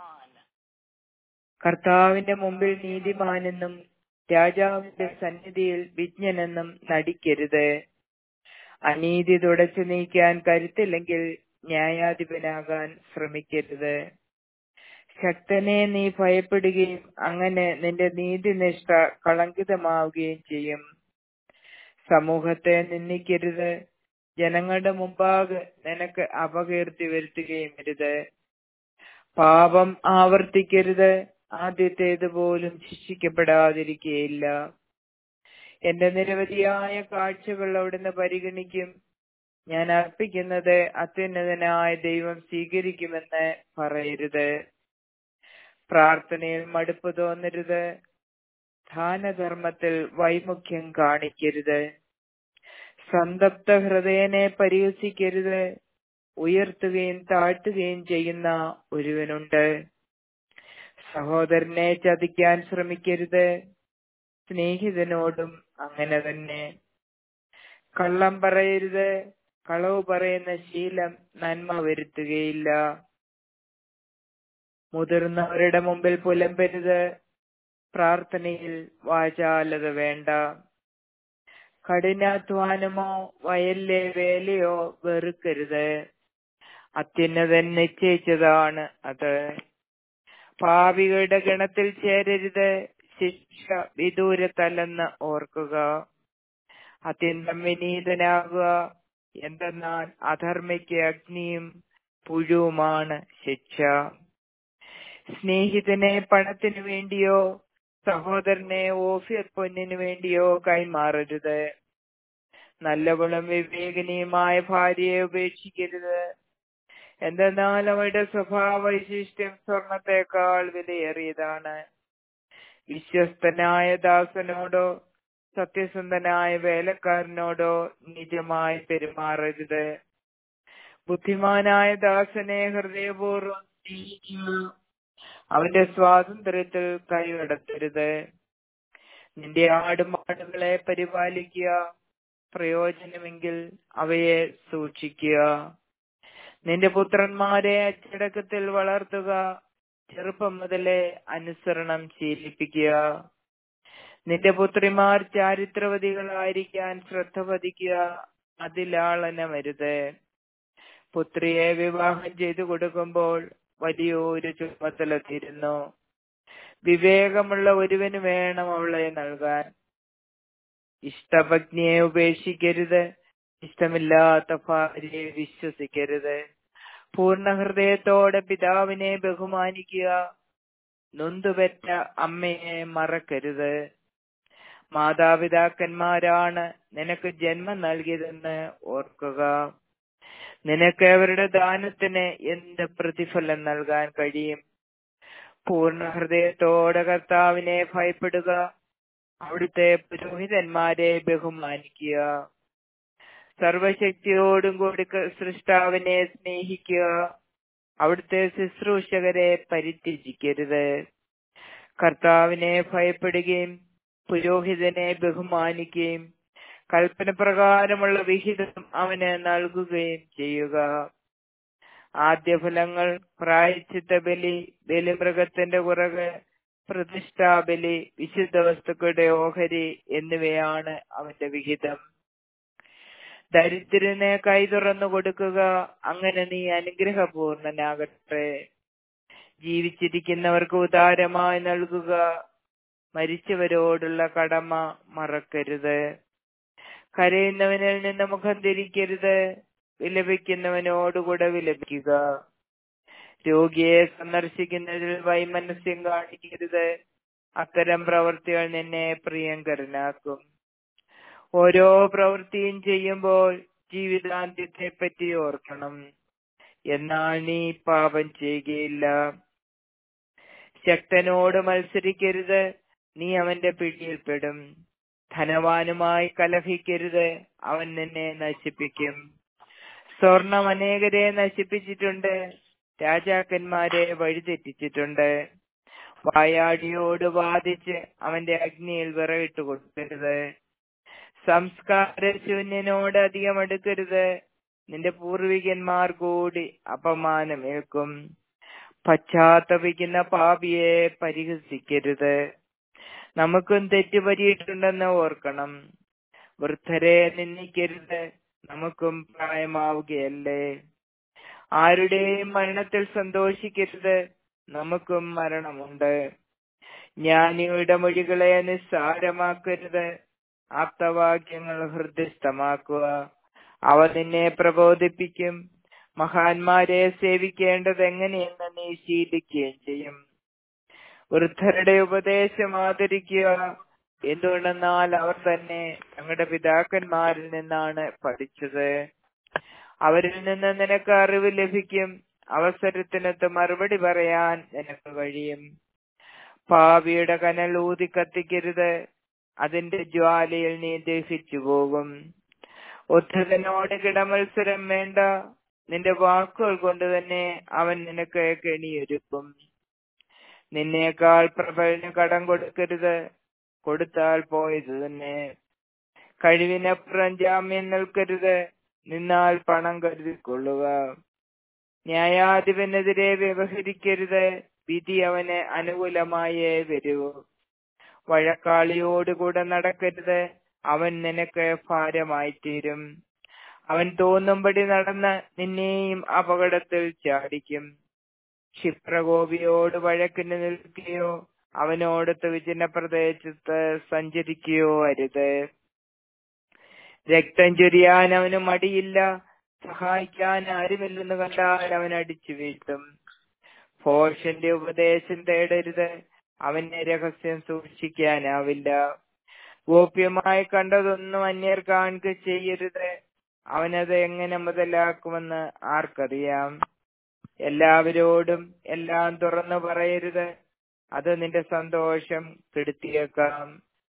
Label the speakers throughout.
Speaker 1: കർത്താവിന്റെ മുമ്പിൽ നീതിമാനെന്നും രാജാവിന്റെ സന്നിധിയിൽ വിജ്ഞനെന്നും നടിക്കരുത് അനീതി തുടച്ചു നീക്കാൻ കരുത്തില്ലെങ്കിൽ ന്യായാധിപനാകാൻ ശ്രമിക്കരുത് ശക്തനെ നീ ഭയപ്പെടുകയും അങ്ങനെ നിന്റെ നീതിനിഷ്ഠ കളങ്കിതമാവുകയും ചെയ്യും സമൂഹത്തെ നിന്ദിക്കരുത് ജനങ്ങളുടെ മുമ്പാകെ നിനക്ക് അപകീർത്തി വരുത്തുകയും അരുത് പാപം ആവർത്തിക്കരുത് ആദ്യത്തേതുപോലും ശിക്ഷിക്കപ്പെടാതിരിക്കുകയില്ല എന്റെ നിരവധിയായ കാഴ്ചകൾ അവിടുന്ന് പരിഗണിക്കും ഞാൻ അർപ്പിക്കുന്നത് അത്യുന്നതനായ ദൈവം സ്വീകരിക്കുമെന്ന് പറയരുത് പ്രാർത്ഥനയിൽ മടുപ്പ് തോന്നരുത് ദാനധർമ്മത്തിൽ വൈമുഖ്യം കാണിക്കരുത് സന്തപ്ത ഹൃദയനെ പരിഹസിക്കരുത് ഉയർത്തുകയും താഴ്ത്തുകയും ചെയ്യുന്ന ഒരുവനുണ്ട് സഹോദരനെ ചതിക്കാൻ ശ്രമിക്കരുത് സ്നേഹിതനോടും അങ്ങനെ തന്നെ കള്ളം പറയരുത് കളവ് പറയുന്ന ശീലം നന്മ വരുത്തുകയില്ല മുതിർന്നവരുടെ മുമ്പിൽ പുലമ്പരുത് പ്രാർത്ഥനയിൽ വാചാലത വേണ്ട കഠിനാധ്വാനമോ വയലിലെ വേലയോ വെറുക്കരുത് അത്യുന്നതൻ നിശ്ചയിച്ചതാണ് അത് പാപികളുടെ ഗണത്തിൽ ചേരരുത് ശിക്ഷ വിദൂരത്തല്ലെന്ന് ഓർക്കുക അത്യന്തം വിനീതനാകുക എന്തെന്നാൽ അധർമ്മയ്ക്ക് അഗ്നിയും പുഴുവുമാണ് ശിക്ഷ സ്നേഹിതനെ പണത്തിനു വേണ്ടിയോ സഹോദരനെ ഓഫിയർ പൊന്നിനു വേണ്ടിയോ കൈമാറരുത് നല്ലവളും വിവേകനീയമായ ഭാര്യയെ ഉപേക്ഷിക്കരുത് എന്തെന്നാൽ അവരുടെ സ്വഭാവ വൈശിഷ്ട്യം സ്വർണത്തെക്കാൾ വിലയേറിയതാണ് വിശ്വസ്തനായ ദാസനോടോ സത്യസന്ധനായ വേലക്കാരനോടോ നിജമായി പെരുമാറരുത് ബുദ്ധിമാനായ ദാസനെ ഹൃദയപൂർവ്വം സ്നേഹിക്കുക അവന്റെ സ്വാതന്ത്ര്യത്തിൽ കൈകടത്തരുത് നിന്റെ ആടുമാടുകളെ പരിപാലിക്കുക പ്രയോജനമെങ്കിൽ അവയെ സൂക്ഷിക്കുക നിന്റെ പുത്രന്മാരെ അച്ചടക്കത്തിൽ വളർത്തുക ചെറുപ്പം മുതലേ അനുസരണം ശീലിപ്പിക്കുക നിന്റെ പുത്രിമാർ ചാരിത്രവതികളായിരിക്കാൻ ശ്രദ്ധ പതിക്കുക അതിലാളനമരുത് പുത്രിയെ വിവാഹം ചെയ്തു കൊടുക്കുമ്പോൾ വലിയൊരു ചുമതല തീരുന്നു വിവേകമുള്ള ഒരുവന് വേണം അവളെ നൽകാൻ ഇഷ്ടപത്നിയെ ഉപേക്ഷിക്കരുത് ഇഷ്ടമില്ലാത്ത ഭാര്യയെ വിശ്വസിക്കരുത് പൂർണ്ണ ഹൃദയത്തോടെ പിതാവിനെ ബഹുമാനിക്കുക നൊന്തുപെറ്റ അമ്മയെ മറക്കരുത് മാതാപിതാക്കന്മാരാണ് നിനക്ക് ജന്മം നൽകിയതെന്ന് ഓർക്കുക നിനക്ക് അവരുടെ ദാനത്തിന് എന്ത് പ്രതിഫലം നൽകാൻ കഴിയും പൂർണ്ണ ഹൃദയത്തോടെ കർത്താവിനെ ഭയപ്പെടുക അവിടുത്തെ പുരോഹിതന്മാരെ ബഹുമാനിക്കുക സർവശക്തിയോടും കൂടി സൃഷ്ടാവിനെ സ്നേഹിക്കുക അവിടുത്തെ ശുശ്രൂഷകരെ പരിത്യജിക്കരുത് കർത്താവിനെ ഭയപ്പെടുകയും പുരോഹിതനെ ബഹുമാനിക്കുകയും കൽപ്പന പ്രകാരമുള്ള വിഹിതം അവന് നൽകുകയും ചെയ്യുക ആദ്യഫലങ്ങൾ പ്രായച്ചിത്ത ബലി ബലിമൃഗത്തിന്റെ പുറകെ പ്രതിഷ്ഠാബലി വിശുദ്ധ വസ്തുക്കളുടെ ഓഹരി എന്നിവയാണ് അവന്റെ വിഹിതം ദരിദ്രനെ കൈ തുറന്നു കൊടുക്കുക അങ്ങനെ നീ അനുഗ്രഹപൂർണനാകട്ടെ ജീവിച്ചിരിക്കുന്നവർക്ക് ഉദാരമായി നൽകുക മരിച്ചവരോടുള്ള കടമ മറക്കരുത് കരയുന്നവനിൽ നിന്ന് മുഖം തിരിക്കരുത് വിലപിക്കുന്നവനോടുകൂടെ വിലപിക്കുക രോഗിയെ സന്ദർശിക്കുന്നതിൽ വൈമനസ്യം കാണിക്കരുത് അത്തരം പ്രവൃത്തികൾ നിന്നെ പ്രിയങ്കരനാക്കും ഓരോ പ്രവൃത്തിയും ചെയ്യുമ്പോൾ ജീവിതാന്ത്യത്തെ പറ്റി ഓർക്കണം എന്നാൽ നീ പാപം ചെയ്യുകയില്ല ശക്തനോട് മത്സരിക്കരുത് നീ അവന്റെ പിടിയിൽപ്പെടും ധനവാനുമായി കലഹിക്കരുത് അവൻ നിന്നെ നശിപ്പിക്കും സ്വർണം അനേകരെ നശിപ്പിച്ചിട്ടുണ്ട് രാജാക്കന്മാരെ വഴിതെറ്റിച്ചിട്ടുണ്ട് വായാടിയോട് വാദിച്ച് അവന്റെ അഗ്നിയിൽ വിറകിട്ട് കൊടുക്കരുത് സംസ്കാരശൂന്യനോട് അധികം അടുക്കരുത് നിന്റെ പൂർവികന്മാർ കൂടി അപമാനമേൽക്കും പശ്ചാത്തപിക്കുന്ന പാപിയെ പരിഹസിക്കരുത് നമുക്കും തെറ്റ് പറ്റിയിട്ടുണ്ടെന്ന് ഓർക്കണം വൃദ്ധരെ നിന്ദിക്കരുത് നമുക്കും പ്രായമാവുകയല്ലേ ആരുടെയും മരണത്തിൽ സന്തോഷിക്കരുത് നമുക്കും മരണമുണ്ട് ജ്ഞാനിയുടെ മൊഴികളെ നിസ്സാരമാക്കരുത് ആപ്തവാക്യങ്ങൾ ഹൃദയസ്ഥമാക്കുക അവ നിന്നെ പ്രബോധിപ്പിക്കും മഹാന്മാരെ സേവിക്കേണ്ടത് എങ്ങനെയെന്ന് നീ ശീലിക്കുകയും ചെയ്യും വൃദ്ധരുടെ ഉപദേശം ആദരിക്കുക എന്തുകൊണ്ടെന്നാൽ അവർ തന്നെ ഞങ്ങളുടെ പിതാക്കന്മാരിൽ നിന്നാണ് പഠിച്ചത് അവരിൽ നിന്ന് നിനക്ക് അറിവ് ലഭിക്കും അവസരത്തിനൊത്ത് മറുപടി പറയാൻ നിനക്ക് കഴിയും പാവിയുടെ കനൽ ഊതി കത്തിക്കരുത് അതിന്റെ ജ്വാലയിൽ നീ ദഹിച്ചു പോകും ഒത്തതിനോട് കിടമത്സരം വേണ്ട നിന്റെ വാക്കുകൾ കൊണ്ട് തന്നെ അവൻ നിനക്ക് കെണിയൊരുക്കും നിന്നേക്കാൾ പ്രബലിന് കടം കൊടുക്കരുത് കൊടുത്താൽ പോയത് തന്നെ കഴിവിനപ്പുറം ജാമ്യം നിൽക്കരുത് നിന്നാൽ പണം കരുതിക്കൊള്ളുക ന്യായാധിപനെതിരെ വ്യവഹരിക്കരുത് വിധി അവന് അനുകൂലമായേ വരൂ വഴക്കാളിയോടുകൂടെ നടക്കരുത് അവൻ നിനക്ക് ഭാരമായി തീരും അവൻ തോന്നുംപടി നടന്ന് നിന്നെയും അപകടത്തിൽ ചാടിക്കും ക്ഷിപ്രകോപിയോട് വഴക്കിന് നിൽക്കുകയോ അവനോടത്ത് വിജന പ്രദേശത്ത് സഞ്ചരിക്കുകയോ അരുത് രക്തം ചൊരിയാൻ അവന് മടിയില്ല സഹായിക്കാൻ ആരുമില്ലെന്ന് കണ്ടാൽ അവൻ അടിച്ചു വീഴ്ത്തും ഭോഷന്റെ ഉപദേശം തേടരുത് അവന്റെ രഹസ്യം സൂക്ഷിക്കാനാവില്ല ഗോപ്യമായി കണ്ടതൊന്നും അന്യർ കാണുക ചെയ്യരുത് അവനത് എങ്ങനെ മുതലാക്കുമെന്ന് ആർക്കറിയാം എല്ലാവരോടും എല്ലാം തുറന്നു പറയരുത് അത് നിന്റെ സന്തോഷം കെടുത്തിയേക്കാം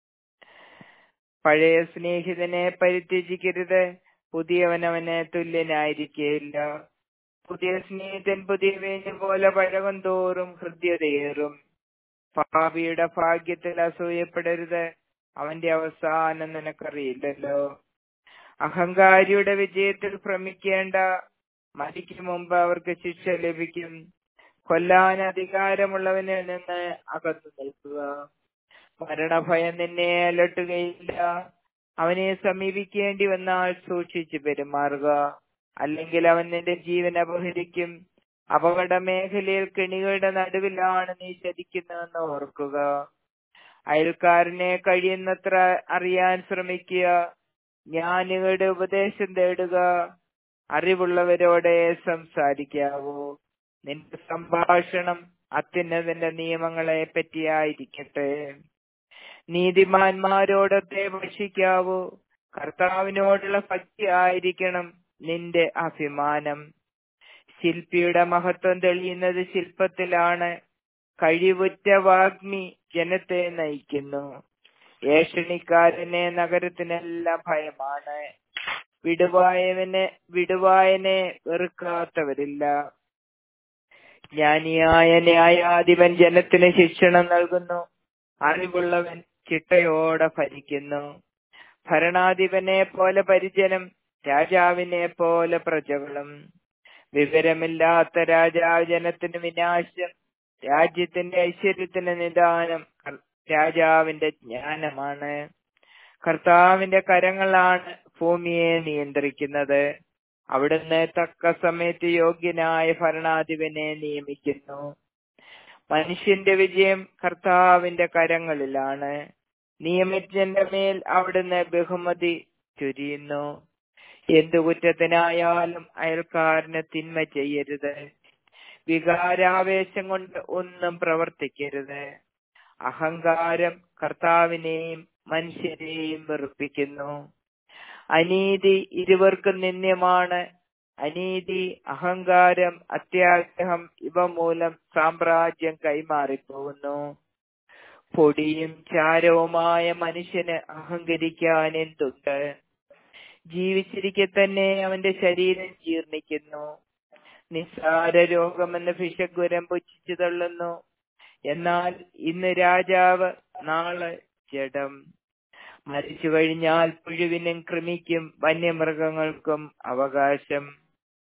Speaker 1: പഴയ സ്നേഹിതനെ പരിത്യജിക്കരുത് പുതിയവനവന് തുല്യനായിരിക്കേയില്ല പുതിയ സ്നേഹിതൻ പുതിയ വേഞ്ഞു പോലെ പഴകം തോറും ഹൃദ്യതയേറും പാപിയുടെ ഭാഗ്യത്തിൽ അസൂയപ്പെടരുത് അവന്റെ അവസാനം നിനക്കറിയില്ലല്ലോ അഹങ്കാരിയുടെ വിജയത്തിൽ ഭ്രമിക്കേണ്ട മരിക്കും മുമ്പ് അവർക്ക് ശിക്ഷ ലഭിക്കും കൊല്ലാൻ അധികാരമുള്ളവനിൽ നിന്ന് അകന്നു നിൽക്കുക മരണഭയം നിന്നെ അലട്ടുകയില്ല അവനെ സമീപിക്കേണ്ടി വന്നാൽ സൂക്ഷിച്ചു പെരുമാറുക അല്ലെങ്കിൽ അവൻ നിന്റെ ജീവൻ അപഹരിക്കും അപകട മേഖലയിൽ കെണികളുടെ നടുവിലാണ് നീ ചതിക്കുന്നതെന്ന് ഓർക്കുക അയൽക്കാരനെ കഴിയുന്നത്ര അറിയാൻ ശ്രമിക്കുക ജ്ഞാനികളുടെ ഉപദേശം തേടുക അറിവുള്ളവരോടെ സംസാരിക്കാവൂ നിന്റെ സംഭാഷണം അത്യുന്നതിന്റെ നിയമങ്ങളെ പറ്റിയായിരിക്കട്ടെ നീതിമാന്മാരോടൊത്തെ ഭക്ഷിക്കാവൂ കർത്താവിനോടുള്ള ഭക്തി ആയിരിക്കണം നിന്റെ അഭിമാനം ശില്പിയുടെ മഹത്വം തെളിയുന്നത് ശില്പത്തിലാണ് കഴിവുറ്റ വാഗ്മി ജനത്തെ നയിക്കുന്നു ഏഷണിക്കാരനെ നഗരത്തിനെല്ലാം ഭയമാണ് വിടുവായവനെ വിടുവായനെ വെറുക്കാത്തവരില്ല ജ്ഞാനിയായ ന്യായാധിപൻ ജനത്തിന് ശിക്ഷണം നൽകുന്നു അറിവുള്ളവൻ ചിട്ടയോടെ ഭരിക്കുന്നു ഭരണാധിപനെ പോലെ പരിചനം രാജാവിനെ പോലെ പ്രജകളും വിവരമില്ലാത്ത രാജാവ് ജനത്തിന് വിനാശം രാജ്യത്തിന്റെ ഐശ്വര്യത്തിന് നിദാനം രാജാവിന്റെ ജ്ഞാനമാണ് കർത്താവിന്റെ കരങ്ങളാണ് ഭൂമിയെ നിയന്ത്രിക്കുന്നത് അവിടുന്ന് തക്ക സമയത്ത് യോഗ്യനായ ഭരണാധിപനെ നിയമിക്കുന്നു മനുഷ്യന്റെ വിജയം കർത്താവിന്റെ കരങ്ങളിലാണ് നിയമജ്ഞന്റെ മേൽ അവിടുന്ന് ബഹുമതി ചൊരിയുന്നു എന്തു കുറ്റത്തിനായാലും അയൽക്കാരന് തിന്മ ചെയ്യരുത് വികാരാവേശം കൊണ്ട് ഒന്നും പ്രവർത്തിക്കരുത് അഹങ്കാരം കർത്താവിനെയും മനുഷ്യരെയും വെറുപ്പിക്കുന്നു അനീതി ഇരുവർക്കും നിന്ദ്യമാണ് അനീതി അഹങ്കാരം അത്യാഗ്രഹം ഇവ മൂലം സാമ്രാജ്യം കൈമാറിപ്പോകുന്നു പൊടിയും ചാരവുമായ മനുഷ്യന് അഹങ്കരിക്കാൻ എന്തുണ്ട് ജീവിച്ചിരിക്കെ തന്നെ അവന്റെ ശരീരം ജീർണിക്കുന്നു നിസ്സാര രോഗമെന്ന് ഭിഷഗ്വരം പുച്ഛിച്ചു തള്ളുന്നു എന്നാൽ ഇന്ന് രാജാവ് നാളെ ജഡം മരിച്ചു കഴിഞ്ഞാൽ പുഴുവിനും കൃമിക്കും വന്യമൃഗങ്ങൾക്കും അവകാശം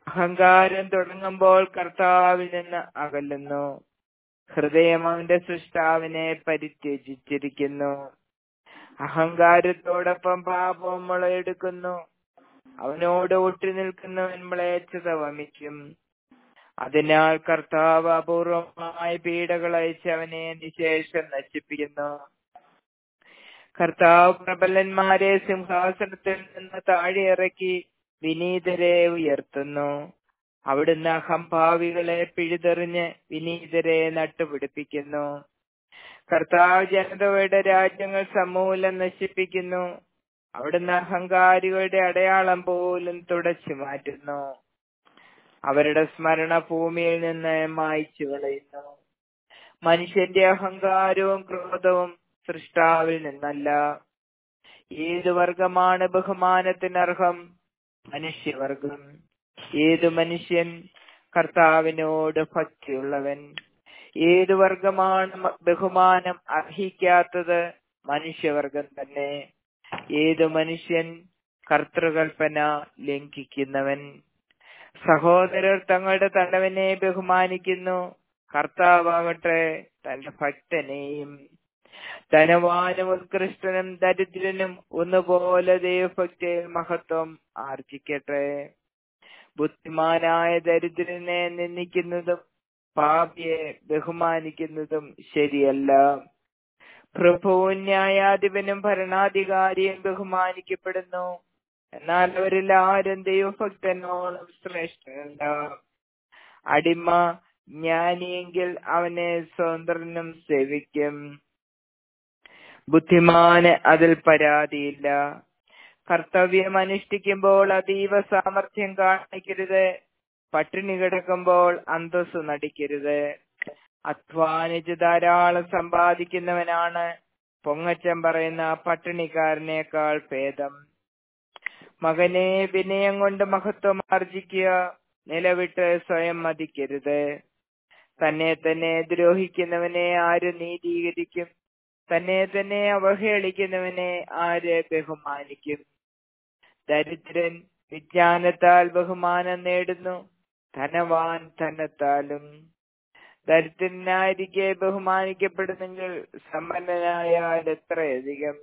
Speaker 1: അഹങ്കാരം തുടങ്ങുമ്പോൾ കർത്താവിൽ നിന്ന് അകലുന്നു ഹൃദയം അവന്റെ സൃഷ്ടാവിനെ പരിത്യജിച്ചിരിക്കുന്നു അഹങ്കാരത്തോടൊപ്പം പാപം മുളയെടുക്കുന്നു അവനോട് ഒട്ടി നിൽക്കുന്നവൻ മ്ലേച്ഛത വമിക്കും അതിനാൽ കർത്താവ് അപൂർവമായ പീഡകൾ അയച്ച് അവനെ നിശേഷം നശിപ്പിക്കുന്നു കർത്താവ് പ്രബലന്മാരെ സിംഹാസനത്തിൽ നിന്ന് താഴെ ഇറക്കി വിനീതരെ ഉയർത്തുന്നു അവിടുന്ന് അഹംഭാവികളെ പിഴുതെറിഞ്ഞ് വിനീതരെ നട്ടുപിടിപ്പിക്കുന്നു കർത്താവ് ജനതയുടെ രാജ്യങ്ങൾ സമൂലം നശിപ്പിക്കുന്നു അവിടുന്ന് അഹങ്കാരികളുടെ അടയാളം പോലും തുടച്ചു മാറ്റുന്നു അവരുടെ സ്മരണ ഭൂമിയിൽ നിന്ന് മായ്ച്ചു കളയുന്നു മനുഷ്യന്റെ അഹങ്കാരവും ക്രോധവും സൃഷ്ടാവിൽ നിന്നല്ല ഏതു വർഗമാണ് ബഹുമാനത്തിനർഹം മനുഷ്യവർഗം ഏതു മനുഷ്യൻ കർത്താവിനോട് ഭക്തിയുള്ളവൻ ഏതു വർഗമാണ് മ- ബഹുമാനം അർഹിക്കാത്തത് മനുഷ്യവർഗം തന്നെ ഏതു മനുഷ്യൻ കർത്തൃകൽപ്പന ലംഘിക്കുന്നവൻ സഹോദരർ തങ്ങളുടെ തലവനെ ബഹുമാനിക്കുന്നു കർത്താവാകട്ടെ തന്റെ ഭക്തനെയും ധനവാനും ഉത്കൃഷ്ടനും ദരിദ്രനും ഒന്നുപോലെ ദൈവഭക്തിയിൽ മഹത്വം ആർജിക്കട്ടെ ബുദ്ധിമാനായ ദരിദ്രനെ നിന്ദിക്കുന്നതും പാപിയെ ബഹുമാനിക്കുന്നതും ശരിയല്ല പ്രഭുവും ന്യായാധിപനും ഭരണാധികാരിയും ബഹുമാനിക്കപ്പെടുന്നു എന്നാൽ അവരിൽ ആരും ദൈവഭക്തനോളം ശ്രേഷ്ഠനല്ല അടിമ ജ്ഞാനിയെങ്കിൽ അവനെ സ്വതന്ത്രനും സേവിക്കും ബുദ്ധിമാന് അതിൽ പരാതിയില്ല കർത്തവ്യം അനുഷ്ഠിക്കുമ്പോൾ അതീവ സാമർഥ്യം കാണിക്കരുത് പട്ടിണി കിടക്കുമ്പോൾ അന്തസ് നടിക്കരുത് അധ്വാനിച്ച് ധാരാളം സമ്പാദിക്കുന്നവനാണ് പൊങ്ങച്ചം പറയുന്ന പട്ടിണിക്കാരനേക്കാൾ ഭേദം മകനെ വിനയം കൊണ്ട് മഹത്വം ആർജിക്കുക നിലവിട്ട് സ്വയം മതിക്കരുത് തന്നെ തന്നെ ദ്രോഹിക്കുന്നവനെ ആര് നീതീകരിക്കും തന്നെ തന്നെ അവഹേളിക്കുന്നവനെ ആര് ബഹുമാനിക്കും ദരിദ്രൻ വിജ്ഞാനത്താൽ ബഹുമാനം നേടുന്നു ധനവാൻ ധനത്താലും ദരിദ്രനായിരിക്കെ ബഹുമാനിക്കപ്പെടുന്നെങ്കിൽ സമ്പന്നനായാൽ എത്രയധികം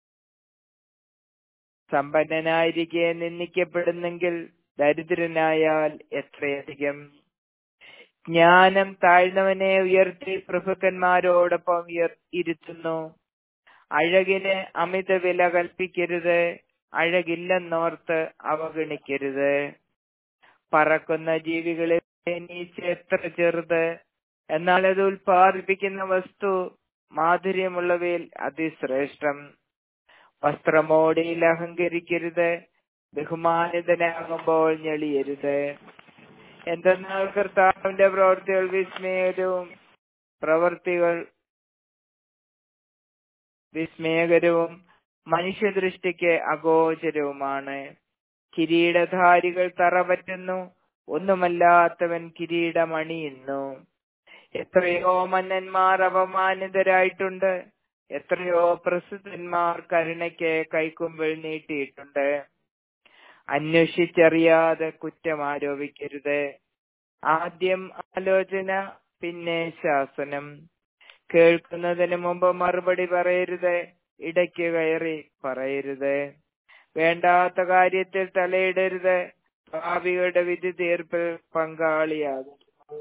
Speaker 1: സമ്പന്നനായിരിക്കെ നിന്ദിക്കപ്പെടുന്നെങ്കിൽ ദരിദ്രനായാൽ എത്രയധികം ജ്ഞാനം താഴ്ന്നവനെ ഉയർത്തി പ്രഭുക്കന്മാരോടൊപ്പം ഉയർ ഇരുത്തുന്നു അഴകിന് അമിത വില കൽപ്പിക്കരുത് അഴകില്ലെന്നോർത്ത് അവഗണിക്കരുത് പറക്കുന്ന ജീവികളെ നീച്ച എത്ര ചെറുത് എന്നാൽ അത് ഉൽപ്പാദിപ്പിക്കുന്ന വസ്തു മാധുര്യമുള്ളവയിൽ അതിശ്രേഷ്ഠം വസ്ത്രമോടിയിൽ അഹങ്കരിക്കരുത് ബഹുമാനിതനാകുമ്പോൾ ഞെളിയരുത് എന്തെന്നാൽ കർത്താവിന്റെ പ്രവൃത്തികൾ വിസ്മയകരവും പ്രവൃത്തികൾ വിസ്മയകരവും മനുഷ്യദൃഷ്ടിക്ക് അഗോചരവുമാണ് കിരീടധാരികൾ തറ പറ്റുന്നു ഒന്നുമല്ലാത്തവൻ കിരീടമണിയുന്നു എത്രയോ മന്നന്മാർ അപമാനിതരായിട്ടുണ്ട് എത്രയോ പ്രസിദ്ധന്മാർ കരുണയ്ക്ക് കൈക്കുമ്പിൾ നീട്ടിയിട്ടുണ്ട് അന്വേഷിച്ചറിയാതെ കുറ്റം ആരോപിക്കരുത് ആദ്യം ആലോചന പിന്നെ ശാസനം കേൾക്കുന്നതിന് മുമ്പ് മറുപടി പറയരുത് ഇടയ്ക്ക് കയറി പറയരുത് വേണ്ടാത്ത കാര്യത്തിൽ തലയിടരുത് ഭാവിയുടെ വിധി തീർപ്പിൽ പങ്കാളിയാകും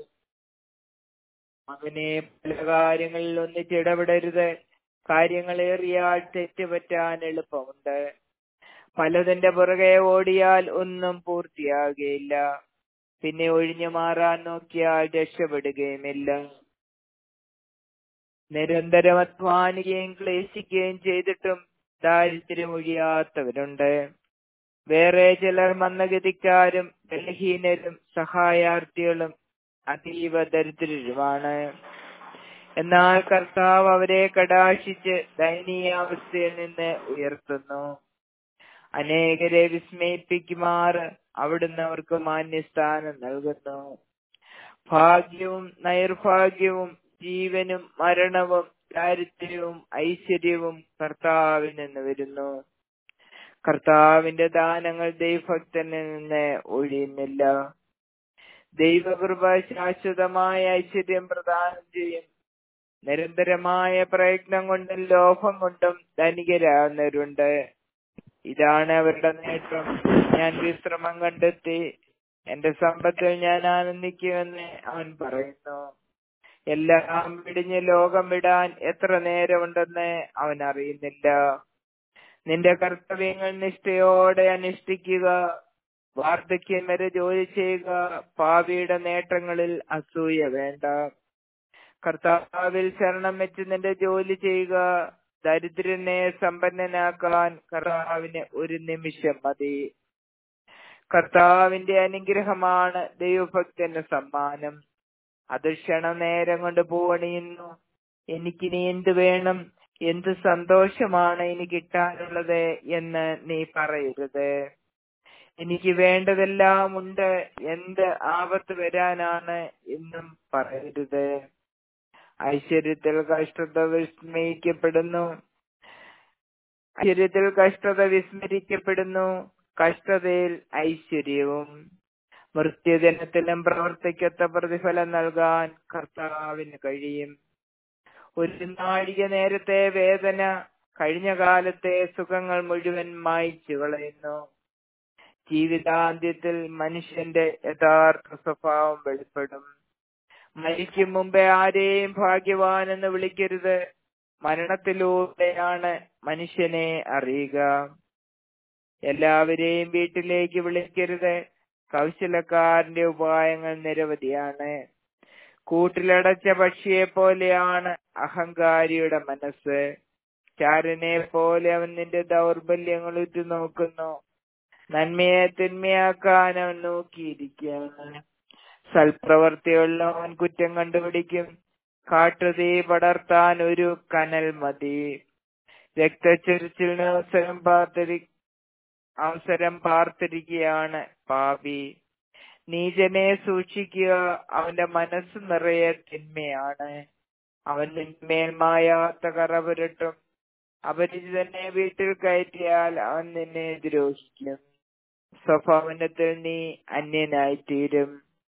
Speaker 1: മകനെ പല കാര്യങ്ങളിൽ ഒന്നിച്ചിടപെടരുത് കാര്യങ്ങളേറിയാൽ തെറ്റുപറ്റാൻ എളുപ്പമുണ്ട് പലതിന്റെ പുറകെ ഓടിയാൽ ഒന്നും പൂർത്തിയാകുകയില്ല പിന്നെ ഒഴിഞ്ഞു മാറാൻ നോക്കിയാൽ രക്ഷപ്പെടുകയുമില്ല നിരന്തരം അധ്വാനിക്കുകയും ക്ലേശിക്കുകയും ചെയ്തിട്ടും ദാരിദ്ര്യം ഒഴിയാത്തവരുണ്ട് വേറെ ചിലർ മന്ദഗതിക്കാരും ബലഹീനരും സഹായാർത്ഥികളും അതീവ ദരിദ്രരുമാണ് എന്നാൽ കർത്താവ് അവരെ കടാക്ഷിച്ച് ദയനീയാവസ്ഥയിൽ നിന്ന് ഉയർത്തുന്നു അനേകരെ വിസ്മയിപ്പിക്കുമാർ അവിടുന്ന് അവർക്ക് മാന്യസ്ഥാനം നൽകുന്നു ഭാഗ്യവും നൈർഭാഗ്യവും ജീവനും മരണവും ദാരിദ്ര്യവും ഐശ്വര്യവും കർത്താവിൽ നിന്ന് വരുന്നു കർത്താവിന്റെ ദാനങ്ങൾ ദൈവഭക്തനിൽ നിന്ന് ഒഴിയുന്നില്ല ദൈവകൃപ ശാശ്വതമായ ഐശ്വര്യം പ്രദാനം ചെയ്യും നിരന്തരമായ പ്രയത്നം കൊണ്ടും ലോഭം കൊണ്ടും ധനികരാകുന്നവരുണ്ട് ഇതാണ് അവരുടെ നേട്ടം ഞാൻ വിശ്രമം കണ്ടെത്തി എന്റെ സമ്പത്തിൽ ഞാൻ ആനന്ദിക്കുമെന്ന് അവൻ പറയുന്നു എല്ലാം വിടിഞ്ഞ് ലോകം വിടാൻ എത്ര നേരമുണ്ടെന്ന് അവൻ അറിയുന്നില്ല നിന്റെ കർത്തവ്യങ്ങൾ നിഷ്ഠയോടെ അനുഷ്ഠിക്കുക വാർദ്ധക്യം വരെ ജോലി ചെയ്യുക പാവിയുടെ നേട്ടങ്ങളിൽ അസൂയ വേണ്ട കർത്താവിൽ ശരണം വെച്ച് നിന്റെ ജോലി ചെയ്യുക ദരിദ്രനെ സമ്പന്നനാക്കാൻ കർത്താവിന് ഒരു നിമിഷം മതി കർത്താവിന്റെ അനുഗ്രഹമാണ് ദൈവഭക്തന്റെ സമ്മാനം അത് ക്ഷണനേരം കൊണ്ട് പൂവണിയുന്നു എനിക്കിനി എന്ത് വേണം എന്ത് സന്തോഷമാണ് ഇനി കിട്ടാനുള്ളത് എന്ന് നീ പറയരുത് എനിക്ക് വേണ്ടതെല്ലാം ഉണ്ട് എന്ത് ആപത്ത് വരാനാണ് എന്നും പറയരുത് ഐശ്വര്യത്തിൽ കഷ്ടത വിസ്മയിക്കപ്പെടുന്നു ഐശ്വര്യത്തിൽ കഷ്ടത വിസ്മരിക്കപ്പെടുന്നു കഷ്ടതയിൽ ഐശ്വര്യവും മൃത്യുദിനത്തിലും പ്രവർത്തിക്കത്ത പ്രതിഫലം നൽകാൻ കർത്താവിന് കഴിയും ഒരു നാഴിക നേരത്തെ വേദന കഴിഞ്ഞ കാലത്തെ സുഖങ്ങൾ മുഴുവൻ മായ്ച്ചു കളയുന്നു ജീവിതാന്ത്യത്തിൽ മനുഷ്യന്റെ യഥാർത്ഥ സ്വഭാവം വെളിപ്പെടും മരിക്കും മുമ്പേ ആരെയും ഭാഗ്യവാൻ എന്ന് വിളിക്കരുത് മരണത്തിലൂടെയാണ് മനുഷ്യനെ അറിയുക എല്ലാവരെയും വീട്ടിലേക്ക് വിളിക്കരുത് കൗശലക്കാരന്റെ ഉപായങ്ങൾ നിരവധിയാണ് കൂട്ടിലടച്ച പക്ഷിയെ പോലെയാണ് അഹങ്കാരിയുടെ മനസ്സ് ചാരനെ പോലെ അവൻ നിന്റെ ദൗർബല്യങ്ങൾ ഉറ്റുനോക്കുന്നു നന്മയെ തിന്മയാക്കാൻ അവൻ നോക്കിയിരിക്കുകയാണ് സൽപ്രവർത്തിയുള്ളവൻ കുറ്റം കണ്ടുപിടിക്കും കാട്ടുതീ പടർത്താൻ ഒരു കനൽ മതി രക്തച്ചൊരിച്ചിലിന് അവസരം പാർത്തിരി അവസരം പാർത്തിരിക്കുകയാണ് പാപി നീചനെ സൂക്ഷിക്കുക അവന്റെ മനസ്സ് നിറയെ തിന്മയാണ് അവൻ നിന്മേൽ മായാത്ത കറ പുരട്ടും അപരിചിതനെ വീട്ടിൽ കയറ്റിയാൽ അവൻ നിന്നെ ദ്രോഹിക്കും സ്വഭാവനത്തിൽ നീ അന്യനായിത്തീരും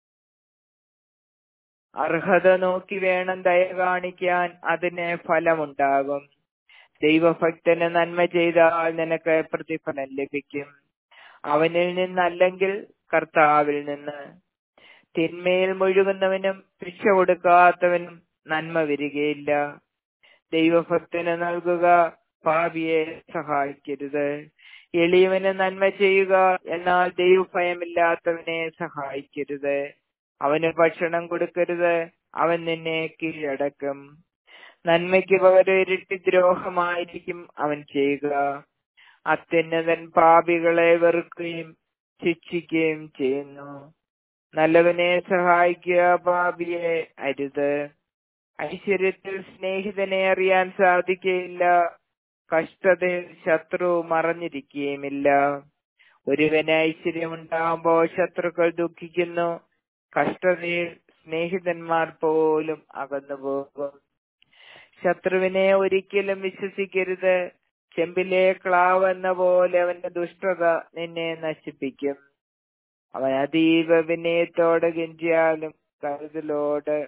Speaker 1: അർഹത നോക്കി വേണം ദയ കാണിക്കാൻ അതിന് ഫലമുണ്ടാകും ദൈവഭക്തന് നന്മ ചെയ്താൽ നിനക്ക് പ്രതിഫലം ലഭിക്കും അവനിൽ നിന്നല്ലെങ്കിൽ കർത്താവിൽ നിന്ന് തിന്മയിൽ മുഴുകുന്നവനും ശിക്ഷ കൊടുക്കാത്തവനും നന്മ വരികയില്ല ദൈവഭക്തന് നൽകുക പാപിയെ സഹായിക്കരുത് എളിയവന് നന്മ ചെയ്യുക എന്നാൽ ദൈവഭയമില്ലാത്തവനെ സഹായിക്കരുത് അവന് ഭക്ഷണം കൊടുക്കരുത് അവൻ നിന്നെ കീഴടക്കും നന്മയ്ക്ക് പകരം ഇരട്ടി ദ്രോഹമായിരിക്കും അവൻ ചെയ്യുക അത്യുന്നതൻ പാപികളെ വെറുക്കുകയും ശിക്ഷിക്കുകയും ചെയ്യുന്നു നല്ലവനെ സഹായിക്കുക പാപിയെ അരുത് ഐശ്വര്യത്തിൽ സ്നേഹിതനെ അറിയാൻ സാധിക്കുകയില്ല കഷ്ടതയിൽ ശത്രു മറഞ്ഞിരിക്കുകയുമില്ല ഒരുവന് ഐശ്വര്യമുണ്ടാകുമ്പോൾ ശത്രുക്കൾ ദുഃഖിക്കുന്നു കഷ്ടതയിൽ സ്നേഹിതന്മാർ പോലും അകന്നു പോകും ശത്രുവിനെ ഒരിക്കലും വിശ്വസിക്കരുത് ചെമ്പിലെ ക്ലാവ് എന്ന പോലെ അവന്റെ ദുഷ്ടത നിന്നെ നശിപ്പിക്കും അവൻ അതീവ വിനയത്തോടെ ഗെഞ്ചിയാലും കരുതലോട്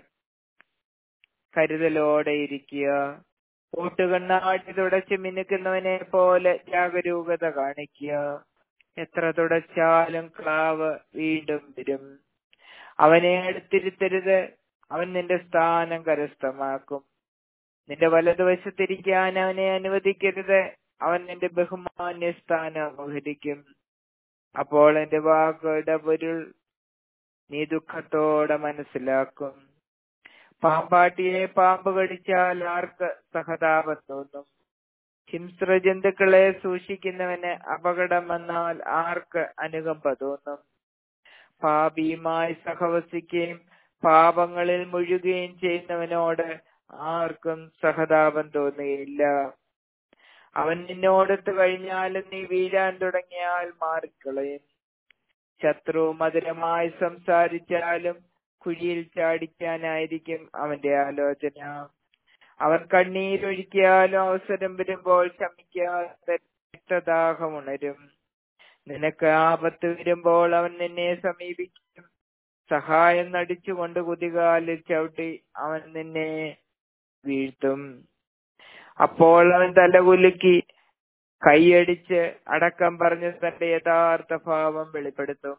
Speaker 1: കരുതലോടെ ഇരിക്കുക കൂട്ടുകണ്ണാട്ടി തുടച്ച് മിനുക്കുന്നവനെ പോലെ ജാഗരൂകത കാണിക്കുക എത്ര തുടച്ചാലും ക്ലാവ് വീണ്ടും വരും അവനെ അടുത്തിരുത്തരുത് അവൻ നിന്റെ സ്ഥാനം കരസ്ഥമാക്കും നിന്റെ വലതുവശത്തിരിക്കാൻ അവനെ അനുവദിക്കരുത് അവൻ നിന്റെ ബഹുമാന്യ സ്ഥാനം അപഹരിക്കും അപ്പോൾ എന്റെ വാക്കുകളുടെ പൊരുൾ നീ ദുഃഖത്തോടെ മനസ്സിലാക്കും പാമ്പാട്ടിയെ പാമ്പ് കടിച്ചാൽ ആർക്ക് സഹതാപം തോന്നും ഹിംസ്ര ജന്തുക്കളെ സൂക്ഷിക്കുന്നവന് അപകടം വന്നാൽ ആർക്ക് അനുകമ്പ തോന്നും പാപിയുമായി സഹവസിക്കുകയും പാപങ്ങളിൽ മുഴുകുകയും ചെയ്യുന്നവനോട് ആർക്കും സഹതാപം തോന്നുകയില്ല അവൻ നിന്നോടത്ത് കഴിഞ്ഞാലും നീ വീഴാൻ തുടങ്ങിയാൽ മാറിക്കളയും ശത്രു മധുരമായി സംസാരിച്ചാലും കുഴിയിൽ ചാടിക്കാനായിരിക്കും അവന്റെ ആലോചന അവൻ കണ്ണീരൊഴിക്കാലും അവസരം വരുമ്പോൾ ശമിക്കാത്ത രക്തദാഹം ഉണരും നിനക്ക് ആപത്ത് വരുമ്പോൾ അവൻ നിന്നെ സമീപിക്കും സഹായം നടിച്ചുകൊണ്ട് കുതികാലിൽ ചവിട്ടി അവൻ നിന്നെ വീഴ്ത്തും അപ്പോൾ അവൻ തലകുലുക്കി കൈയടിച്ച് അടക്കം പറഞ്ഞ് തന്റെ യഥാർത്ഥ ഭാവം വെളിപ്പെടുത്തും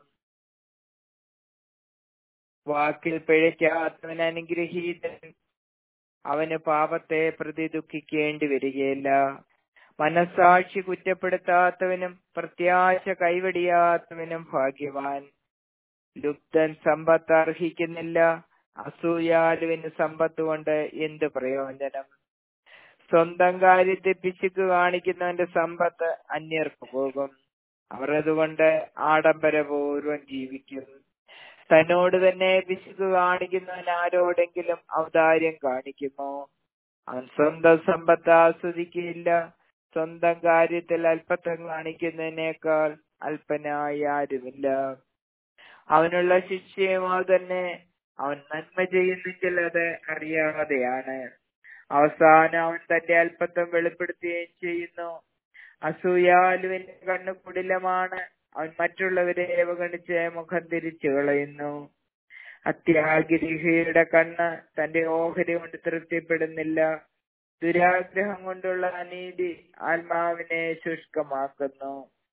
Speaker 1: വാക്കിൽ പിഴയ്ക്കാത്തവൻ അനുഗ്രഹീതൻ അവന് പാപത്തെ പ്രതി ദുഃഖിക്കേണ്ടി വരികയില്ല മനസാക്ഷി കുറ്റപ്പെടുത്താത്തവനും പ്രത്യാശ കൈവടിയാത്തവനും ഭാഗ്യവാൻ ലുപ്തൻ സമ്പത്ത് അർഹിക്കുന്നില്ല അസൂയാലുവിന് സമ്പത്ത് കൊണ്ട് എന്ത് പ്രയോജനം സ്വന്തം കാര്യത്തെ പിശുക്ക് കാണിക്കുന്നവന്റെ സമ്പത്ത് അന്യർക്ക് പോകും അവർ അതുകൊണ്ട് ആഡംബരപൂർവം ജീവിക്കും തന്നോട് തന്നെ പിശുക്ക് കാണിക്കുന്നവൻ ആരോടെങ്കിലും ഔദാര്യം കാണിക്കുമോ അവൻ സ്വന്തം സമ്പത്ത് ആസ്വദിക്കുകയില്ല സ്വന്തം കാര്യത്തിൽ അല്പത്വം കാണിക്കുന്നതിനേക്കാൾ അല്പനായി ആരുമില്ല അവനുള്ള ശിക്ഷയുമോ തന്നെ അവൻ നന്മ ചെയ്യുന്നെങ്കിൽ അത് അറിയാതെയാണ് അവസാനം അവൻ തന്റെ അല്പത്വം വെളിപ്പെടുത്തുകയും ചെയ്യുന്നു അസൂയാലുവിന്റെ കണ്ണു കുടിലമാണ് അവൻ മറ്റുള്ളവരെ അവഗണിച്ച് മുഖം തിരിച്ചു കളയുന്നു അത്യാഗ്രഹിയുടെ കണ്ണ് തന്റെ ഓഹരി കൊണ്ട് തൃപ്തിപ്പെടുന്നില്ല ദുരാഗ്രഹം കൊണ്ടുള്ള അനീതി ആത്മാവിനെ ശുഷ്കമാക്കുന്നു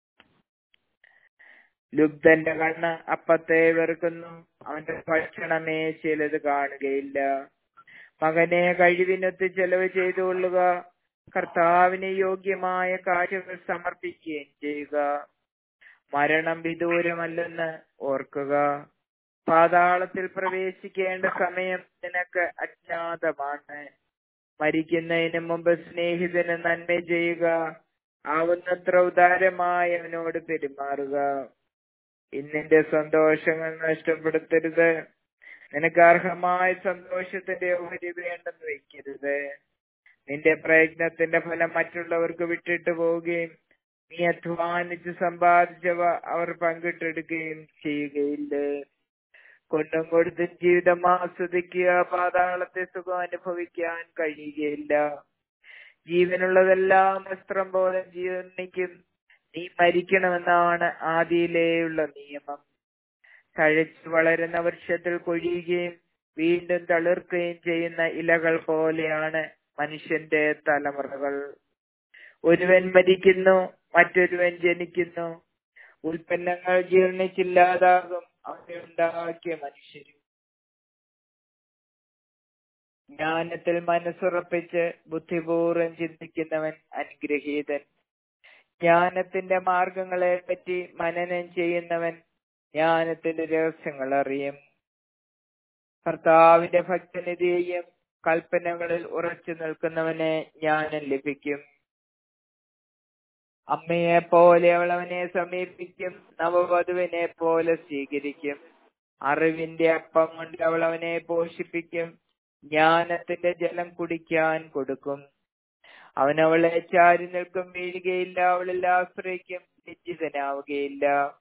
Speaker 1: ലുബ്ധന്റെ കണ്ണ് അപ്പത്തെ വെറുക്കുന്നു അവന്റെ ഭക്ഷണമേ ചിലത് കാണുകയില്ല മകനെ കഴിവിനൊത്ത് ചെലവ് ചെയ്തുകൊള്ളുക കർത്താവിന് യോഗ്യമായ കാര്യങ്ങൾ സമർപ്പിക്കുകയും ചെയ്യുക മരണം വിദൂരമല്ലെന്ന് ഓർക്കുക പാതാളത്തിൽ പ്രവേശിക്കേണ്ട സമയം നിനക്ക് അജ്ഞാതമാണ് മരിക്കുന്നതിന് മുമ്പ് സ്നേഹിതന് നന്മ ചെയ്യുക ആവുന്നത്ര ഉദാരമായി അവനോട് പെരുമാറുക ഇന്നിന്റെ സന്തോഷങ്ങൾ നഷ്ടപ്പെടുത്തരുത് നിനക്ക് അർഹമായ സന്തോഷത്തിന്റെ ഓഹരി വേണ്ടെന്ന് വയ്ക്കരുത് നിന്റെ പ്രയത്നത്തിന്റെ ഫലം മറ്റുള്ളവർക്ക് വിട്ടിട്ട് പോവുകയും നീ അധ്വാനിച്ച് സമ്പാദിച്ചവ അവർ പങ്കിട്ടെടുക്കുകയും ചെയ്യുകയില്ലേ കൊണ്ടും കൊടുത്തും ജീവിതം ആസ്വദിക്കുക പാതാളത്തെ സുഖം അനുഭവിക്കാൻ കഴിയുകയില്ല ജീവനുള്ളതെല്ലാം വസ്ത്രം പോലെ ജീവനിക്കും നീ മരിക്കണമെന്നാണ് ആദിയിലേയുള്ള നിയമം തഴച്ചു വളരുന്ന വൃക്ഷത്തിൽ കൊഴിയുകയും വീണ്ടും തളിർക്കുകയും ചെയ്യുന്ന ഇലകൾ പോലെയാണ് മനുഷ്യന്റെ തലമുറകൾ ഒരുവൻ മരിക്കുന്നു മറ്റൊരുവൻ ജനിക്കുന്നു ഉൽപ്പന്നങ്ങൾ ജീർണിച്ചില്ലാതാകും അവരുണ്ടാക്കിയ മനുഷ്യരും ജ്ഞാനത്തിൽ മനസ്സുറപ്പിച്ച് ബുദ്ധിപൂർവ്വം ചിന്തിക്കുന്നവൻ അനുഗ്രഹീതൻ ജ്ഞാനത്തിന്റെ മാർഗങ്ങളെ പറ്റി മനനം ചെയ്യുന്നവൻ ജ്ഞാനത്തിന്റെ രഹസ്യങ്ങൾ അറിയും കർത്താവിന്റെ ഭക്തനിധിയെയും കൽപ്പനകളിൽ ഉറച്ചു നിൽക്കുന്നവനെ ജ്ഞാനം ലഭിക്കും അമ്മയെ പോലെ അവൾ അവനെ സമീപിക്കും നവവധുവിനെ പോലെ സ്വീകരിക്കും അറിവിന്റെ അപ്പം കൊണ്ട് അവൾ അവനെ പോഷിപ്പിക്കും ജ്ഞാനത്തിന്റെ ജലം കുടിക്കാൻ കൊടുക്കും അവൻ അവളെ ചാരി നിൽക്കും വീഴുകയില്ല അവളിൽ ആശ്രയിക്കും ലജ്ജിതനാവുകയില്ല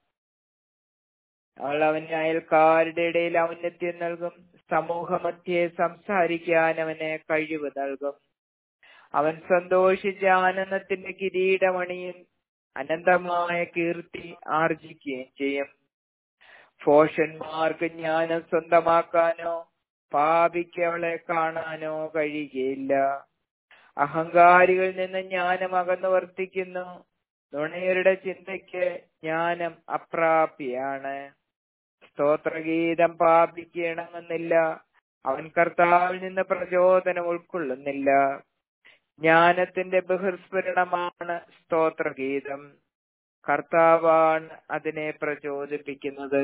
Speaker 1: അവൾ അവന് അയൽക്കാരുടെ ഇടയിൽ ഔന്നത്യം നൽകും സമൂഹമധ്യേ സംസാരിക്കാൻ അവന് കഴിവ് നൽകും അവൻ സന്തോഷിച്ച ആനന്ദത്തിന്റെ കിരീടമണിയും അനന്തമായ കീർത്തി ആർജിക്കുകയും ചെയ്യും ഫോഷന്മാർക്ക് ജ്ഞാനം സ്വന്തമാക്കാനോ പാപിക്ക് അവളെ കാണാനോ കഴിയുകയില്ല അഹങ്കാരികളിൽ നിന്ന് ജ്ഞാനം അകന്നു വർത്തിക്കുന്നു നുണയരുടെ ചിന്തയ്ക്ക് ജ്ഞാനം അപ്രാപ്യാണ് സ്തോത്രഗീതം പാപിക്ക് ഇണങ്ങുന്നില്ല അവൻ കർത്താവിൽ നിന്ന് പ്രചോദനം ഉൾക്കൊള്ളുന്നില്ല ജ്ഞാനത്തിന്റെ ബഹിർസ്ഫുരണമാണ് സ്തോത്രഗീതം കർത്താവാണ് അതിനെ പ്രചോദിപ്പിക്കുന്നത്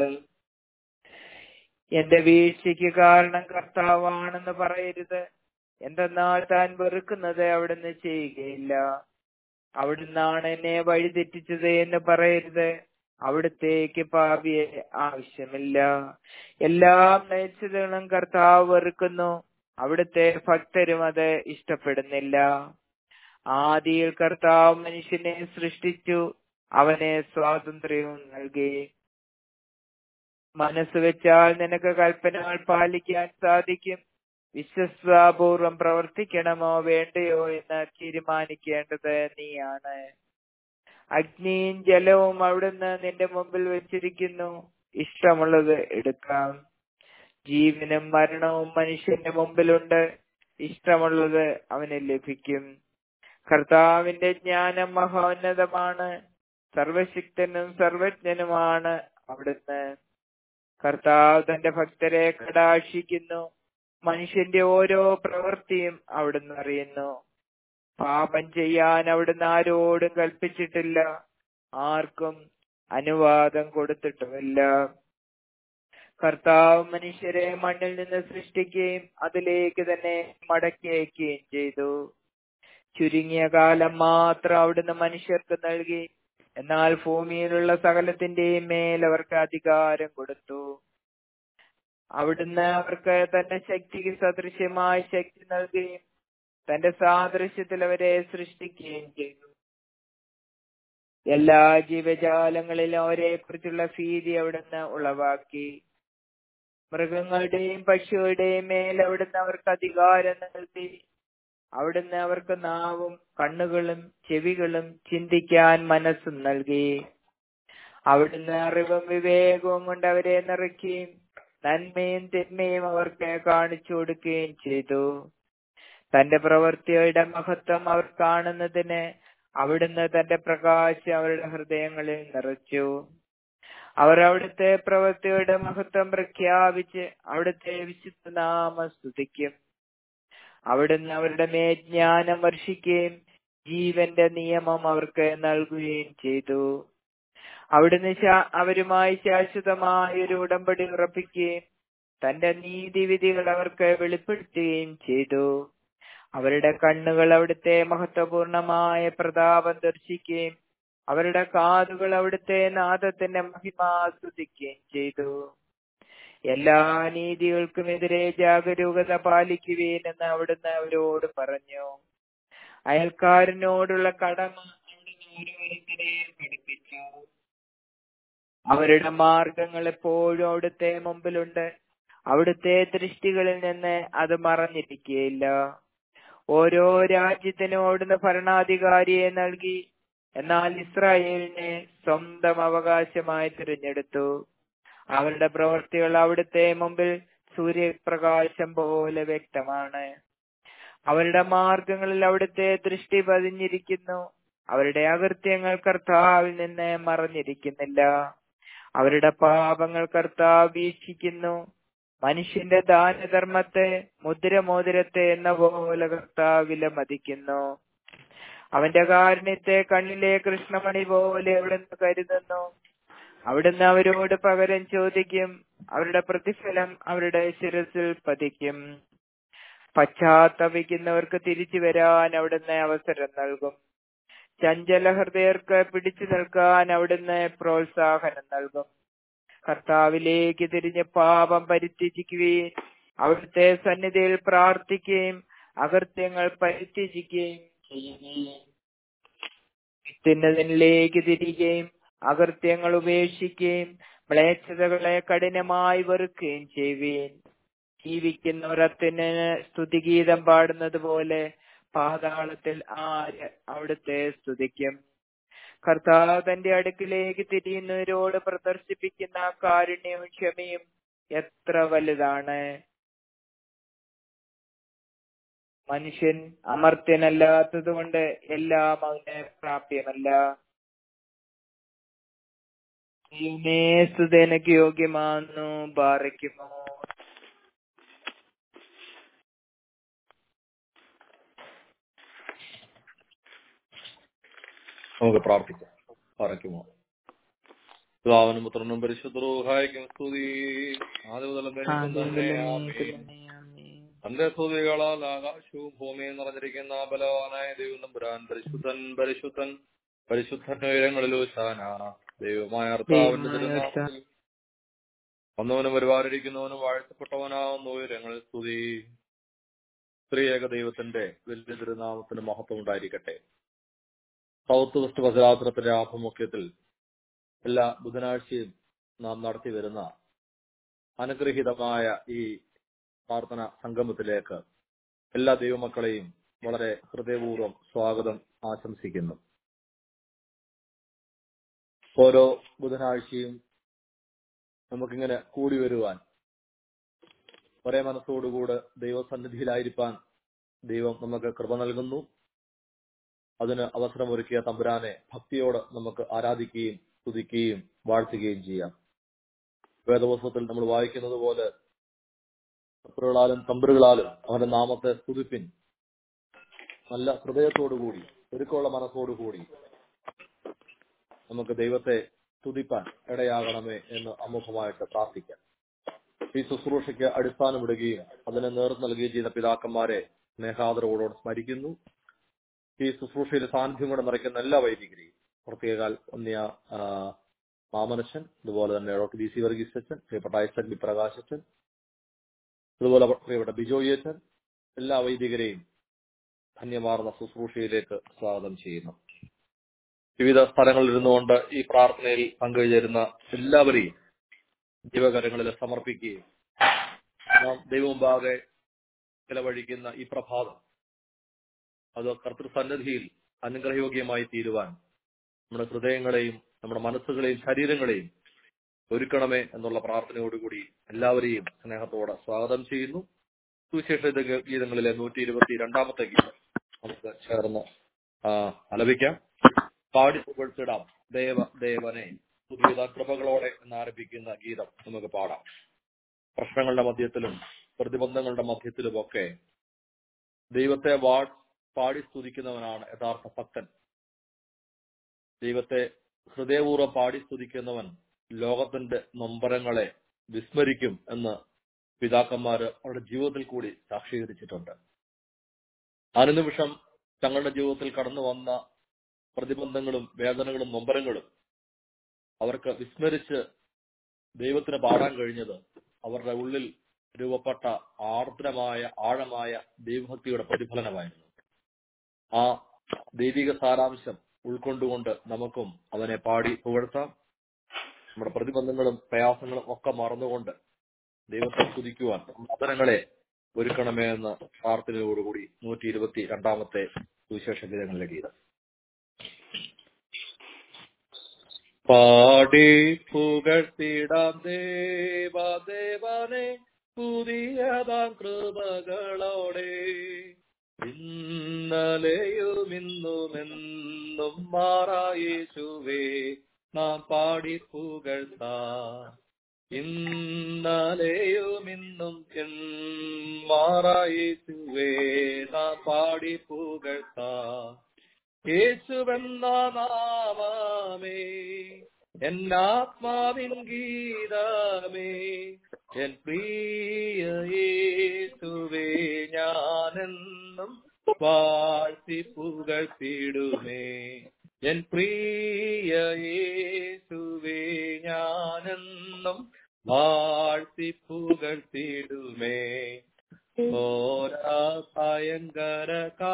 Speaker 1: എന്റെ വീഴ്ചയ്ക്ക് കാരണം കർത്താവാണെന്ന് പറയരുത് എന്തെന്നാൽ താൻ വെറുക്കുന്നത് അവിടുന്ന് ചെയ്യുകയില്ല അവിടുന്നാണ് എന്നെ വഴിതെറ്റിച്ചത് എന്ന് പറയരുത് അവിടുത്തേക്ക് പാപിയെ ആവശ്യമില്ല എല്ലാ മേച്ചതകളും കർത്താവ് വെറുക്കുന്നു അവിടുത്തെ ഭക്തരും അത് ഇഷ്ടപ്പെടുന്നില്ല ആദിയിൽ കർത്താവ് മനുഷ്യനെ സൃഷ്ടിച്ചു അവനെ സ്വാതന്ത്ര്യവും നൽകി മനസ്സ് വെച്ചാൽ നിനക്ക് കൽപ്പനകൾ പാലിക്കാൻ സാധിക്കും വിശ്വസ്വാപൂർവം പ്രവർത്തിക്കണമോ വേണ്ടയോ എന്ന് തീരുമാനിക്കേണ്ടത് നീയാണ് അഗ്നിയും ജലവും അവിടുന്ന് നിന്റെ മുമ്പിൽ വെച്ചിരിക്കുന്നു ഇഷ്ടമുള്ളത് എടുക്കാം ജീവനും മരണവും മനുഷ്യന്റെ മുമ്പിലുണ്ട് ഇഷ്ടമുള്ളത് അവന് ലഭിക്കും കർത്താവിന്റെ ജ്ഞാനം മഹോന്നതമാണ് സർവശക്തനും സർവജ്ഞനുമാണ് അവിടുന്ന് കർത്താവ് തന്റെ ഭക്തരെ കടാക്ഷിക്കുന്നു മനുഷ്യന്റെ ഓരോ പ്രവൃത്തിയും അവിടുന്ന് അറിയുന്നു പാപം ചെയ്യാൻ അവിടുന്ന് ആരോടും കൽപ്പിച്ചിട്ടില്ല ആർക്കും അനുവാദം കൊടുത്തിട്ടുമില്ല കർത്താവ് മനുഷ്യരെ മണ്ണിൽ നിന്ന് സൃഷ്ടിക്കുകയും അതിലേക്ക് തന്നെ മടക്കി അയക്കുകയും ചെയ്തു ചുരുങ്ങിയ കാലം മാത്രം അവിടുന്ന് മനുഷ്യർക്ക് നൽകി എന്നാൽ ഭൂമിയിലുള്ള സകലത്തിന്റെയും മേൽ അവർക്ക് അധികാരം കൊടുത്തു അവിടുന്ന് അവർക്ക് തന്റെ ശക്തിക്ക് സദൃശ്യമായ ശക്തി നൽകുകയും തന്റെ സാദൃശ്യത്തിൽ അവരെ സൃഷ്ടിക്കുകയും ചെയ്തു എല്ലാ ജീവജാലങ്ങളിലും അവരെ കുറിച്ചുള്ള ഭീതി അവിടുന്ന് ഉളവാക്കി മൃഗങ്ങളുടെയും പക്ഷികളുടെയും മേൽ അവിടുന്ന് അവർക്ക് അധികാരം നൽകി അവിടുന്ന് അവർക്ക് നാവും കണ്ണുകളും ചെവികളും ചിന്തിക്കാൻ മനസ്സും നൽകി അവിടുന്ന് അറിവും വിവേകവും കൊണ്ട് അവരെ നിറയ്ക്കുകയും നന്മയും തിന്മയും അവർക്ക് കാണിച്ചു കൊടുക്കുകയും ചെയ്തു തന്റെ പ്രവൃത്തിയുടെ മഹത്വം അവർ കാണുന്നതിന് അവിടുന്ന് തന്റെ പ്രകാശം അവരുടെ ഹൃദയങ്ങളിൽ നിറച്ചു അവർ അവിടുത്തെ പ്രവൃത്തിയുടെ മഹത്വം പ്രഖ്യാപിച്ച് അവിടുത്തെ വിശുദ്ധ നാമം സ്തുതിക്കും അവിടുന്ന് അവരുടെ മേൽ ജ്ഞാനം വർഷിക്കുകയും ജീവന്റെ നിയമം അവർക്ക് നൽകുകയും ചെയ്തു അവിടുന്ന് ശാ- അവരുമായി ശാശ്വതമായ ഒരു ഉടമ്പടി ഉറപ്പിക്കുകയും തന്റെ നീതിവിധികൾ അവർക്ക് വെളിപ്പെടുത്തുകയും ചെയ്തു അവരുടെ കണ്ണുകൾ അവിടുത്തെ മഹത്വപൂർണമായ പ്രതാപം ദർശിക്കുകയും അവരുടെ കാതുകൾ അവിടുത്തെ നാദത്തിന്റെ മഹിമ ആസ്വദിക്കുകയും ചെയ്തു എല്ലാ നീതികൾക്കുമെതിരെ ജാഗരൂകത പാലിക്കുവേൻ എന്ന് അവിടുന്ന് അവരോട് പറഞ്ഞു അയൽക്കാരനോടുള്ള കടമ അവിടുന്ന് ഓരോരുത്തരെയും പഠിപ്പിച്ചു അവരുടെ മാർഗങ്ങൾ എപ്പോഴും അവിടുത്തെ മുമ്പിലുണ്ട് അവിടുത്തെ ദൃഷ്ടികളിൽ നിന്ന് അത് മറഞ്ഞിരിക്കുകയില്ല ഓരോ രാജ്യത്തിനും അവിടുന്ന് ഭരണാധികാരിയെ നൽകി എന്നാൽ ഇസ്രായേലിനെ സ്വന്തം അവകാശമായി തിരഞ്ഞെടുത്തു അവരുടെ പ്രവൃത്തികൾ അവിടുത്തെ മുമ്പിൽ സൂര്യപ്രകാശം പോലെ വ്യക്തമാണ് അവരുടെ മാർഗങ്ങളിൽ അവിടുത്തെ ദൃഷ്ടി പതിഞ്ഞിരിക്കുന്നു അവരുടെ അകൃത്യങ്ങൾ കർത്താവിൽ നിന്ന് മറഞ്ഞിരിക്കുന്നില്ല അവരുടെ പാപങ്ങൾ കർത്താവ് വീക്ഷിക്കുന്നു മനുഷ്യന്റെ ദാനധർമ്മത്തെ മുദ്രമോതിരത്തെ എന്ന പോലെ കർത്താവ് വിലമതിക്കുന്നു അവന്റെ കാരുണ്യത്തെ കണ്ണിലെ കൃഷ്ണമണി പോലെ അവിടുന്ന് കരുതുന്നു അവിടുന്ന് അവരോട് പകരം ചോദിക്കും അവരുടെ പ്രതിഫലം അവരുടെ ശിരസിൽ പതിക്കും പശ്ചാത്തപിക്കുന്നവർക്ക് തിരിച്ചു വരാൻ അവിടുന്ന് അവസരം നൽകും ചഞ്ചല ഹൃദയർക്ക് പിടിച്ചു നിൽക്കാൻ അവിടുന്ന് പ്രോത്സാഹനം നൽകും കർത്താവിലേക്ക് തിരിഞ്ഞ് പാപം പരിത്യജിക്കുകയും അവിടുത്തെ സന്നിധിയിൽ പ്രാർത്ഥിക്കുകയും അകൃത്യങ്ങൾ പരിത്യജിക്കുകയും ചെയ്യുകയും തിന്നതിനിലേക്ക് തിരികെയും അകൃത്യങ്ങൾ ഉപേക്ഷിക്കുകയും മ്ലേച്ഛതകളെ കഠിനമായി വെറുക്കുകയും ചെയ്യുവീൻ ജീവിക്കുന്നവരത്തിന് സ്തുതിഗീതം പാടുന്നത് പോലെ പാതാളത്തിൽ ആര് അവിടുത്തെ സ്തുതിക്കും കർത്താവ് തന്റെ അടുക്കിലേക്ക് തിരിയുന്നവരോട് പ്രദർശിപ്പിക്കുന്ന കാരുണ്യവും ക്ഷമയും എത്ര വലുതാണ് മനുഷ്യൻ അമർത്യനല്ലാത്തതുകൊണ്ട് എല്ലാം അവന് പ്രാപ്യമല്ല ദൈവമേ സ്തുതനക്ക് യോഗ്യമാണെന്നു ബാറയ്ക്കുമോ
Speaker 2: നമുക്ക് പ്രാർത്ഥിക്കാം പറയ്ക്കുമോ പിതാവിനും പുത്രനും പരിശുദ്ധരൂഹായിക്കും സ്തുതി ആദ്യ മുതൽ എന്നേക്കും തന്നെ ആമേൻ. തന്റെ സ്തുതികളാൽ ആകാശവും ഭൂമിയും നിറഞ്ഞിരിക്കുന്ന ബലവാനായ ദൈവം നമ്പുരാൻ പരിശുദ്ധൻ പരിശുദ്ധൻ പരിശുദ്ധൻ ഉയരങ്ങളിലോ ശാന ദൈവമായ അർത്ഥാവിന്റെ തിരുനാമത്തിൽ വന്നവനും ഒരുപാടിരിക്കുന്നവനും വാഴ്ത്തപ്പെട്ടവനാവുന്ന ഉയരങ്ങളിൽ സ്തുതി സ്ത്രീയേക ദൈവത്തിന്റെ വലിയ തിരുനാമത്തിന് മഹത്വം ഉണ്ടായിരിക്കട്ടെ സൗത്ത് വെസ്റ്റ് പശ്ചാത്തലത്തിന്റെ ആഭിമുഖ്യത്തിൽ എല്ലാ ബുധനാഴ്ചയും നാം നടത്തി വരുന്ന അനുഗ്രഹീതമായ ഈ പ്രാർത്ഥന സംഗമത്തിലേക്ക് എല്ലാ ദൈവമക്കളെയും വളരെ ഹൃദയപൂർവ്വം സ്വാഗതം ആശംസിക്കുന്നു ഓരോ ബുധനാഴ്ചയും നമുക്കിങ്ങനെ കൂടി വരുവാൻ ഒരേ മനസ്സോടുകൂടെ ദൈവസന്നിധിയിലായിരിക്കാൻ ദൈവം നമുക്ക് കൃപ നൽകുന്നു അതിന് അവസരമൊരുക്കിയ തമ്പുരാനെ ഭക്തിയോട് നമുക്ക് ആരാധിക്കുകയും സ്തുതിക്കുകയും വാഴ്ത്തുകയും ചെയ്യാം വേദപുസ്തകത്തിൽ നമ്മൾ വായിക്കുന്നത് പോലെ തമ്പുരുകളാലും തമ്പുരുകളാലും അവന്റെ നാമത്തെ സ്തുതിപ്പിൻ നല്ല ഹൃദയത്തോടുകൂടി ഒരുക്കമുള്ള മനസ്സോടുകൂടി നമുക്ക് ദൈവത്തെ സ്തുതിപ്പാൻ ഇടയാകണമേ എന്ന് അമുഖമായിട്ട് പ്രാർത്ഥിക്കാം ഈ ശുശ്രൂഷയ്ക്ക് അടിസ്ഥാനമിടുകയും അതിന് നേതൃത്വം നൽകുകയും ചെയ്ത പിതാക്കന്മാരെ സ്നേഹാദരവോടോട് സ്മരിക്കുന്നു ഈ ശുശ്രൂഷയിൽ സാന്നിധ്യം കൊണ്ട് നിറയ്ക്കുന്ന എല്ലാ വൈദികരെയും പ്രത്യേകാൽ ഒന്നിയ ആ, മാമനച്ചൻ അതുപോലെ തന്നെ ഡോക്ടർ ബി സി വർഗീസ് അച്ഛൻ പ്രിയപ്പെട്ട ഐസക് ബി പ്രകാശ് അച്ഛൻ അതുപോലെ പ്രിയപ്പെട്ട ബിജോയി അച്ഛൻ എല്ലാ വൈദികരെയും ധന്യമാർന്ന ശുശ്രൂഷയിലേക്ക് സ്വാഗതം ചെയ്യുന്നു വിവിധ സ്ഥലങ്ങളിൽ ഇരുന്നുകൊണ്ട് ഈ പ്രാർത്ഥനയിൽ പങ്കുചേരുന്ന എല്ലാവരെയും ദൈവകരങ്ങളിൽ സമർപ്പിക്കുകയും നാം ദൈവമുമ്പാകെ ചെലവഴിക്കുന്ന ഈ പ്രഭാതം അത് കർത്തൃസന്നിധിയിൽ അനുഗ്രഹയോഗ്യമായി തീരുവാൻ നമ്മുടെ ഹൃദയങ്ങളെയും നമ്മുടെ മനസ്സുകളെയും ശരീരങ്ങളെയും ഒരുക്കണമേ എന്നുള്ള പ്രാർത്ഥനയോടുകൂടി എല്ലാവരെയും സ്നേഹത്തോടെ സ്വാഗതം ചെയ്യുന്നു സുവിശേഷ ഗീതങ്ങളിലെ നൂറ്റി ഇരുപത്തി രണ്ടാമത്തെ ഗീതം നമുക്ക് ചേർന്ന് ആ, ആലപിക്കാം പാടി പുകഴ്ത്തിടാം ദേവ ദേവനെ പുതിയ കൃപകളോടെ എന്നാരംഭിക്കുന്ന ഗീതം നമുക്ക് പാടാം പ്രശ്നങ്ങളുടെ മധ്യത്തിലും പ്രതിബന്ധങ്ങളുടെ മധ്യത്തിലുമൊക്കെ ദൈവത്തെ വാ പാടി സ്തുതിക്കുന്നവനാണ് യഥാർത്ഥ ഭക്തൻ ദൈവത്തെ ഹൃദയപൂർവ്വം പാടി സ്തുതിക്കുന്നവൻ ലോകത്തിന്റെ നൊമ്പരങ്ങളെ വിസ്മരിക്കും എന്ന് പിതാക്കന്മാര് അവരുടെ ജീവിതത്തിൽ കൂടി സാക്ഷീകരിച്ചിട്ടുണ്ട് അനുനിമിഷം തങ്ങളുടെ ജീവിതത്തിൽ കടന്നു വന്ന പ്രതിബന്ധങ്ങളും വേദനകളും നൊമ്പരങ്ങളും അവർക്ക് വിസ്മരിച്ച് ദൈവത്തിന് പാടാൻ കഴിഞ്ഞത് അവരുടെ ഉള്ളിൽ രൂപപ്പെട്ട ആർദ്രമായ ആഴമായ ദൈവഭക്തിയുടെ പ്രതിഫലനമായിരുന്നു ആ ദൈവിക സാരാംശം ഉൾക്കൊണ്ടുകൊണ്ട് നമുക്കും അവനെ പാടി പുകഴ്ത്താം നമ്മുടെ പ്രതിബന്ധങ്ങളും പ്രയാസങ്ങളും ഒക്കെ മറന്നുകൊണ്ട് ദൈവത്തെ സ്തുതിക്കുവാൻ അവസരങ്ങളെ ഒരുക്കണമേ എന്ന പ്രാർത്ഥനയോടുകൂടി നൂറ്റി ഇരുപത്തി രണ്ടാമത്തെ സുവിശേഷ ഗീതങ്ങളിലെ ഗീതം പാടി പുകഴ്ത്തിടാം ദേവദേവനെ പുതിയതാം കൃപകളോടെ ഇന്നലെയും ഇന്നുമെന്നും മാറായേശുവേ നാം പാടി പുകഴ്ത്താം ഇന്നലെയും ഇന്നും മാറായേശുവേ നാം പാടി പുകഴ്ത്താം യേശുവെന്ന നാമമേ എന്നാത്മാവിൻ ഗീതമേ എൻ പ്രിയ യേശുവേ ഞാനെന്നും വാഴ്ത്തി പുകഴ്ത്തിടുമേ എൻ പ്രിയ യേശുവേ ഞാനെന്നും വാഴ്ത്തി പുകഴ്ത്തിടുമേ ഓരാ ഭയങ്കര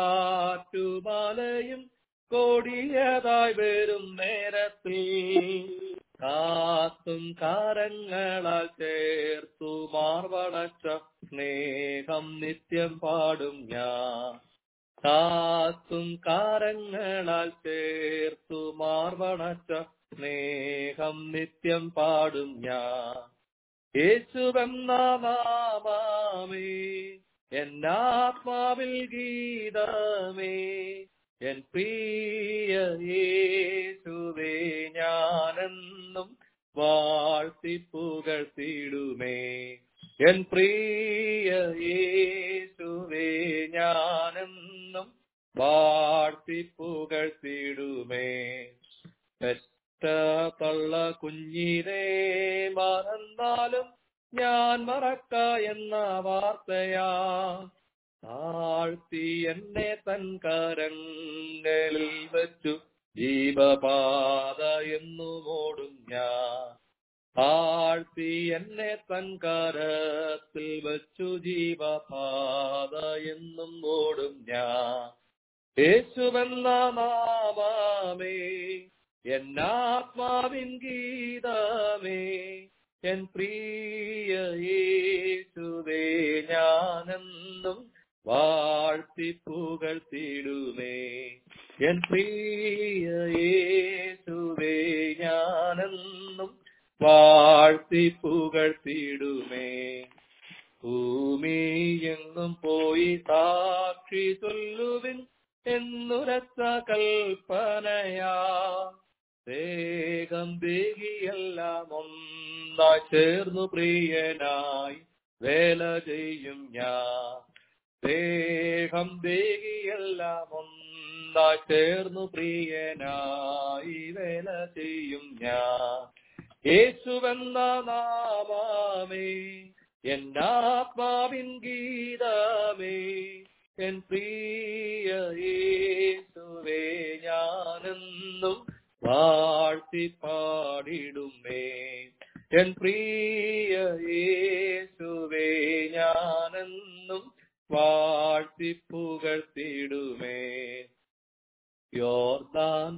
Speaker 2: കാറ്റുമലയും കൊടിയതായി വരും നേരത്തിൽ കാത്തും കാരങ്ങളാൽ ചേർത്തു മാർവടച്ച സ്നേഹം നിത്യം പാടും ഞാൻ കാത്തും കാരങ്ങളാൽ ചേർത്തു മാർവണച്ച സ്നേഹം നിത്യം പാടും ഞാൻ യേശുവെന്ന നാമമേ എന്നാത്മാവിൽ ഗീതമേ എൻ പ്രിയ യേശുവേ ഞാനെന്നും വാഴ്ത്തി പുകഴ്ത്തിടുമേ എൻ പ്രിയ യേശുവേ ഞാനെന്നും വാഴ്ത്തി പുകഴ്ത്തിടുമേ പെറ്റ തള്ള കുഞ്ഞിനെ മറന്നാലും ഞാൻ മറക്ക എന്ന വാർത്തയാ താഴ്ത്തി എന്നെ തൻ കരങ്ങളിൽ വെച്ചു ജീവപാത എന്നു ഓടും ഞാൻ താഴ്ത്തി എന്നെ തൻ കരത്തിൽ വെച്ചു ജീവപാത എന്നും ഓടും ഞാൻ യേശുവെന്ന നാമമേ എന്നാത്മാവിൻ ഗീതമേ എൻ പ്രിയ യേശുവേ ഞാനെന്നും വാഴ്ത്തി പുകഴ്ത്തിടുമേ എൻ പ്രിയ യേശുവേ ഞാനെന്നും വാഴ്ത്തി പുകഴ്ത്തിടുമേ ഭൂമിയെങ്ങും പോയി സാക്ഷി ചൊല്ലുവിൻ എന്നുരച്ച കൽപ്പനയാ വേഗം ദേഹിയെല്ലാം ഒന്നായി ചേർന്നു പ്രിയനായി വേല ചെയ്യും ഞാൻ ദേഹം ദേഹിയെല്ലാം ഒന്നായി ചേർന്നു പ്രിയനായി വേല ചെയ്യും ഞാൻ യേശുവെന്ന നാമമേ എന്നാത്മാവിൻ ഗീതമേ എൻ പ്രിയ യേശുവേ ഞാനെന്നും വാഴ്ത്തി പാടിടുമേ എൻ പ്രിയ യേശുവേ ഞാനെന്നും വാഴ്ത്തി പുകഴ്ത്തിടുമേ യോർദാൻ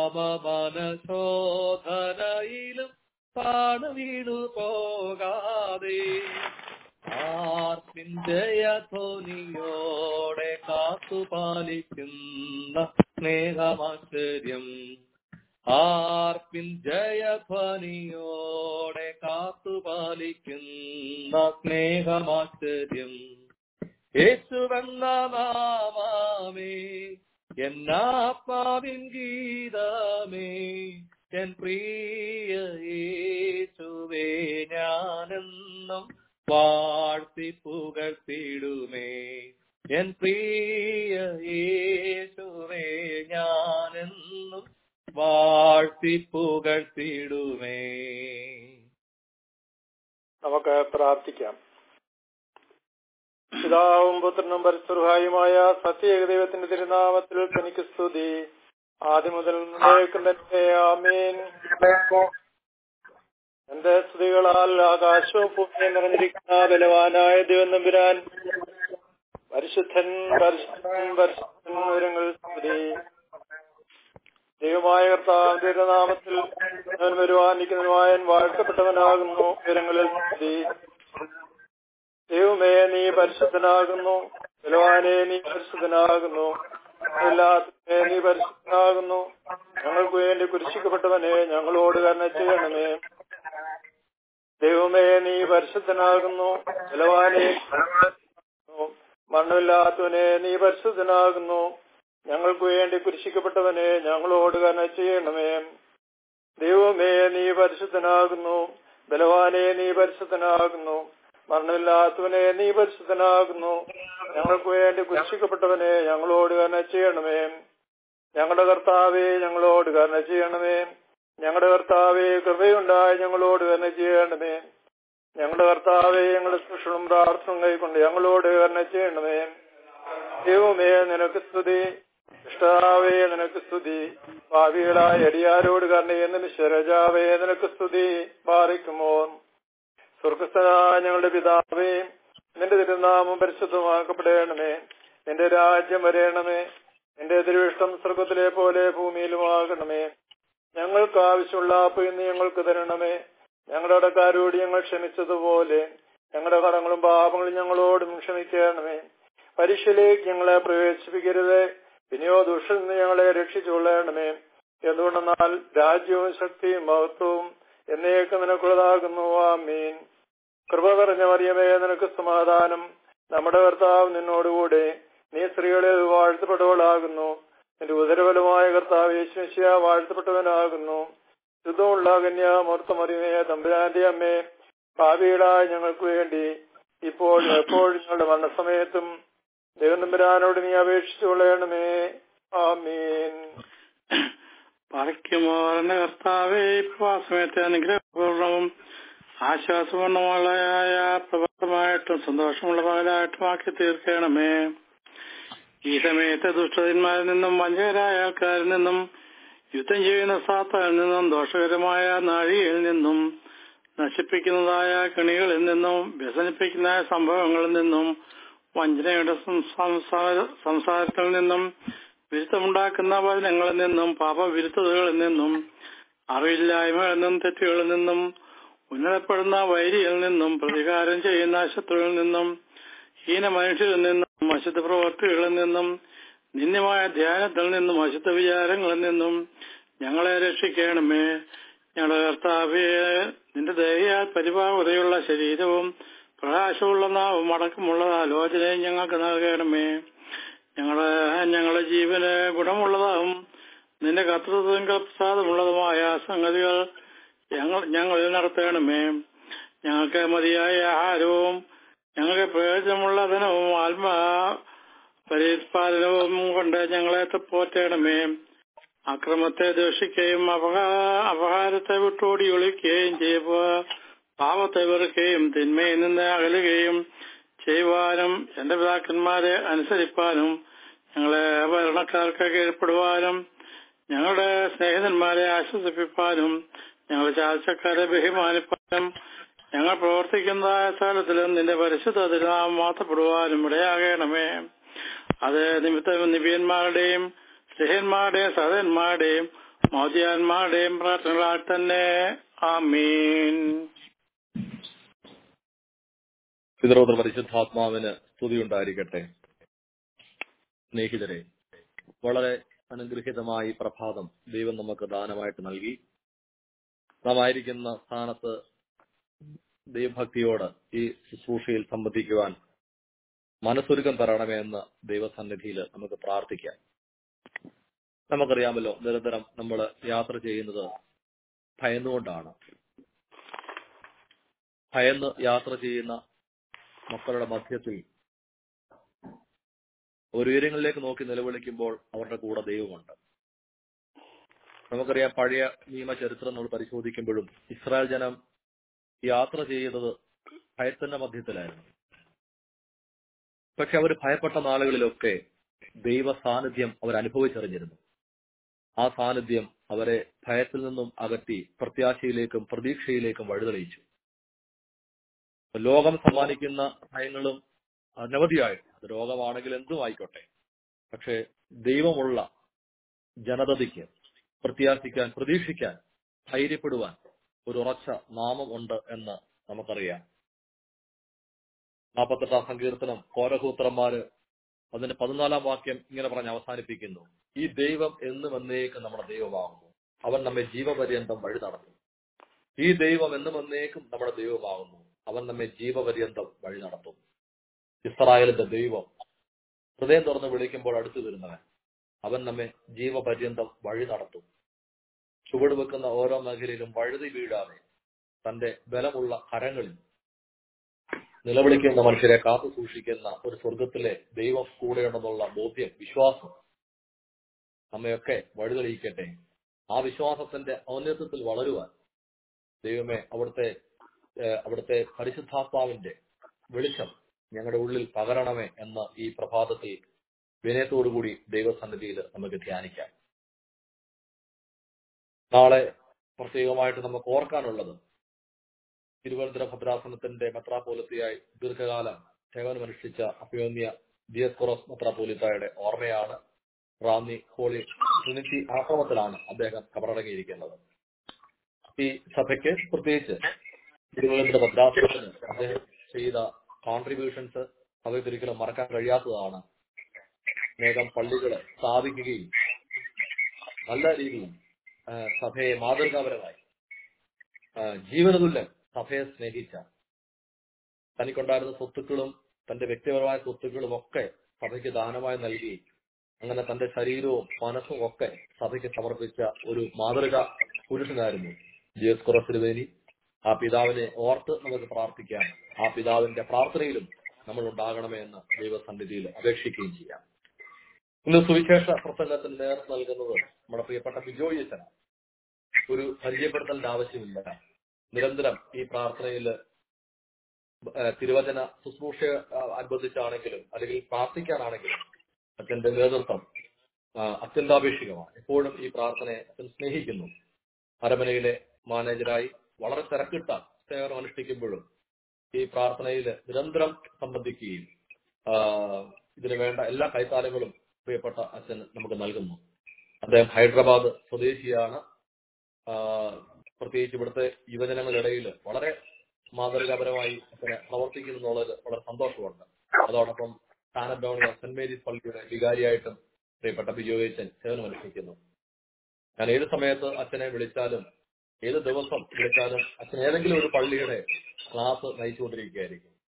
Speaker 2: സമമനശോധനയിലും താണു വീണു പോകാതെ ആർപ്പിൻ ജയധ്വനിയോടെ കാത്തുപാലിക്കുന്ന സ്നേഹമാശ്ചര്യം ആർപ്പിൻ ജയധ്വനിയോടെ കാത്തുപാലിക്കുന്ന സ്നേഹമാശ്ചര്യം യേശുവെന്ന നാമമേ എന്നാത്മാവിൻ ഗീതമേ എൻ പ്രിയ യേശുവേ ഞാനെന്നും വാഴ്ത്തി പുകഴ്ത്തിടുമേ എൻ പ്രിയ യേശുവേ ഞാനെന്നും വാഴ്ത്തി പുകഴ്ത്തിടുമേ
Speaker 3: നമുക്ക് പ്രാർത്ഥിക്കാം പിതാവും പുത്രനും പരിശുദ്ധായുമായ സത്യേകദൈവത്തിന്റെ തിരുനാമത്തിൽ തനിക്ക് സ്തുതി ആദ്യം മുതൽ നിന്നേക്കും തന്നെ ആമേൻ എന്റെ സ്തുതികളാൽ ആകാശവും ഭൂമിയും നിറഞ്ഞിരിക്കുന്ന ബലവാനായ ദൈവം നമ്പുരാൻ പരിശുദ്ധൻ പരിശുദ്ധൻ പരിശുദ്ധൻ വിവരങ്ങൾ സ്തുതി ദൈവമായ കർത്താവ് തിരുനാമത്തിൽ ഞാൻ വരുവാനിക്കുന്നതുമായ വാഴ്ത്തപ്പെട്ടവനാകുന്നു വിവരങ്ങളിൽ സ്തുതി ദൈവമേ നീ പരിശുദ്ധനാകുന്നു ബലവാനെ നീ പരിശുദ്ധനാകുന്നു എല്ലാത്തിനെ നീ പരിശുദ്ധനാകുന്നു ഞങ്ങൾക്ക് വേണ്ടി കുരിശിക്കപ്പെട്ടവനെ ഞങ്ങളോട് കരുണ ചെയ്യണമേ ദൈവമേ നീ പരിശുദ്ധനാകുന്നു ബലവാനെ മണ്ണില്ലാത്തവനെ നീ പരിശുദ്ധനാകുന്നു ഞങ്ങൾക്ക് വേണ്ടി കുരിശിക്കപ്പെട്ടവനെ ഞങ്ങളോട് കരുണ ചെയ്യണമേ ദൈവമേ നീ പരിശുദ്ധനാകുന്നു ബലവാനെ നീ പരിശുദ്ധനാകുന്നു മരണമില്ലാത്തവനെ നീ പരിശുദ്ധനാകുന്നു ഞങ്ങൾക്ക് വേണ്ടി കുരിശിക്കപ്പെട്ടവനെ ഞങ്ങളോട് കരുണ ചെയ്യണമേ ഞങ്ങളുടെ കർത്താവെ ഞങ്ങളോട് കരുണ ചെയ്യണമേ ഞങ്ങളുടെ കർത്താവെ കൃപയുണ്ടായി ഞങ്ങളോട് കരുണ ചെയ്യണമേ ഞങ്ങളുടെ കർത്താവെ ഞങ്ങളുടെ സൂക്ഷണം പ്രാർത്ഥന കൈക്കൊണ്ട് ഞങ്ങളോട് കരുണ ചെയ്യണമേ ദൈവമേ നിനക്ക് സ്തുതി ഇഷ്ടാവേ നിനക്ക് സ്തുതി ഭാവികളായ അടിയാരോട് കരുണയെന്ന് ശരജാവേ നിനക്ക് സ്തുതി പാറിക്കുമോ സ്വർഗസ്ഥനായ ഞങ്ങളുടെ പിതാവേ നിന്റെ തിരുനാമം പരിശുദ്ധമാക്കപ്പെടണമേ നിന്റെ രാജ്യം വരയണമേ നിന്റെ തിരുവിഷ്ടം സ്വർഗത്തിലെ പോലെ ഭൂമിയിലുമാകണമേ ഞങ്ങൾക്ക് ആവശ്യമുള്ള ഇന്ന് ഞങ്ങൾക്ക് തരണമേ ഞങ്ങളുടെ കടക്കാരോട് ഞങ്ങൾ ക്ഷമിച്ചതുപോലെ ഞങ്ങളുടെ കടങ്ങളും പാപങ്ങളും ഞങ്ങളോടും ക്ഷമിക്കണമേ പരീക്ഷയിലേക്ക് ഞങ്ങളെ പ്രവേശിപ്പിക്കരുത് പിന്നെയോ ദുഷിൽ നിന്ന് ഞങ്ങളെ രക്ഷിച്ചുകൊള്ളണമേ എന്തുകൊണ്ടെന്നാൽ രാജ്യവും ശക്തിയും മഹത്വവും എന്നേക്ക് നിനക്കുള്ളതാകുന്നു ആമീൻ കൃപ നിറഞ്ഞ മറിയമേ നിനക്ക് സമാധാനം നമ്മുടെ കർത്താവ് നിന്നോടുകൂടെ നീ സ്ത്രീകളിൽ വാഴ്ത്തപ്പെട്ടവളാകുന്നു നിന്റെ ഉദരബലമായ കർത്താവ് യേശുശിയ വാഴ്ത്തപ്പെട്ടവനാകുന്നു ശുദ്ധമുള്ള കന്യ മൂർത്തമറിയമേ തമ്പുരാന്റെ അമ്മേ ഭാവികളായ ഞങ്ങൾക്ക് വേണ്ടി ഇപ്പോൾ എപ്പോഴും ഞങ്ങളുടെ മരണസമയത്തും ദൈവം തമ്പുരാനോട് നീ അപേക്ഷിച്ചു കൊള്ളണമേ ആമീൻ
Speaker 4: പാലിക്കുമാറിന്റെ കർത്താവെ പ്രവാസമയത്തെ അനുഗ്രഹപൂർണവും ആശ്വാസപൂർണമുള്ളതായ പ്രഭാതമായിട്ടും സന്തോഷമുള്ള പകലായിട്ടും ആക്കി തീർക്കണമേ ഈ സമയത്ത് ദുഷ്ടന്മാരിൽ നിന്നും വഞ്ചകരായ ആൾക്കാരിൽ നിന്നും യുദ്ധം ചെയ്യുന്ന സാത്താനിൽ നിന്നും ദോഷകരമായ നാഴികയിൽ നിന്നും നശിപ്പിക്കുന്നതായ കണികളിൽ നിന്നും വ്യസനിപ്പിക്കുന്ന സംഭവങ്ങളിൽ നിന്നും വഞ്ചനയുടെ സംസാരത്തിൽ നിന്നും വിരുദ്ധമുണ്ടാക്കുന്ന വചനങ്ങളിൽ നിന്നും പാപവിരുദ്ധതകളിൽ നിന്നും അറിവില്ലായ്മകളിൽ നിന്നും തെറ്റുകളിൽ നിന്നും ഉന്നതപ്പെടുന്ന വൈരിയിൽ നിന്നും പ്രതികാരം ചെയ്യുന്ന ശത്രുവിൽ നിന്നും ഹീന മനുഷ്യരിൽ നിന്നും അശുദ്ധ പ്രവർത്തികളിൽ നിന്നും നിന്യമായ ധ്യാനത്തിൽ നിന്നും അശുദ്ധ വിചാരങ്ങളിൽ നിന്നും ഞങ്ങളെ രക്ഷിക്കണമേ ഞങ്ങളുടെ കർത്താവെ നിന്റെ ദയാൽ പരിഭാവതയുള്ള ശരീരവും പ്രകാശമുള്ള നാവും അടക്കമുള്ള ആലോചനയും ഞങ്ങൾക്ക് നൽകണമേ ഞങ്ങളെ ഞങ്ങളുടെ ജീവന് ഗുണമുള്ളതാവും നിന്റെ കർത്തൃത്വം പ്രസാദമുള്ളതുമായ സംഗതികൾ ഞങ്ങൾ ഞങ്ങളിൽ നടത്തണമേ ഞങ്ങൾക്ക് മതിയായ ആഹാരവും ഞങ്ങൾക്ക് പ്രയോജനമുള്ള ധനവും ആത്മാ പരിപാലനവും കൊണ്ട് ഞങ്ങളെ പോറ്റണമേ അക്രമത്തെ ദോഷിക്കുകയും അപകാ അപകാരത്തെ വിട്ടോടി ഒളിക്കുകയും ചെയ്യുക പാപത്തെ വെറുക്കുകയും തിന്മയിൽ നിന്ന് അകലുകയും ചെയ്യുവാനും എന്റെ പിതാക്കന്മാരെ അനുസരിപ്പാനും ഞങ്ങളെ ഭരണക്കാർക്ക് കീഴ്പ്പെടുവാനും ഞങ്ങളുടെ സ്നേഹിതന്മാരെ ആശ്വസിപ്പിക്കാനും ഞങ്ങളുടെ ചാർച്ചക്കാരെ ബഹുമാനിപ്പാനും ഞങ്ങൾ പ്രവർത്തിക്കുന്ന സ്ഥലത്തിലും നിന്റെ പരിശുദ്ധ തിരുനാമം മാത്തപ്പെടുവാനും ഇടയാകണമേ അത് നിമിത്തം നിബിയന്മാരുടെയും സ്നേഹന്മാരുടെയും സഹന്മാരുടെയും മൗതിയാന്മാരുടെയും പ്രാർത്ഥനകളാൽ തന്നെ ആമീൻ
Speaker 2: പിതൃപുത്ര പരിശുദ്ധാത്മാവിന് സ്തുതിയുണ്ടായിരിക്കട്ടെ സ്നേഹിതരെ വളരെ അനുഗ്രഹീതമായി പ്രഭാതം ദൈവം നമുക്ക് ദാനമായിട്ട് നൽകി നാം ആയിരിക്കുന്ന സ്ഥാനത്ത് ദൈവഭക്തിയോട് ഈ ശുശ്രൂഷയിൽ സംബന്ധിക്കുവാൻ മനസ്സൊരുക്കം തരണമേ എന്ന് ദൈവസന്നിധിയിൽ നമുക്ക് പ്രാർത്ഥിക്കാം നമുക്കറിയാമല്ലോ നിരന്തരം നമ്മൾ യാത്ര ചെയ്യുന്നത് ഭയന്നുകൊണ്ടാണ് ഭയന്ന് യാത്ര ചെയ്യുന്ന മക്കളുടെ മധ്യത്തിൽ ഒരു ഉയരങ്ങളിലേക്ക് നോക്കി നിലവിളിക്കുമ്പോൾ അവരുടെ കൂടെ ദൈവമുണ്ട് നമുക്കറിയാം പഴയ നിയമ ചരിത്രം നമ്മൾ പരിശോധിക്കുമ്പോഴും ഇസ്രായേൽ ജനം യാത്ര ചെയ്തത് ഭയത്തിന്റെ മധ്യത്തിലായിരുന്നു പക്ഷെ അവർ ഭയപ്പെട്ട നാളുകളിലൊക്കെ ദൈവ സാന്നിധ്യം അവർ അനുഭവിച്ചറിഞ്ഞിരുന്നു ആ സാന്നിധ്യം അവരെ ഭയത്തിൽ നിന്നും അകറ്റി പ്രത്യാശയിലേക്കും പ്രതീക്ഷയിലേക്കും വഴിതെളിയിച്ചു ലോകം സമ്മാനിക്കുന്ന ഭയങ്ങളും അനവധിയായിട്ട് അത് രോഗമാണെങ്കിൽ എന്തും ആയിക്കോട്ടെ പക്ഷെ ദൈവമുള്ള ജനതയ്ക്ക് പ്രത്യാശിക്കാൻ പ്രതീക്ഷിക്കാൻ ധൈര്യപ്പെടുവാൻ ഒരു ഉറച്ച നാമം ഉണ്ട് എന്ന് നമുക്കറിയാം നാൽപ്പത്തെട്ടാം സങ്കീർത്തനം കോരഹൂത്രന്മാര് അതിന്റെ പതിനാലാം വാക്യം ഇങ്ങനെ പറഞ്ഞ് അവസാനിപ്പിക്കുന്നു ഈ ദൈവം എന്നും എന്നേക്കും നമ്മുടെ ദൈവമാകുന്നു അവൻ നമ്മെ ജീവപര്യന്തം വഴി നടത്തും ഈ ദൈവം എന്നും എന്നേക്കും നമ്മുടെ ദൈവമാകുന്നു അവൻ നമ്മെ ജീവപര്യന്തം വഴി നടത്തും ഇസ്രായേലിന്റെ ദൈവം ഹൃദയം തുറന്ന് വിളിക്കുമ്പോൾ അടുത്തു വരുന്നവൻ അവൻ നമ്മെ ജീവപര്യന്തം വഴി നടത്തും ചുവട് വെക്കുന്ന ഓരോ മേഖലയിലും വഴുതി വീഴാതെ തന്റെ ബലമുള്ള കരങ്ങളിൽ നിലവിളിക്കുന്ന മനുഷ്യരെ കാത്തു സൂക്ഷിക്കുന്ന ഒരു സ്വർഗത്തിലെ ദൈവം കൂടെയുണ്ടെന്നുള്ള ബോധ്യം വിശ്വാസം നമ്മയൊക്കെ വഴിതെളിയിക്കട്ടെ ആ വിശ്വാസത്തിന്റെ ഔന്നത്യത്തിൽ വളരുവാൻ ദൈവമേ അവിടുത്തെ ഏഹ് അവിടുത്തെ പരിശുദ്ധാത്മാവിന്റെ വെളിച്ചം ഞങ്ങളുടെ ഉള്ളിൽ പകരണമേ എന്ന ഈ പ്രഭാതത്തിൽ വിനയത്തോടുകൂടി ദൈവസന്നിധിയിൽ നമുക്ക് ധ്യാനിക്കാം നാളെ പ്രത്യേകമായിട്ട് നമുക്ക് ഓർക്കാനുള്ളത് തിരുവനന്തപുരം ഭദ്രാസനത്തിന്റെ മെത്രാപോലിത്തയായി ദീർഘകാലം സേവനമനുഷ്ഠിച്ച അഭിയോന്യ ദിയസ്കൊറോസ് മെത്രാപോലിത്തയുടെ ഓർമ്മയാണ് റാന്നി ഹോളി ട്രിനിറ്റി ആശ്രമത്തിലാണ് അദ്ദേഹം കബറടങ്ങിയിരിക്കുന്നത് ഈ സഭയ്ക്ക് പ്രത്യേകിച്ച് തിരുവനന്തപുരം ഭദ്രാസനത്തിന് അദ്ദേഹം ചെയ്ത കോൺട്രിബ്യൂഷൻസ് അവർക്ക് ഒരിക്കലും മറക്കാൻ കഴിയാത്തതാണ് അനേകം പള്ളികളെ സ്ഥാപിക്കുകയും നല്ല രീതിയിൽ ആ, സഭയെ മാതൃകാപരമായി ആ, ജീവനതുല്യം സഭയെ സ്നേഹിച്ച തനിക്കുണ്ടായിരുന്ന സ്വത്തുക്കളും തന്റെ വ്യക്തിപരമായ സ്വത്തുക്കളും ഒക്കെ സഭയ്ക്ക് ദാനമായി നൽകി അങ്ങനെ തന്റെ ശരീരവും മനസ്സും ഒക്കെ സഭയ്ക്ക് സമർപ്പിച്ച ഒരു മാതൃക പുരുഷനായിരുന്നു ജിയസ് കുറസിരുവേനി ആ പിതാവിനെ ഓർത്ത് നമുക്ക് പ്രാർത്ഥിക്കാം ആ പിതാവിന്റെ പ്രാർത്ഥനയിലും നമ്മൾ ഉണ്ടാകണമേ എന്ന് ദൈവസന്നിധിയിൽ അപേക്ഷിക്കുകയും ചെയ്യാം ഇന്ന് സുവിശേഷ പ്രസംഗത്തിന് നേതൃത്വം നൽകുന്നത് നമ്മുടെ പ്രിയപ്പെട്ട ബിജോയ് അച്ഛനാണ് ഒരു പരിചയപ്പെടുത്തലിന്റെ ആവശ്യമില്ല നിരന്തരം ഈ പ്രാർത്ഥനയിൽ തിരുവചന ശുശ്രൂഷ ആ, അനുബന്ധിച്ചാണെങ്കിലും അല്ലെങ്കിൽ പ്രാർത്ഥിക്കാനാണെങ്കിലും അച്ഛന്റെ നേതൃത്വം ആ, അത്യന്താപേക്ഷികമാണ് എപ്പോഴും ഈ പ്രാർത്ഥനയെ അച്ഛൻ സ്നേഹിക്കുന്നു അരമനയിലെ മാനേജരായി വളരെ തിരക്കിട്ട സേവനം അനുഷ്ഠിക്കുമ്പോഴും ഈ പ്രാർത്ഥനയിൽ നിരന്തരം സംബന്ധിക്കുകയും ആ, ഇതിനു വേണ്ട എല്ലാ കൈത്താലങ്ങളും പ്രിയപ്പെട്ട അച്ഛൻ നമുക്ക് നൽകുന്നു അദ്ദേഹം ഹൈദരാബാദ് സ്വദേശിയാണ് ആ, പ്രത്യേകിച്ച് ഇവിടുത്തെ യുവജനങ്ങളുടെ വളരെ മാതൃകാപരമായി അച്ഛനെ പ്രവർത്തിക്കുന്നു എന്നുള്ളത് വളരെ സന്തോഷമുണ്ട് അതോടൊപ്പം സാനഡോണിയ സെന്റ് മേരീസ് പള്ളിയുടെ വികാരിയായിട്ടും പ്രിയപ്പെട്ട ബിജോയച്ചൻ സേവനമനുഷ്ഠിക്കുന്നു ഞാൻ ഏത് സമയത്ത് അച്ഛനെ വിളിച്ചാലും ഏത് ദിവസം വിളിച്ചാലും അച്ഛൻ ഏതെങ്കിലും ഒരു പള്ളിയുടെ ക്ലാസ് നയിച്ചുകൊണ്ടിരിക്കുകയായിരിക്കും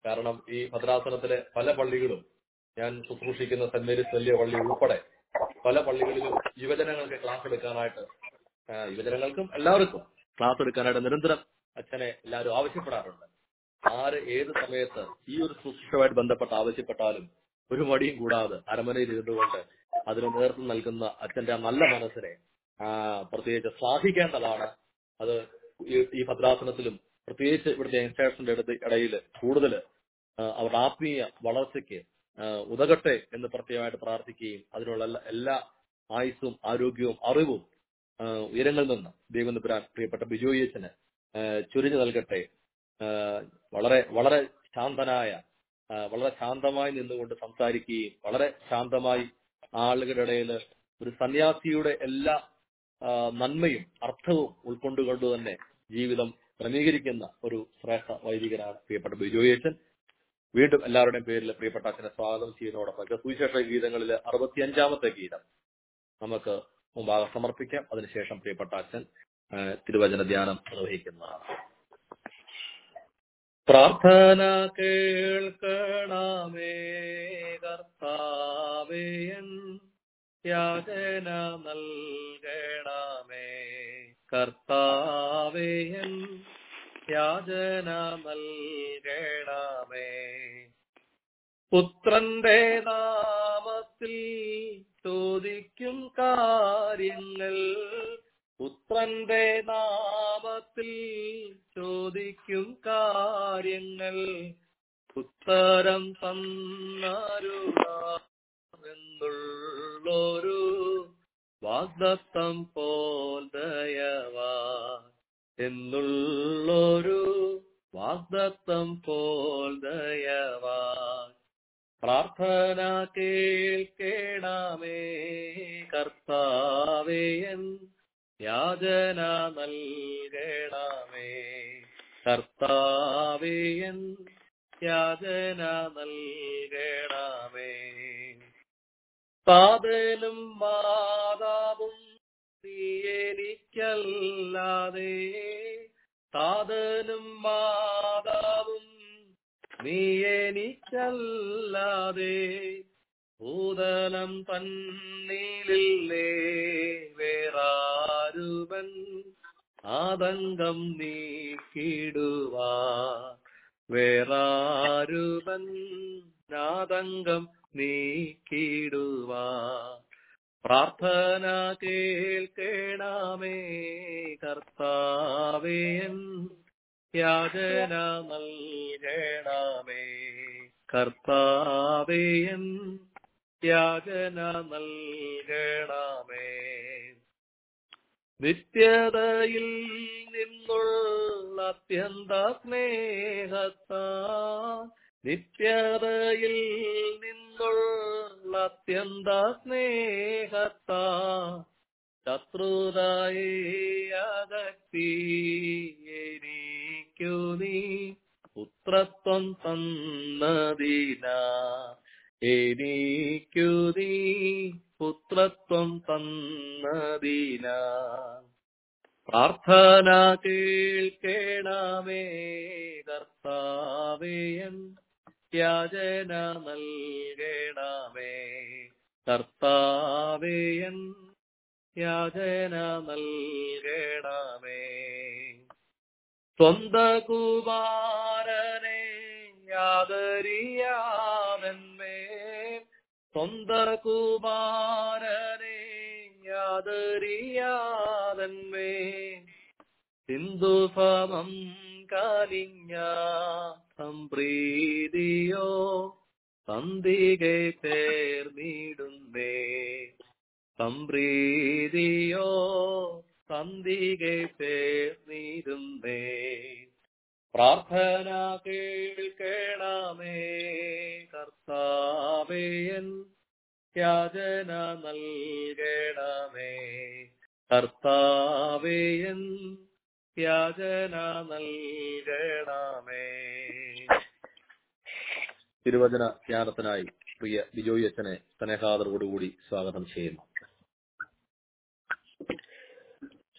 Speaker 2: കാരണം ഈ ഭദ്രാസനത്തിലെ പല പള്ളികളും ഞാൻ ശുശ്രൂഷിക്കുന്ന സെന്റ് മേരീസ് വലിയ പള്ളി ഉൾപ്പെടെ പല പള്ളികളിലും യുവജനങ്ങൾക്ക് ക്ലാസ് എടുക്കാനായിട്ട് ആ, യുവജനങ്ങൾക്കും എല്ലാവർക്കും ക്ലാസ് എടുക്കാനായിട്ട് നിരന്തരം അച്ഛനെ എല്ലാവരും ആവശ്യപ്പെടാറുണ്ട് ആര് ഏത് സമയത്ത് ഈ ഒരു ശുശ്രൂഷയുമായിട്ട് ബന്ധപ്പെട്ട് ആവശ്യപ്പെട്ടാലും ഒരു മടിയും കൂടാതെ അരമനയിൽ ഇരുന്നുകൊണ്ട് അതിന് നേതൃത്വം നൽകുന്ന അച്ഛന്റെ ആ നല്ല മനസ്സിനെ ആ, പ്രത്യേകിച്ച് ശ്ലാഘിക്കേണ്ടതാണ് അത് ഈ- ഈ ഭദ്രാസനത്തിലും പ്രത്യേകിച്ച് ഇവിടുത്തെ യങ്സ്റ്റേഴ്സിന്റെ അടുത്ത് ഇടയിൽ കൂടുതൽ അവരുടെ ആത്മീയ വളർച്ചയ്ക്ക് ആ, ഉതകട്ടെ എന്ന് പ്രത്യേകമായിട്ട് പ്രാർത്ഥിക്കുകയും അതിനുള്ള എല്ലാ- എല്ലാ ആയുസ്സും ആരോഗ്യവും അറിവും ആ, ഉയരങ്ങളിൽ നിന്ന് ദൈവം പുരാൻ പ്രിയപ്പെട്ട ബിജോയി അച്ഛന് ആ, ചുരിഞ്ഞു നൽകട്ടെ ആ, വളരെ വളരെ ശാന്തനായ ആ, വളരെ ശാന്തമായി നിന്നുകൊണ്ട് സംസാരിക്കുകയും വളരെ ശാന്തമായി ആളുകളുടെ ഇടയിൽ ഒരു സന്യാസിയുടെ എല്ലാ ആ, നന്മയും അർത്ഥവും ഉൾക്കൊണ്ടുകൊണ്ട് തന്നെ ജീവിതം ക്രമീകരിക്കുന്ന ഒരു ശ്രേഷ്ഠ വൈദികനാണ് പ്രിയപ്പെട്ട ബിജോയി അച്ഛൻ വീണ്ടും എല്ലാവരുടെയും പേരിൽ പ്രിയപ്പെട്ട അച്ഛനെ സ്വാഗതം ചെയ്യുന്നതോടൊപ്പം സുവിശേഷ ഗീതങ്ങളിൽ അറുപത്തിയഞ്ചാമത്തെ ഗീതം നമുക്ക് മുമ്പാകെ സമർപ്പിക്കാം അതിനുശേഷം പ്രിയപ്പെട്ട അച്ഛൻ ആ, തിരുവചന ധ്യാനം നിർവഹിക്കുന്നതാണ് പ്രാർത്ഥന കേൾക്കണമേ കർത്താവേയൻ യാചന നൽകണമേ കർത്താവേയൻ യാചന നൽകണമേ പുത്രന്റെ നാമത്തിൽ ചോദിക്കും കാര്യങ്ങൾ പുത്രന്റെ നാമത്തിൽ ചോദിക്കും കാര്യങ്ങൾ ഉത്തരം തന്നരുളാമെന്നുള്ളൊരു വാഗ്ദത്തം പോൽ ദയവാ എന്നുള്ളൊരു വാഗ്ദത്തം പോൽ ദയവാ പ്രാർത്ഥന കേൾക്കേണമേ കർത്താവേയൻ യാചന നൽകണമേ കർത്താവേയൻ യാചന നൽകണമേ പാതനും മാതാവും നീ എനിക്കല്ലാതെ താതനും മാതാവും നീ എനിക്കല്ലാതെ ഭൂതലം തന്നിലില്ലേ വേറാരുവൻ ആതങ്കം നീക്കിടുവാ വേറാരുവൻ ആതങ്കം നീക്കിടുവാ പ്രാർത്ഥന കേൾക്കണമേ കർത്താവേൻ യാചന നൽകണമേ കർത്താവേയൻ യാചന നൽകണമേ നിത്യതയിൽ നിന്നുള്ള അത്യന്ത സ്നേഹത്താ നിത്യതയിൽ നിന്നുള്ള അത്യന്ത സ്നേഹത്താ ശത്രുതായി അകറ്റി എനിക്കു നീ പുത്രത്വം തന്നതിന എനിക്കു നീ പുത്രത്വം തന്നതിന പ്രാർത്ഥന കേൾക്കണമേ കർത്താവേയൻ യാചന നൽകണമേ കർത്താവേയൻ യാചന നൽകണമേ സ്വന്ത കുമാരനെ യാതരിയാവന്മേ സ്വന്ത കുമാരനെ യാതരിയാതന്മേ സിന്ധുഫമം കാലിഞ്ഞ സംപ്രീതിയോ സന്ധികെ ചേർന്നിടുന്നേ സംപ്രീതിയോ സന്ധികെ ചേർന്നിരുന്നേ പ്രാർത്ഥന കേൾക്കണമേ കർത്താവേയൻ യാചന നൽകണമേ കർത്താവേയൻ യാചന നൽകണമേ തിരുവചന ധ്യാനത്തിനായി പ്രിയ ബിജോയി അച്ഛനെ സ്നേഹാദരോടുകൂടി സ്വാഗതം ചെയ്യുന്നു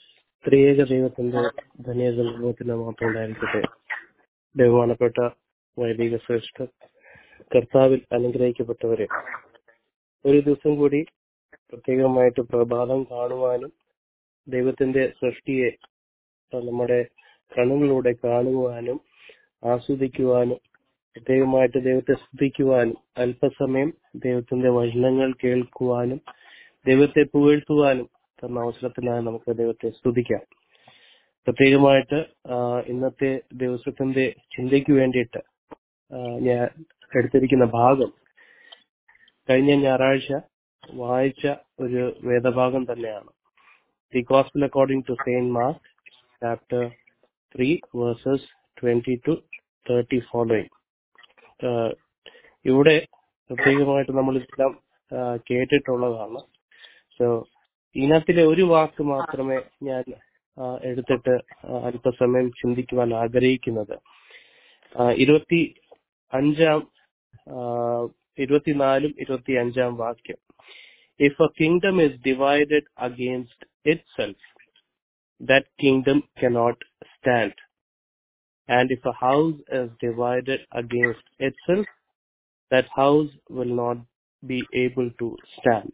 Speaker 5: ത്രിയേക ദൈവത്തിന്റെ ധന്യതത്തിന് മാത്രം ഉണ്ടായിരിക്കട്ടെ ബഹുമാനപ്പെട്ട വൈദിക ശ്രേഷ്ഠർ കർത്താവിൽ അനുഗ്രഹിക്കപ്പെട്ടവരെ ഒരു ദിവസം കൂടി പ്രത്യേകമായിട്ട് പ്രഭാതം കാണുവാനും ദൈവത്തിന്റെ സൃഷ്ടിയെ നമ്മുടെ കണ്ണുകളിലൂടെ കാണുവാനും ആസ്വദിക്കുവാനും പ്രത്യേകമായിട്ട് ദൈവത്തെ സ്തുതിക്കുവാനും അല്പസമയം ദൈവത്തിന്റെ വചനങ്ങൾ കേൾക്കുവാനും ദൈവത്തെ പുകഴ്ത്തുവാനും തന്ന അവസരത്തിനായി നമുക്ക് ദൈവത്തെ സ്തുതിക്കാം പ്രത്യേകമായിട്ട് ആ, ഇന്നത്തെ ദിവസത്തിന്റെ ചിന്തയ്ക്ക് വേണ്ടിയിട്ട് ആ, ഞാൻ എടുത്തിരിക്കുന്ന ഭാഗം കഴിഞ്ഞ ഞായറാഴ്ച വായിച്ച ഒരു വേദഭാഗം തന്നെയാണ് the gospel according to Saint Mark chapter three verses twenty two thirty following ഇവിടെ പ്രത്യേകമായിട്ട് നമ്മൾ ഇതെല്ലാം ആ, കേട്ടിട്ടുള്ളതാണ് സോ ഇതിനകത്തിലെ ഒരു വാക്ക് മാത്രമേ ഞാൻ ആ, എടുത്തിട്ട് ആ, അല്പസമയം ചിന്തിക്കുവാൻ ആഗ്രഹിക്കുന്നത് ആ, ഇരുപത്തി അഞ്ചാം ആ, ഇരുപത്തിനാലും ഇരുപത്തി അഞ്ചാം വാക്യം if a kingdom is divided against itself that kingdom cannot stand. And if a house is divided against itself, that house will not be able to stand.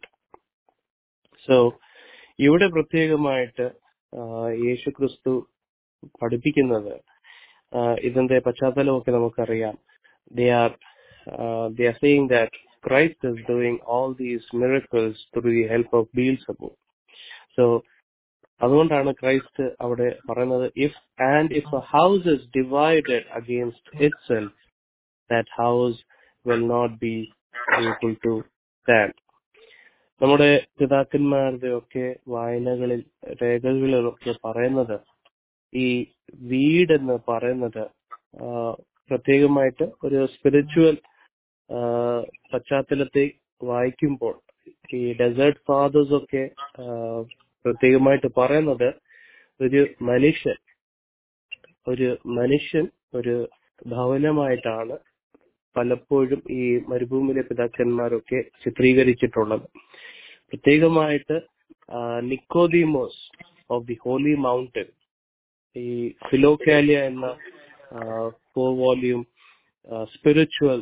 Speaker 5: So, ഇവിടെ പ്രത്യേകമായിട്ട് ആ, യേശു ക്രിസ്തു പഠിപ്പിക്കുന്നത് ആ, ഇതിന്റെ പശ്ചാത്തലമൊക്കെ നമുക്കറിയാം they are they are saying that Christ is doing all these miracles through the help of Beelzebub so അതുകൊണ്ടാണ് ക്രൈസ്റ്റ് അവിടെ പറയുന്നത് if and if a house is divided against itself that house will not be able to stand നമ്മുടെ പിതാക്കന്മാരുടെ ഒക്കെ വായനകളിൽ രേഖകളിലൊക്കെ പറയുന്നത് ഈ വീടെന്ന് പറയുന്നത് ആ, പ്രത്യേകമായിട്ട് ഒരു സ്പിരിച്വൽ പശ്ചാത്തലത്തെ വായിക്കുമ്പോൾ ഈ ഡെസേർട്ട് ഫാദേഴ്സ് ഒക്കെ ആ, പ്രത്യേകമായിട്ട് പറയുന്നത് ഒരു മനുഷ്യൻ ഒരു മനുഷ്യൻ ഒരു ഭവനമായിട്ടാണ് പലപ്പോഴും ഈ മരുഭൂമിയിലെ പിതാക്കന്മാരൊക്കെ ചിത്രീകരിച്ചിട്ടുള്ളത് പ്രത്യേകമായിട്ട് Nicodemus of the Holy Mountain ഈ ഫിലോക്കാലിയ എന്ന ഫോർ വോല്യൂം സ്പിരിച്വൽ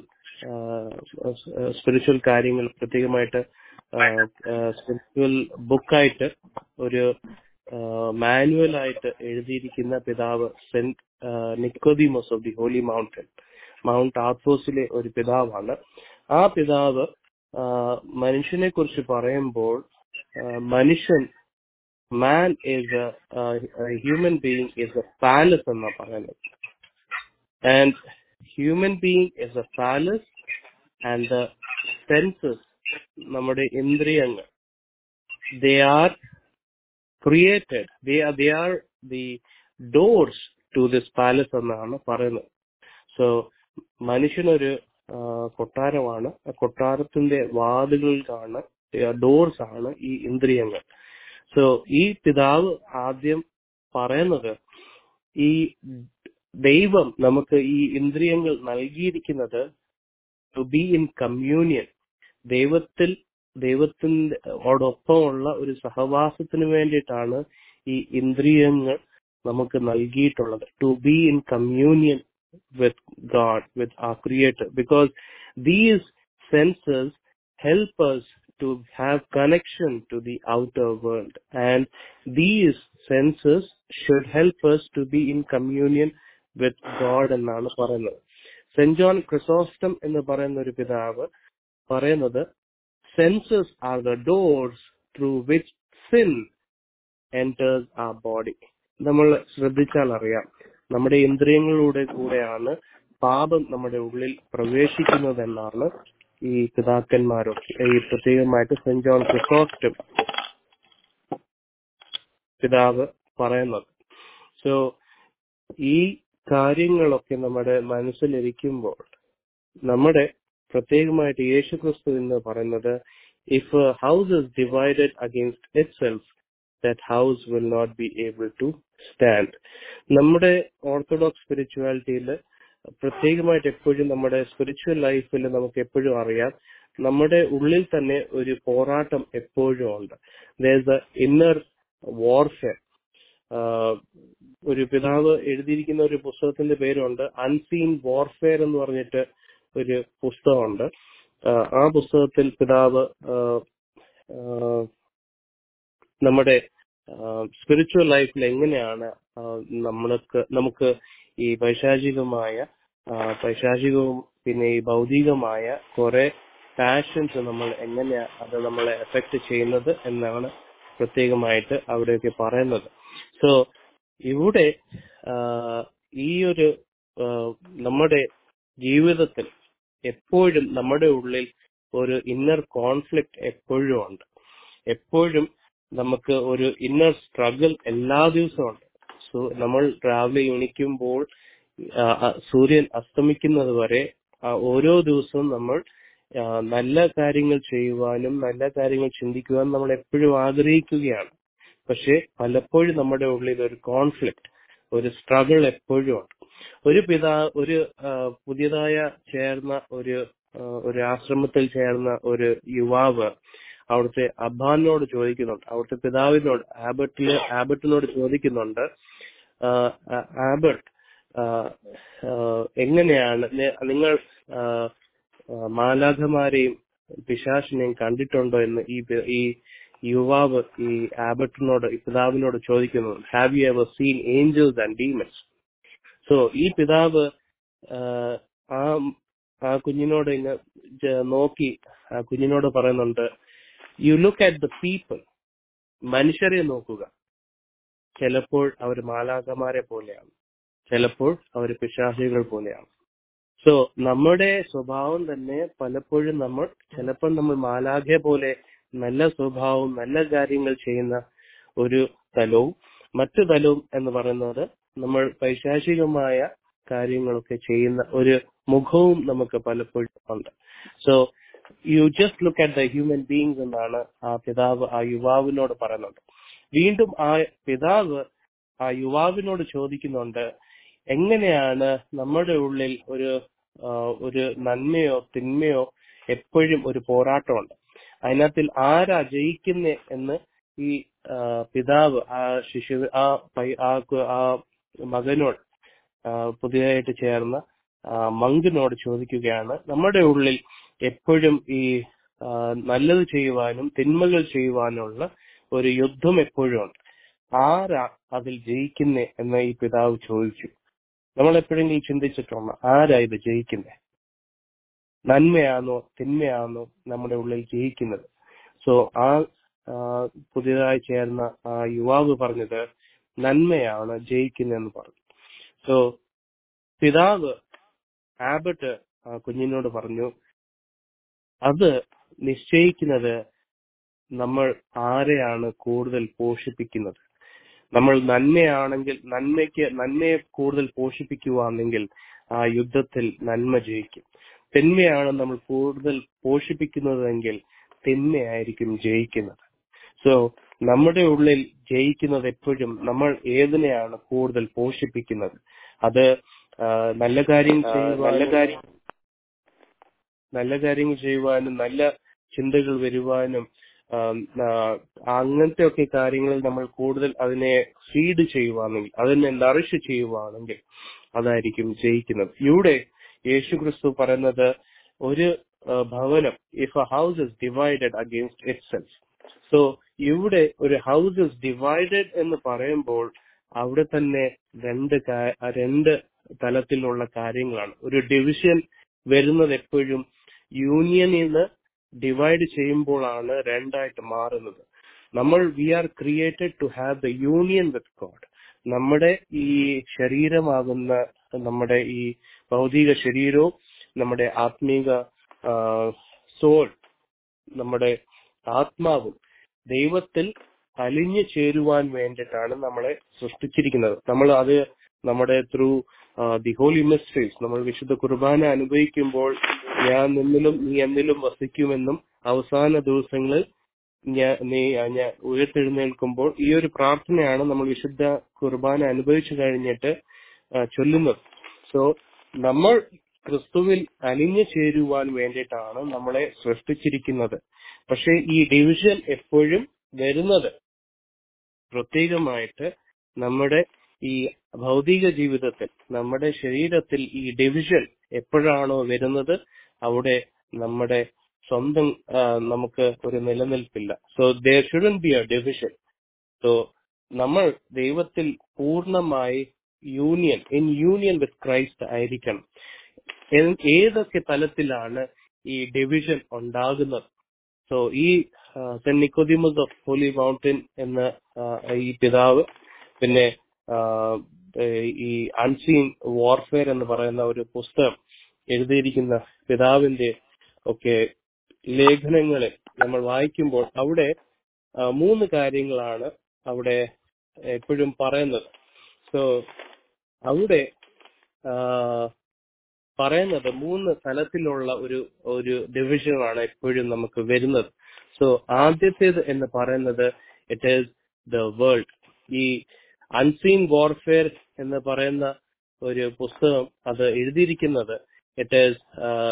Speaker 5: സ്പിരിച്വൽ കാര്യങ്ങൾ പ്രത്യേകമായിട്ട് സ്പിരിച്വൽ ബുക്കായിട്ട് ഒരു മാനുവൽ ആയിട്ട് എഴുതിയിരിക്കുന്ന പിതാവ് Saint Nicodemus of the Holy Mountain Mount ആത്തോസിലെ ഒരു പിതാവാണ് ആ പിതാവ് മനുഷ്യനെ കുറിച്ച് പറയുമ്പോൾ ആ, മനുഷ്യൻ man is human being is a palace എന്നാ പറയുന്നത് and human being is a palace and the senses നമ്മുടെ ഇന്ദ്രിയങ്ങൾ they are created they are they are the doors to this palace എന്നാണ് പറയുന്നത് സോ മനുഷ്യനൊരു ആ, കൊട്ടാരമാണ് ആ കൊട്ടാരത്തിന്റെ വാതിലുകൾക്കാണ് ഡോർസ് ആണ് ഈ ഇന്ദ്രിയങ്ങൾ സോ ഈ പിതാവ് ആദ്യം പറയുന്നത് ഈ ദൈവം നമുക്ക് ഈ ഇന്ദ്രിയങ്ങൾ നൽകിയിരിക്കുന്നത് ടു ബി ഇൻ കമ്മ്യൂണിയൻ ദൈവത്തിൽ ദൈവത്തിന്റെ ഓടൊപ്പമുള്ള ഒരു സഹവാസത്തിന് വേണ്ടിയിട്ടാണ് ഈ ഇന്ദ്രിയങ്ങൾ നമുക്ക് നൽകിയിട്ടുള്ളത് to be in communion with God with a creator because these senses help us to have connection to the outer world and these senses should help us to be in communion with God എന്നാണ് പറയുന്നത് saint John Chrysostom എന്ന് പറയുന്ന ഒരു പിതാവ് പറയുന്നത് senses are the doors through which sin enters our body നമ്മൾ ശ്രദ്ധിച്ചാൽ അറിയാം നമ്മുടെ ഇന്ദ്രിയങ്ങളിലൂടെ കൂടെയാണ് പാപം നമ്മുടെ ഉള്ളിൽ പ്രവേശിക്കുന്നതെന്നാണ് ഈ പിതാക്കന്മാരൊക്കെ ഈ പ്രത്യേകമായിട്ട് സെന്റ് ജോൺ ക്രിസോസ്റ്റം പിതാവ് പറയുന്നത് സോ ഈ കാര്യങ്ങളൊക്കെ നമ്മുടെ മനസ്സിലിരിക്കുമ്പോൾ നമ്മുടെ പ്രത്യേകമായിട്ട് യേശു ക്രിസ്തു എന്ന് പറയുന്നത് if house is divided against itself that house will not be able to stand നമ്മുടെ ഓർത്തഡോക്സ് സ്പിരിച്വാലിറ്റിയിൽ പ്രത്യേകമായിട്ട് എപ്പോഴും നമ്മുടെ സ്പിരിച്വൽ ലൈഫിൽ നമുക്ക് എപ്പോഴും അറിയാം നമ്മുടെ ഉള്ളിൽ തന്നെ ഒരു പോരാട്ടം എപ്പോഴും ഉണ്ട് ഇന്നർ വാർഫെയർ ഒരു പിതാവ് എഴുതിയിരിക്കുന്ന ഒരു പുസ്തകത്തിന്റെ പേരുണ്ട് അൺസീൻ വാർഫെയർ എന്ന് പറഞ്ഞിട്ട് ഒരു പുസ്തകമുണ്ട് ആ, ആ പുസ്തകത്തിൽ പിതാവ് ആ, ആ, നമ്മുടെ സ്പിരിച്വൽ ലൈഫിൽ എങ്ങനെയാണ് ആ, നമ്മൾക്ക് നമുക്ക് ഈ പൈശാചികമായ ആ, പൈശാചികവും പിന്നെ ഈ ഭൗതികമായ കുറെ പാഷൻസ് നമ്മൾ എങ്ങനെയാ അത് നമ്മളെ എഫക്ട് ചെയ്യുന്നത് എന്നാണ് പ്രത്യേകമായിട്ട് അവിടെയൊക്കെ പറയുന്നത് സോ ഇവിടെ ആ, ഈ ഒരു ആ, നമ്മുടെ ജീവിതത്തിൽ എപ്പോഴും നമ്മുടെ ഉള്ളിൽ ഒരു ഇന്നർ കോൺഫ്ലിക്റ്റ് എപ്പോഴും ഉണ്ട് എപ്പോഴും നമുക്ക് ഒരു ഇന്നർ സ്ട്രഗിൾ എല്ലാ ദിവസവും ഉണ്ട് സോ നമ്മൾ രാവിലെ എണീക്കുമ്പോൾ ആ, ആ, സൂര്യൻ അസ്തമിക്കുന്നത് വരെ ആ, ഓരോ ദിവസവും നമ്മൾ ആ, നല്ല കാര്യങ്ങൾ ചെയ്യുവാനും നല്ല കാര്യങ്ങൾ ചിന്തിക്കുവാനും നമ്മൾ എപ്പോഴും ആഗ്രഹിക്കുകയാണ് പക്ഷെ പലപ്പോഴും നമ്മുടെ ഉള്ളിൽ ഒരു കോൺഫ്ലിക്റ്റ് ഒരു സ്ട്രഗിൾ എപ്പോഴും ഉണ്ട് ഒരു പിതാ ഒരു ആ, പുതിയതായ ചേർന്ന ഒരു ആ, ഒരു ആശ്രമത്തിൽ ചേർന്ന ഒരു യുവാവ് അവിടുത്തെ അബ്ബാനോട് ചോദിക്കുന്നുണ്ട് അവിടുത്തെ പിതാവിനോട് ആബർട്ടില് ആബർട്ടിനോട് ചോദിക്കുന്നുണ്ട് ആ, ആ, ആബർട്ട് ആ, ആ, എങ്ങനെയാണ് നി- നിങ്ങൾ ആ, ആ, മാലാഖമാരെയും പിശാശിനെയും കണ്ടിട്ടുണ്ടോ എന്ന് ഈ പി- ഈ യുവാവ് ഈ ആബർട്ടിനോട് ഈ പിതാവിനോട് ചോദിക്കുന്നു have you ever seen angels and demons so ഈ പിതാവ് ആ, ആ ആ കുഞ്ഞിനോട് ഇങ്ങ് ജ- നോക്കി ആ കുഞ്ഞിനോട് പറയുന്നുണ്ട് you look at the people മനുഷ്യരെ നോക്കുക ചിലപ്പോൾ അവർ മാലാകമാരെ പോലെയാണ് ചിലപ്പോൾ അവർ പിശാചികൾ പോലെയാണ് സോ നമ്മുടെ സ്വഭാവം തന്നെ പലപ്പോഴും നമ്മൾ ചിലപ്പോൾ നമ്മൾ മാലാഖെ പോലെ നല്ല സ്വഭാവവും നല്ല കാര്യങ്ങൾ ചെയ്യുന്ന ഒരു തലവും മറ്റു തലവും എന്ന് പറയുന്നത് നമ്മൾ പൈശാചികമായ കാര്യങ്ങളൊക്കെ ചെയ്യുന്ന ഒരു മുഖവും നമുക്ക് പലപ്പോഴും ഉണ്ട് so you just look at the human beings എന്നാണ് ആ പിതാവ് ആ യുവാവിനോട് പറയുന്നത് വീണ്ടും ആ പിതാവ് ആ യുവാവിനോട് ചോദിക്കുന്നുണ്ട് എങ്ങനെയാണ് നമ്മുടെ ഉള്ളിൽ ഒരു ആ, ഒരു നന്മയോ തിന്മയോ എപ്പോഴും ഒരു പോരാട്ടമുണ്ട് അതിനകത്തിൽ ആരാ ജയിക്കുന്നേ എന്ന് ഈ ആ, പിതാവ് ആ ശിശു ആ പൈ- ആ കു- ആ മകനോട് ആ, പുതിയതായിട്ട് ചേർന്ന ആ, മങ്കിനോട് ചോദിക്കുകയാണ് നമ്മുടെ ഉള്ളിൽ എപ്പോഴും ഈ ആ, നല്ലത് ചെയ്യുവാനും തിന്മകൾ ചെയ്യുവാനുള്ള ഒരു യുദ്ധം എപ്പോഴും ഉണ്ട് ആരാ അതിൽ ജയിക്കുന്നേ എന്ന് ഈ പിതാവ് ചോദിച്ചു നമ്മൾ എപ്പോഴെങ്കിലും ചിന്തിച്ചിട്ടുണ്ടോ ആരാ ഇത് ജയിക്കുന്നേ നന്മയാണോ തിന്മയാണോ നമ്മുടെ ഉള്ളിൽ ജയിക്കുന്നത് സോ ആ ആ, പുതിയതായി ചേർന്ന ആ യുവാവ് പറഞ്ഞത് നന്മയാണ് ജയിക്കുന്നതെന്ന് പറഞ്ഞു സോ പിതാവ് ആബർട്ട് ആ കുഞ്ഞിനോട് പറഞ്ഞു അത് നിശ്ചയിക്കുന്നത് നമ്മൾ ആരെയാണ് കൂടുതൽ പോഷിപ്പിക്കുന്നത് നമ്മൾ നന്മയാണെങ്കിൽ നന്മയ്ക്ക് നന്മയെ കൂടുതൽ പോഷിപ്പിക്കുവാണെങ്കിൽ ആ യുദ്ധത്തിൽ നന്മ ജയിക്കും തിന്മയാണ് നമ്മൾ കൂടുതൽ പോഷിപ്പിക്കുന്നതെങ്കിൽ തിന്മയായിരിക്കും ജയിക്കുന്നത് സോ നമ്മുടെ ഉള്ളിൽ ജയിക്കുന്നത് എപ്പോഴും നമ്മൾ ഏതിനെയാണ് കൂടുതൽ പോഷിപ്പിക്കുന്നത് അത് ആ, നല്ല കാര്യങ്ങൾ ചെയ്യുവാനും നല്ല കാര്യം നല്ല കാര്യങ്ങൾ ചെയ്യുവാനും നല്ല ചിന്തകൾ വരുവാനും ആം, ആ, അങ്ങനത്തെ ഒക്കെ കാര്യങ്ങളിൽ നമ്മൾ കൂടുതൽ അതിനെ ഫീഡ് ചെയ്യുവാണെങ്കിൽ അതിനെ നറിഷ് ചെയ്യുവാണെങ്കിൽ അതായിരിക്കും ജയിക്കുന്നത് ഇവിടെ യേശു ക്രിസ്തു പറയുന്നത് ഒരു ആ, ഭവനം if a house is divided against itself so ഇവിടെ ഒരു ഹൗസ് ഇസ് ഡിവൈഡഡ് എന്ന് പറയുമ്പോൾ അവിടെ തന്നെ രണ്ട് കാ- രണ്ട് തലത്തിലുള്ള കാര്യങ്ങളാണ് ഒരു ഡിവിഷൻ വരുന്നത് എപ്പോഴും യൂണിയനിൽ നിന്ന് ഡിവൈഡ് ചെയ്യുമ്പോഴാണ് രണ്ടായിട്ട് മാറുന്നത് നമ്മൾ we are created to have the union with God നമ്മുടെ ഈ ശരീരമാകുന്ന നമ്മുടെ ഈ ഭൗതിക ശരീരവും നമ്മുടെ ആത്മീക സോൾ നമ്മുടെ ആത്മാവും ദൈവത്തിൽ അലിഞ്ഞു ചേരുവാൻ വേണ്ടിയിട്ടാണ് നമ്മളെ സൃഷ്ടിച്ചിരിക്കുന്നത് നമ്മൾ അത് നമ്മുടെ ത്രൂ ദി ഹോലി മിസ്റ്ററീസ് നമ്മൾ വിശുദ്ധ കുർബാന അനുഭവിക്കുമ്പോൾ ഞാൻ നിന്നിലും നീ എന്നിലും വസിക്കുമെന്നും അവസാന ദിവസങ്ങളിൽ ഞാൻ നീ ഞാൻ ഉയർത്തെഴുന്നേൽക്കുമ്പോൾ ഈ ഒരു പ്രാർത്ഥനയാണ് നമ്മൾ വിശുദ്ധ കുർബാന അനുഭവിച്ചു കഴിഞ്ഞിട്ട് ആ, ചൊല്ലുന്നത് സോ നമ്മൾ ക്രിസ്തുവിൽ അലിഞ്ഞു ചേരുവാൻ വേണ്ടിയിട്ടാണ് നമ്മളെ സൃഷ്ടിച്ചിരിക്കുന്നത് പക്ഷെ ഈ ഡിവിഷൻ എപ്പോഴും വരുന്നത് പ്രത്യേകമായിട്ട് നമ്മുടെ ഈ ഭൗതിക ജീവിതത്തിൽ നമ്മുടെ ശരീരത്തിൽ ഈ ഡിവിഷൻ എപ്പോഴാണോ വരുന്നത് അവിടെ നമ്മുടെ സ്വന്തം ആ, നമുക്ക് ഒരു നിലനിൽപ്പില്ല so there shouldn't be a division so നമ്മൾ ദൈവത്തിൽ പൂർണ്ണമായി union in union with Christ ആയിരിക്കണം ഏ- ഏതൊക്കെ തലത്തിലാണ് ഈ ഡിവിഷൻ ഉണ്ടാകുന്നത് സോ ഈ Saint Nicodemus of Holy Mountain എന്ന ആ, ഈ പിതാവ് പിന്നെ ആ, ഏ, ഈ അൺസീൻ വാർഫെയർ എന്ന് പറയുന്ന ഒരു പുസ്തകം എഴുതിയിരിക്കുന്ന പിതാവിന്റെ ഒക്കെ ലേഖനങ്ങളെ നമ്മൾ വായിക്കുമ്പോൾ അവിടെ ആ, മൂന്ന് കാര്യങ്ങളാണ് അവിടെ എപ്പോഴും പറയുന്നത് സോ അവിടെ ആ, പറയുന്നത് മൂന്ന് തലത്തിലുള്ള ഒരു ഒരു ഡിവിഷനാണ് എപ്പോഴും നമുക്ക് വരുന്നത് സോ ആദ്യത്തേത് എന്ന് പറയുന്നത് ഇറ്റ് ഈസ് ദ വേൾഡ് ഈ അൺസീൻ വാർഫെയർ എന്ന് പറയുന്ന ഒരു പുസ്തകം അത് എഴുതിയിരിക്കുന്നത് it is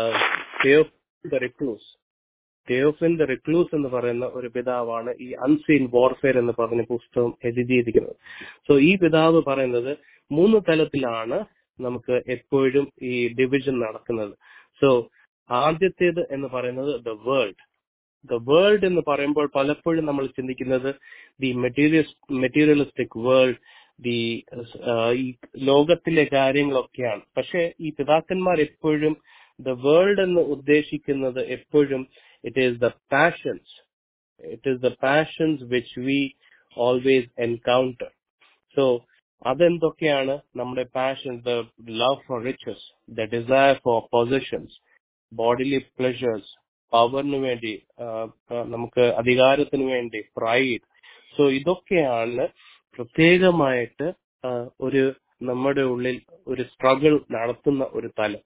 Speaker 5: the recluse Theophan the recluse എന്ന് പറയുന്ന ഒരു പിതാവാണ് ഈ അൺസീൻ വാർഫെയർ എന്ന് പറഞ്ഞ പുസ്തകം എഴുതിയിരിക്കുന്നത് സോ ഈ പിതാവ് പറയുന്നത് മൂന്ന് തലത്തിലാണ് നമുക്ക് എപ്പോഴും ഈ ഡിവിഷൻ നടക്കുന്നത് സോ ആദ്യത്തേത് എന്ന് പറയുന്നത് ദ വേൾഡ് ദ വേൾഡ് എന്ന് പറയുമ്പോൾ പലപ്പോഴും നമ്മൾ ചിന്തിക്കുന്നത് the material materialistic world the ഈ ലോകത്തിലെ കാര്യങ്ങളൊക്കെയാണ് പക്ഷെ ഈ പിതാക്കന്മാർ എപ്പോഴും ദ വേൾഡ് എന്ന് ഉദ്ദേശിക്കുന്നത് എപ്പോഴും it is the passions it is the passions which we always encounter so അതെന്തൊക്കെയാണ് നമ്മുടെ passion the love for riches the desire for positions bodily pleasures പവറിന് വേണ്ടി ആ, ആ, നമുക്ക് അധികാരത്തിന് വേണ്ടി പ്രൈഡ് സോ ഇതൊക്കെയാണ് പ്രത്യേകമായിട്ട് ആ, ഒരു നമ്മുടെ ഉള്ളിൽ ഒരു സ്ട്രഗിൾ നടത്തുന്ന ഒരു തലം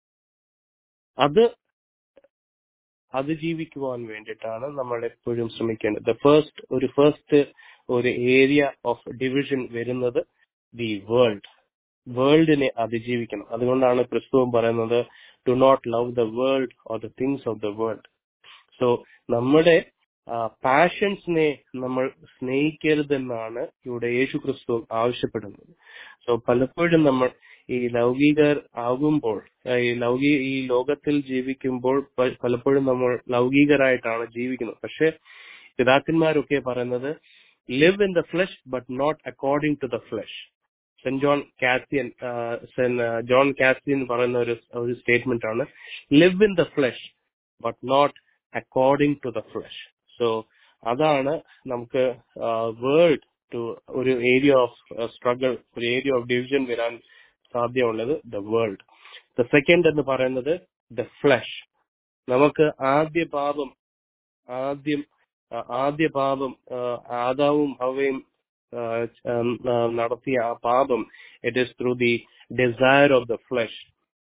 Speaker 5: അത് അതിജീവിക്കുവാൻ വേണ്ടിയിട്ടാണ് നമ്മൾ എപ്പോഴും ശ്രമിക്കേണ്ടത് ദ ഫസ്റ്റ് ഒരു ഫസ്റ്റ് ഒരു ഏരിയ ഓഫ് ഡിവിഷൻ വരുന്നത് ദി വേൾഡ് വേൾഡിനെ അതിജീവിക്കണം അതുകൊണ്ടാണ് ക്രിസ്തുവും പറയുന്നത് to not love the world or the things of the world so നമ്മുടെ പാഷൻസിനെ നമ്മൾ സ്നേഹിക്കരുതെന്നാണ് ഇവിടെ യേശു ക്രിസ്തു ആവശ്യപ്പെടുന്നത് സോ പലപ്പോഴും നമ്മൾ ഈ ലൗകികർ ആകുമ്പോൾ ആ, ഈ ലൗകിക ഈ ലോകത്തിൽ ജീവിക്കുമ്പോൾ പ- പലപ്പോഴും നമ്മൾ ലൗകികരായിട്ടാണ് ജീവിക്കുന്നത് പക്ഷെ പിതാക്കന്മാരൊക്കെ പറയുന്നത് live in the flesh but not according to the flesh Saint John Cassian Saint John Cassian പറയുന്ന ഒരു ഒരു സ്റ്റേറ്റ്മെന്റ് ആണ് live in the flesh but not according to the flesh so അതാണ് നമുക്ക് വേൾഡ് ടു ഒരു ഏരിയ ഓഫ് സ്ട്രഗിൾ ഒരു area of division വരാൻ സാധ്യമുള്ളത് ദ വേൾഡ് ദ സെക്കൻഡ് എന്ന് പറയുന്നത് ദ ഫ്ലഷ് നമുക്ക് ആദ്യ പാപം ആദ്യം ആ, ആദ്യ പാപം ആ, ആദാവും ഹവയും ആ, ഉം, ആ, നടത്തിയ ആ പാപം it is through the desire of the flesh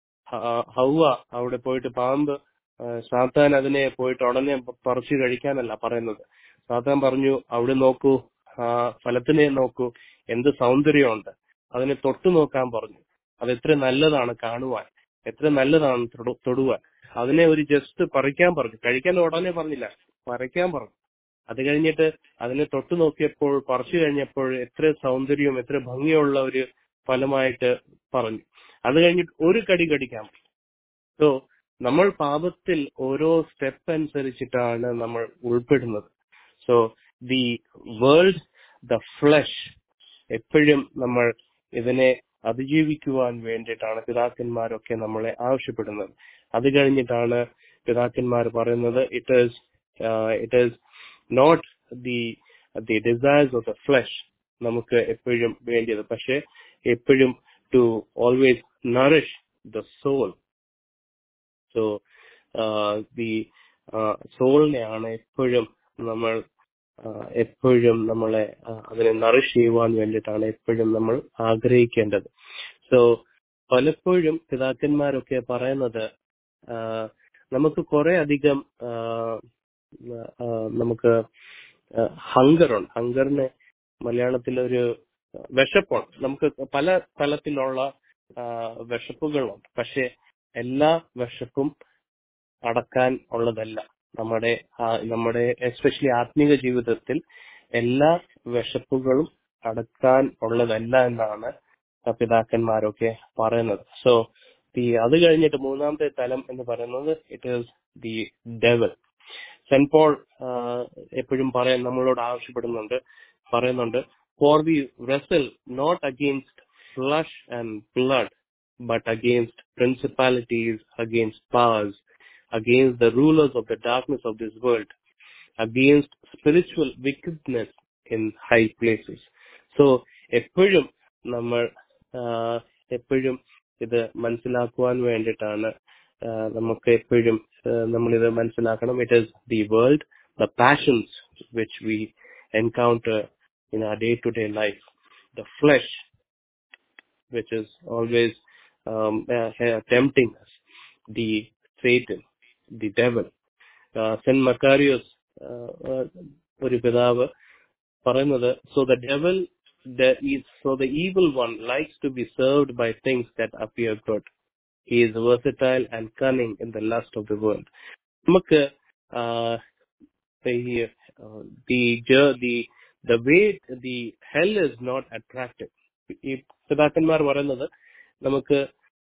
Speaker 5: ഹൗവ അവിടെ പോയിട്ട് പാമ്പ് ആ, സാത്താൻ അതിനെ പോയിട്ട് ഉടനെ പറിച്ചു കഴിക്കാനല്ല പറയുന്നത് സാത്താൻ പറഞ്ഞു അവിടെ നോക്കൂ ആ ഫലത്തിനെ നോക്കൂ എന്ത് സൗന്ദര്യമുണ്ട് അതിനെ തൊട്ടു നോക്കാൻ പറഞ്ഞു അത് എത്ര നല്ലതാണ് കാണുവാൻ എത്ര നല്ലതാണ് തൊടു- തൊടുവാൻ അതിനെ ഒരു ജസ്റ്റ് പറിക്കാൻ പറഞ്ഞു കഴിക്കാൻ ഉടനെ പറഞ്ഞില്ല പറിക്കാൻ പറഞ്ഞു അത് കഴിഞ്ഞിട്ട് അതിനെ തൊട്ടു നോക്കിയപ്പോൾ പറിച്ചു കഴിഞ്ഞപ്പോൾ എത്ര സൗന്ദര്യവും എത്ര ഭംഗിയുള്ള ഒരു ഫലമായിട്ട് പറഞ്ഞു അത് കഴിഞ്ഞിട്ട് ഒരു കടി കടിക്കാൻ സോ നമ്മൾ പാപത്തിൽ ഓരോ സ്റ്റെപ്പ് അനുസരിച്ചിട്ടാണ് നമ്മൾ ഉൾപ്പെടുന്നത് so the world the flesh എപ്പോഴും നമ്മൾ ഇതിനെ അതിജീവിക്കുവാൻ വേണ്ടിയിട്ടാണ് പിതാക്കന്മാരൊക്കെ നമ്മളെ ആവശ്യപ്പെടുന്നത് അത് കഴിഞ്ഞിട്ടാണ് പിതാക്കന്മാർ പറയുന്നത് it is it is not the the desires of the flesh നമുക്ക് എപ്പോഴും വേണ്ടിയത് പക്ഷെ എപ്പോഴും to always nourish the soul so the സോളിനെയാണ് എപ്പോഴും നമ്മൾ ആ, എപ്പോഴും നമ്മളെ ആ, അതിനെ നറിഷ് ചെയ്യുവാൻ വേണ്ടിയിട്ടാണ് എപ്പോഴും നമ്മൾ ആഗ്രഹിക്കേണ്ടത് സോ പലപ്പോഴും പിതാക്കന്മാരൊക്കെ പറയുന്നത് ആ, നമുക്ക് കുറെ അധികം ആ, ആ, നമുക്ക് ഹങ്കറുണ്ട് ഹങ്കറിന് മലയാളത്തിൽ ഒരു വിശപ്പുണ്ട് നമുക്ക് പല തലത്തിലുള്ള ആ, വിശപ്പുകളുണ്ട് പക്ഷെ എല്ലാ വിശപ്പും അടക്കാൻ ഉള്ളതല്ല നമ്മുടെ ആ- നമ്മുടെ എസ്പെഷ്യലി ആത്മീക ജീവിതത്തിൽ എല്ലാ വിശപ്പുകളും അടക്കാൻ ഉള്ളതല്ല എന്നാണ് പിതാക്കന്മാരൊക്കെ പറയുന്നത് സോ ദി അത് കഴിഞ്ഞിട്ട് മൂന്നാമത്തെ തലം എന്ന് പറയുന്നത് it is the devil Saint Paul എപ്പോഴും പറയാൻ നമ്മളോട് ആവശ്യപ്പെടുന്നുണ്ട് പറയുന്നുണ്ട് for we wrestle not against flesh and blood but against principalities against powers against the rulers of the darkness of this world, against spiritual wickedness in high places. So, എപ്പോഴും നമ്മൾ എപ്പോഴും ഇത് മനസ്സിലാക്കുവാൻ വേണ്ടിയിട്ടാണ് നമുക്ക് എപ്പോഴും നമ്മളിത് മനസ്സിലാക്കണം it is the world the passions which we encounter in a day to day life the flesh which is always tempting the Satan, the devil. Saint Macarius ഒരു പിതാവ് പറയുന്നത് so the devil so the evil one likes to be served by things that appear good he is versatile and cunning in the last of the world നമുക്ക് the way the hell is not attractive ഈ പിതാക്കന്മാർ പറയുന്നത് നമുക്ക്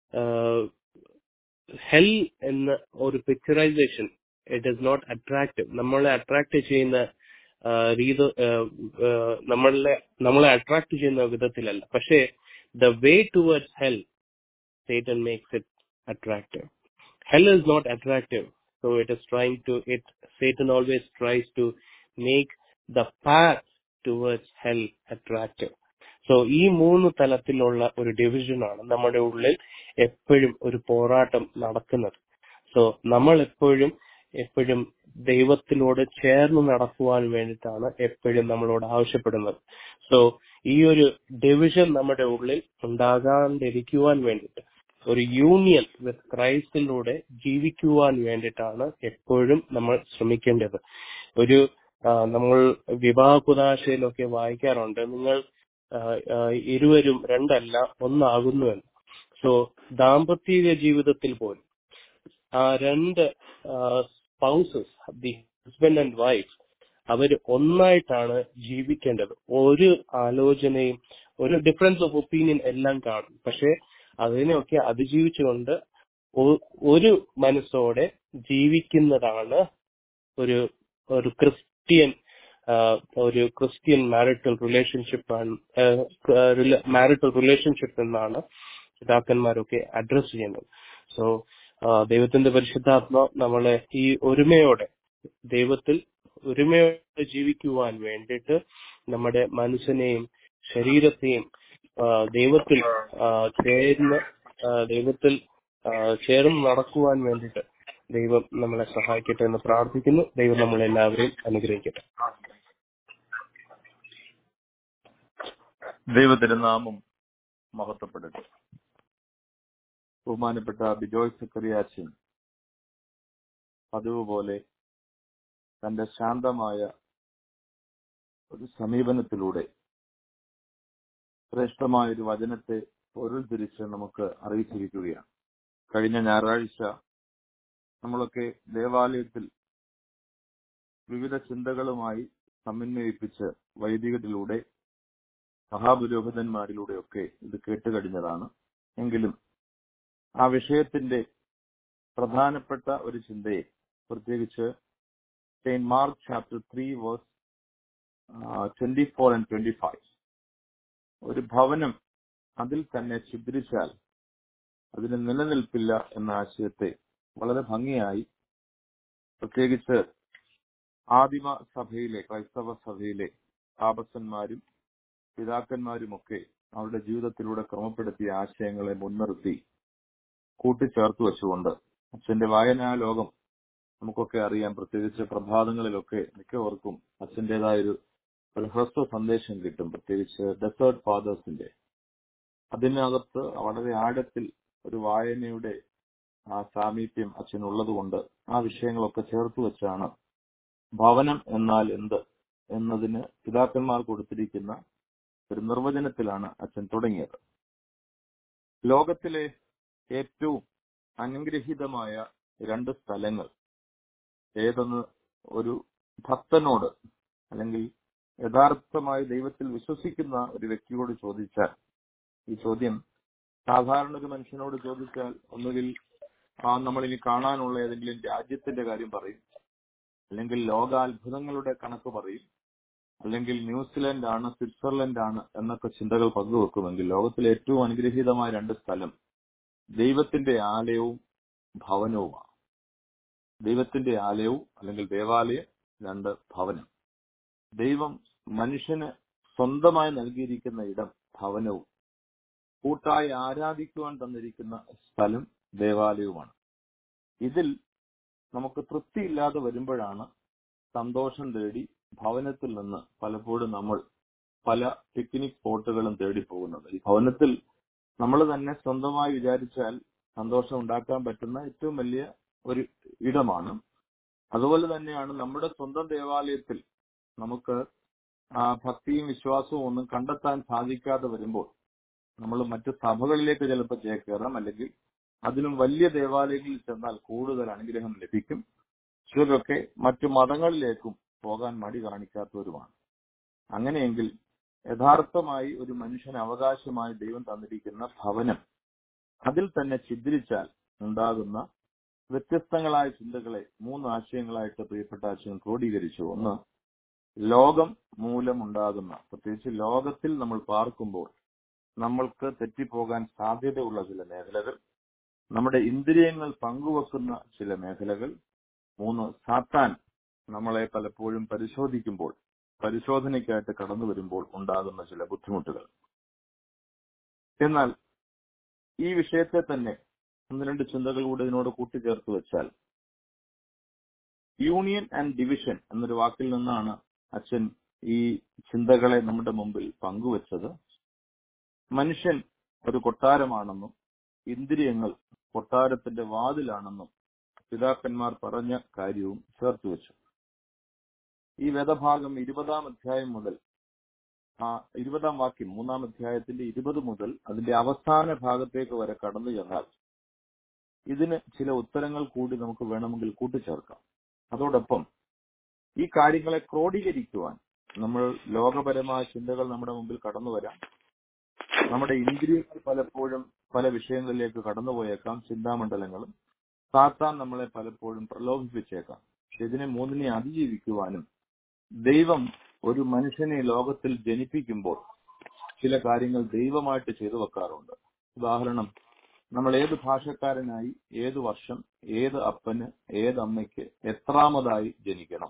Speaker 5: hell എന്ന ഒരു picturisation it is not attractive നമ്മളെ attract ചെയ്യുന്ന രീതി നമ്മളെ നമ്മളെ അട്രാക്ട് ചെയ്യുന്ന വിധത്തിലല്ല പക്ഷേ the way towards hell Satan makes it attractive hell is not attractive so it is trying to it Satan always tries to make the path towards hell attractive so ഈ മൂന്ന് തലത്തിലുള്ള ഒരു ഡിവിഷനാണ് നമ്മുടെ ഉള്ളിൽ എപ്പോഴും ഒരു പോരാട്ടം നടക്കുന്നത് സോ നമ്മൾ എപ്പോഴും എപ്പോഴും ദൈവത്തിനോട് ചേർന്ന് നടക്കുവാൻ വേണ്ടിയിട്ടാണ് എപ്പോഴും നമ്മളോട് ആവശ്യപ്പെടുന്നത് സോ ഈ ഒരു ഡിവിഷൻ നമ്മുടെ ഉള്ളിൽ ഉണ്ടാകാണ്ടിരിക്കുവാൻ വേണ്ടിയിട്ട് ഒരു യൂണിയൻ വിത്ത് ക്രൈസ്റ്റിലൂടെ ജീവിക്കുവാൻ വേണ്ടിയിട്ടാണ് എപ്പോഴും നമ്മൾ ശ്രമിക്കേണ്ടത് ഒരു നമ്മൾ വിവാഹ കുതാശയിലൊക്കെ വായിക്കാറുണ്ട് നിങ്ങൾ ഇരുവരും രണ്ടല്ല ഒന്നാകുന്നുവെന്ന് സോ ദാമ്പത്യ ജീവിതത്തിൽ പോലും ആ രണ്ട് spouses the husband and wife അവര് ഒന്നായിട്ടാണ് ജീവിക്കേണ്ടത് ഒരു ആലോചനയും ഒരു ഡിഫറൻസ് ഓഫ് ഒപ്പീനിയൻ എല്ലാം കാണും പക്ഷെ അതിനെയൊക്കെ അതിജീവിച്ചുകൊണ്ട് ഒരു മനസ്സോടെ ജീവിക്കുന്നതാണ് ഒരു ഒരു ക്രിസ്ത്യൻ ഒരു Christian marital relationship marital relationship എന്നാണ് പിതാക്കന്മാരൊക്കെ അഡ്രസ് ചെയ്യുന്നത് സോ ദൈവത്തിന്റെ പരിശുദ്ധാത്മ നമ്മളെ ഈ ഒരുമയോടെ ദൈവത്തിൽ ഒരുമയോടെ ജീവിക്കുവാൻ വേണ്ടിയിട്ട് നമ്മുടെ മനസ്സിനെയും ശരീരത്തെയും ദൈവത്തിൽ ചേർന്ന് ദൈവത്തിൽ ചേർന്ന് നടക്കുവാൻ വേണ്ടിയിട്ട് ദൈവം നമ്മളെ സഹായിക്കട്ടെ എന്ന് പ്രാർത്ഥിക്കുന്നു ദൈവം നമ്മളെല്ലാവരെയും അനുഗ്രഹിക്കട്ടെ
Speaker 2: ദൈവത്തിന്റെ നാമം മഹത്വപ്പെടട്ടെ ബഹുമാനപ്പെട്ട ബിജോയ് സക്കറിയാച്ചൻ പതിവ് പോലെ തന്റെ ശാന്തമായ ഒരു സമീപനത്തിലൂടെ ശ്രേഷ്ഠമായ ഒരു വചനത്തെ പൊരുൾ തിരിച്ച് നമുക്ക് അറിയിച്ചിരിക്കുകയാണ് കഴിഞ്ഞ ഞായറാഴ്ച നമ്മളൊക്കെ ദേവാലയത്തിൽ വിവിധ ചിന്തകളുമായി സമന്വയിപ്പിച്ച് വൈദികത്തിലൂടെ മഹാപുരോഹിതന്മാരിലൂടെയൊക്കെ ഇത് കേട്ടുകഴിഞ്ഞതാണ് എങ്കിലും ആ വിഷയത്തിന്റെ പ്രധാനപ്പെട്ട ഒരു ചിന്തയെ പ്രത്യേകിച്ച് Saint Mark chapter three verse twenty four and twenty five ഒരു ഭവനം അതിൽ തന്നെ ഛിദ്രിച്ചാൽ അതിന് നിലനിൽപ്പില്ല എന്ന ആശയത്തെ വളരെ ഭംഗിയായി പ്രത്യേകിച്ച് ആദിമ സഭയിലെ ക്രൈസ്തവ സഭയിലെ താപസന്മാരും പിതാക്കന്മാരുമൊക്കെ അവരുടെ ജീവിതത്തിലൂടെ ക്രമപ്പെടുത്തിയ ആശയങ്ങളെ മുൻനിർത്തി കൂട്ടിച്ചേർത്ത് വെച്ചുകൊണ്ട് അച്ഛന്റെ വായനാ ലോകം നമുക്കൊക്കെ അറിയാം പ്രത്യേകിച്ച് പ്രഭാതങ്ങളിലൊക്കെ മിക്കവർക്കും അച്ഛൻ്റെതായൊരു ഒരു ഹ്രസ്വ സന്ദേശം കിട്ടും പ്രത്യേകിച്ച് ഡെസേർട്ട് ഫാദേഴ്സിന്റെ അതിനകത്ത് വളരെ ആഴത്തിൽ ഒരു വായനയുടെ ആ സാമീപ്യം അച്ഛനുള്ളതുകൊണ്ട് ആ വിഷയങ്ങളൊക്കെ ചേർത്ത് വെച്ചാണ് ഭവനം എന്നാൽ എന്ത് എന്നതിന് പിതാക്കന്മാർ കൊടുത്തിരിക്കുന്ന ഒരു നിർവചനത്തിലാണ് അച്ഛൻ തുടങ്ങിയത് ലോകത്തിലെ ഏറ്റവും അനുഗ്രഹീതമായ രണ്ട് സ്ഥലങ്ങൾ ഏതെന്ന് ഒരു ഭക്തനോട് അല്ലെങ്കിൽ യഥാർത്ഥമായി ദൈവത്തിൽ വിശ്വസിക്കുന്ന ഒരു വ്യക്തിയോട് ചോദിച്ചാൽ ഈ ചോദ്യം സാധാരണ ഒരു മനുഷ്യനോട് ചോദിച്ചാൽ ഒന്നുകിൽ ആ നമ്മൾ ഇനി കാണാനുള്ള ഏതെങ്കിലും രാജ്യത്തിന്റെ കാര്യം പറയും അല്ലെങ്കിൽ ലോകാത്ഭുതങ്ങളുടെ കണക്ക് പറയും അല്ലെങ്കിൽ ന്യൂസിലൻഡ് ആണ് സ്വിറ്റ്സർലൻഡ് ആണ് എന്നൊക്കെ ചിന്തകൾ പങ്കുവെക്കുമെങ്കിൽ ലോകത്തിലെ ഏറ്റവും അനുഗ്രഹീതമായ രണ്ട് സ്ഥലം ദൈവത്തിന്റെ ആലയവും ഭവനവുമാണ് ദൈവത്തിന്റെ ആലയവും അല്ലെങ്കിൽ ദേവാലയം രണ്ട് ഭവനം ദൈവം മനുഷ്യന് സ്വന്തമായി നൽകിയിരിക്കുന്ന ഇടം ഭവനവും കൂട്ടായി ആരാധിക്കുവാൻ തന്നിരിക്കുന്ന സ്ഥലം ദേവാലയവുമാണ് ഇതിൽ നമുക്ക് തൃപ്തിയില്ലാതെ വരുമ്പോഴാണ് സന്തോഷം തേടി ഭവനത്തിൽ നിന്ന് പലപ്പോഴും നമ്മൾ പല പിക്നിക് സ്പോട്ടുകളും തേടി പോകുന്നത് ഈ ഭവനത്തിൽ നമ്മൾ തന്നെ സ്വന്തമായി വിചാരിച്ചാൽ സന്തോഷം ഉണ്ടാക്കാൻ പറ്റുന്ന ഏറ്റവും വലിയ ഒരു ഇടമാണ് അതുപോലെ തന്നെയാണ് നമ്മുടെ സ്വന്തം ദേവാലയത്തിൽ നമുക്ക് ആ ഭക്തിയും വിശ്വാസവും ഒന്നും കണ്ടെത്താൻ സാധിക്കാതെ വരുമ്പോൾ നമ്മൾ മറ്റ് സഭകളിലേക്ക് ചിലപ്പോൾ ചേക്കേറാം അല്ലെങ്കിൽ അതിനും വലിയ ദേവാലയങ്ങളിൽ ചെന്നാൽ കൂടുതൽ അനുഗ്രഹം ലഭിക്കും ചിലരൊക്കെ മറ്റു മതങ്ങളിലേക്കും പോകാൻ മടി കാണിക്കാത്തവരുമാണ് അങ്ങനെയെങ്കിൽ യഥാർത്ഥമായി ഒരു മനുഷ്യന് അവകാശമായി ദൈവം തന്നിരിക്കുന്ന ഭവനം അതിൽ തന്നെ ഛിദ്രിച്ചാൽ ഉണ്ടാകുന്ന വ്യത്യസ്തങ്ങളായ ചിന്തകളെ മൂന്ന് ആശയങ്ങളായിട്ട് പ്രിയപ്പെട്ട ആശയം ക്രോഡീകരിച്ചു ഒന്ന് ലോകം മൂലമുണ്ടാകുന്ന പ്രത്യേകിച്ച് ലോകത്തിൽ നമ്മൾ പാർക്കുമ്പോൾ നമ്മൾക്ക് തെറ്റിപ്പോകാൻ സാധ്യതയുള്ള ചില മേഖലകൾ നമ്മുടെ ഇന്ദ്രിയങ്ങൾ പങ്കുവെക്കുന്ന ചില മേഖലകൾ മൂന്ന് സാത്താൻ നമ്മളെ പലപ്പോഴും പരിശോധിക്കുമ്പോൾ പരിശോധനയ്ക്കായിട്ട് കടന്നു വരുമ്പോൾ ഉണ്ടാകുന്ന ചില ബുദ്ധിമുട്ടുകൾ എന്നാൽ ഈ വിഷയത്തെ തന്നെ ഒന്ന് രണ്ട് ചിന്തകൾ കൂടി ഇതിനോട് കൂട്ടിച്ചേർത്ത് വെച്ചാൽ യൂണിയൻ ആൻഡ് ഡിവിഷൻ എന്നൊരു വാക്കിൽ നിന്നാണ് അച്ഛൻ ഈ ചിന്തകളെ നമ്മുടെ മുമ്പിൽ പങ്കുവച്ചത് മനുഷ്യൻ ഒരു കൊട്ടാരമാണെന്നും ഇന്ദ്രിയങ്ങൾ കൊട്ടാരത്തിന്റെ വാതിലാണെന്നും പിതാക്കന്മാർ പറഞ്ഞ കാര്യവും ചേർത്ത് വെച്ചു ഈ വേദഭാഗം ഇരുപതാം അധ്യായം മുതൽ ആ ഇരുപതാം വാക്യം മൂന്നാം അധ്യായത്തിന്റെ ഇരുപത് മുതൽ അതിന്റെ അവസാന ഭാഗത്തേക്ക് വരെ കടന്നു ചെന്നാൽ ഇതിന് ചില ഉത്തരങ്ങൾ കൂടി നമുക്ക് വേണമെങ്കിൽ കൂട്ടിച്ചേർക്കാം അതോടൊപ്പം ഈ കാര്യങ്ങളെ ക്രോഡീകരിക്കുവാൻ നമ്മൾ ലോകപരമായ ചിന്തകൾ നമ്മുടെ മുമ്പിൽ കടന്നു വരാം നമ്മുടെ ഇന്ദ്രിയങ്ങൾ പലപ്പോഴും പല വിഷയങ്ങളിലേക്ക് കടന്നുപോയേക്കാം ചിന്താമണ്ഡലങ്ങളും സാത്താൻ നമ്മളെ പലപ്പോഴും പ്രലോഭിപ്പിച്ചേക്കാം പക്ഷെ ഇതിനെ മൂന്നിനെ അതിജീവിക്കുവാനും ദൈവം ഒരു മനുഷ്യനെ ലോകത്തിൽ ജനിപ്പിക്കുമ്പോൾ ചില കാര്യങ്ങൾ ദൈവമായിട്ട് ചെയ്തു വെക്കാറുണ്ട് ഉദാഹരണം നമ്മൾ ഏത് ഭാഷക്കാരനായി ഏത് വർഷം ഏത് അപ്പന് ഏത് അമ്മയ്ക്ക് എത്രാമതായി ജനിക്കണം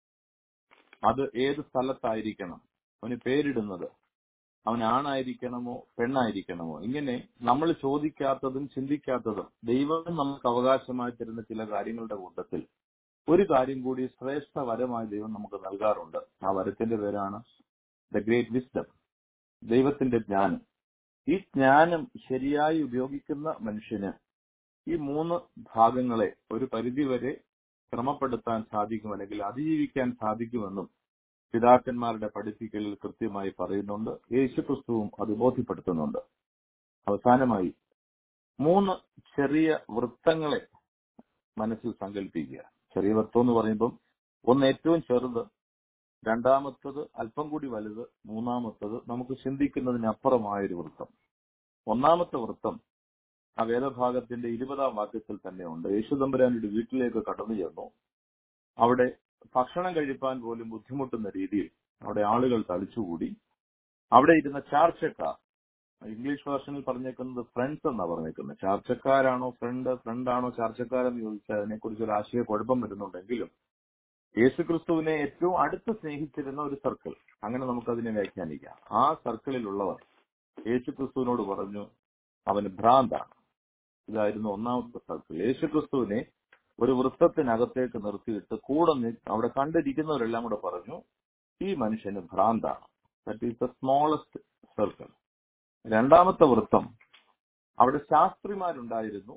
Speaker 2: അത് ഏത് സ്ഥലത്തായിരിക്കണം അവന് പേരിടുന്നത് അവൻ ആണായിരിക്കണമോ പെണ്ണായിരിക്കണമോ ഇങ്ങനെ നമ്മൾ ചോദിക്കാത്തതും ചിന്തിക്കാത്തതും ദൈവം നമുക്ക് അവകാശമായി തരുന്ന ചില കാര്യങ്ങളുടെ കൂട്ടത്തിൽ ഒരു കാര്യം കൂടി ശ്രേഷ്ഠ വരമായി ദൈവം നമുക്ക് നൽകാറുണ്ട് ആ വരത്തിന്റെ പേരാണ് ദ ഗ്രേറ്റ് വിസ്ഡം ദൈവത്തിന്റെ ജ്ഞാനം ഈ ജ്ഞാനം ശരിയായി ഉപയോഗിക്കുന്ന മനുഷ്യന് ഈ മൂന്ന് ഭാഗങ്ങളെ ഒരു പരിധിവരെ ക്രമപ്പെടുത്താൻ സാധിക്കും അല്ലെങ്കിൽ അതിജീവിക്കാൻ സാധിക്കുമെന്നും പിതാക്കന്മാരുടെ പഠിപ്പിക്കലിൽ കൃത്യമായി പറയുന്നുണ്ട് യേശുക്രിസ്തുവും അത് ബോധ്യപ്പെടുത്തുന്നുണ്ട് അവസാനമായി മൂന്ന് ചെറിയ വൃത്തങ്ങളെ മനസ്സിൽ സങ്കല്പിക്കുക ചെറിയ വൃത്തം എന്ന് പറയുമ്പം ഒന്ന് ഏറ്റവും ചെറുത് രണ്ടാമത്തത് അല്പം കൂടി വലുത് മൂന്നാമത്തത് നമുക്ക് ചിന്തിക്കുന്നതിനപ്പുറമായ ഒരു വൃത്തം ഒന്നാമത്തെ വൃത്തം ആ വേദഭാഗത്തിന്റെ ഇരുപതാം വാക്യത്തിൽ തന്നെ ഉണ്ട് യേശുദമ്പരാനുടെ വീട്ടിലേക്ക് കടന്നു ചെന്നു അവിടെ ഭക്ഷണം കഴിപ്പാൻ പോലും ബുദ്ധിമുട്ടുന്ന രീതിയിൽ അവിടെ ആളുകൾ തളിച്ചുകൂടി അവിടെ ഇരുന്ന ചാർച്ചക്കാർ ഇംഗ്ലീഷ് വേർഷനിൽ പറഞ്ഞേക്കുന്നത് ഫ്രണ്ട്സ് എന്നാ പറഞ്ഞേക്കുന്നത് ചാർച്ചക്കാരാണോ ഫ്രണ്ട് ഫ്രണ്ടാണോ ചാർച്ചക്കാരെന്ന് ചോദിച്ചാൽ അതിനെക്കുറിച്ച് ഒരു ആശയ കുഴപ്പം വരുന്നുണ്ടെങ്കിലും യേശുക്രിസ്തുവിനെ ഏറ്റവും അടുത്ത് സ്നേഹിച്ചിരുന്ന ഒരു സർക്കിൾ അങ്ങനെ നമുക്കതിനെ വ്യാഖ്യാനിക്കാം ആ സർക്കിളിലുള്ളവർ യേശുക്രിസ്തുവിനോട് പറഞ്ഞു അവന് ഭ്രാന്താണ് ഇതായിരുന്നു ഒന്നാമത്തെ സർക്കിൾ യേശുക്രിസ്തുവിനെ ഒരു വൃത്തത്തിനകത്തേക്ക് നിർത്തിയിട്ട് കൂടെ നി- അവിടെ കണ്ടിരിക്കുന്നവരെല്ലാം കൂടെ പറഞ്ഞു ഈ മനുഷ്യന് ഭ്രാന്താണ് that is the smallest circle രണ്ടാമത്തെ വൃത്തം അവിടെ ശാസ്ത്രിമാരുണ്ടായിരുന്നു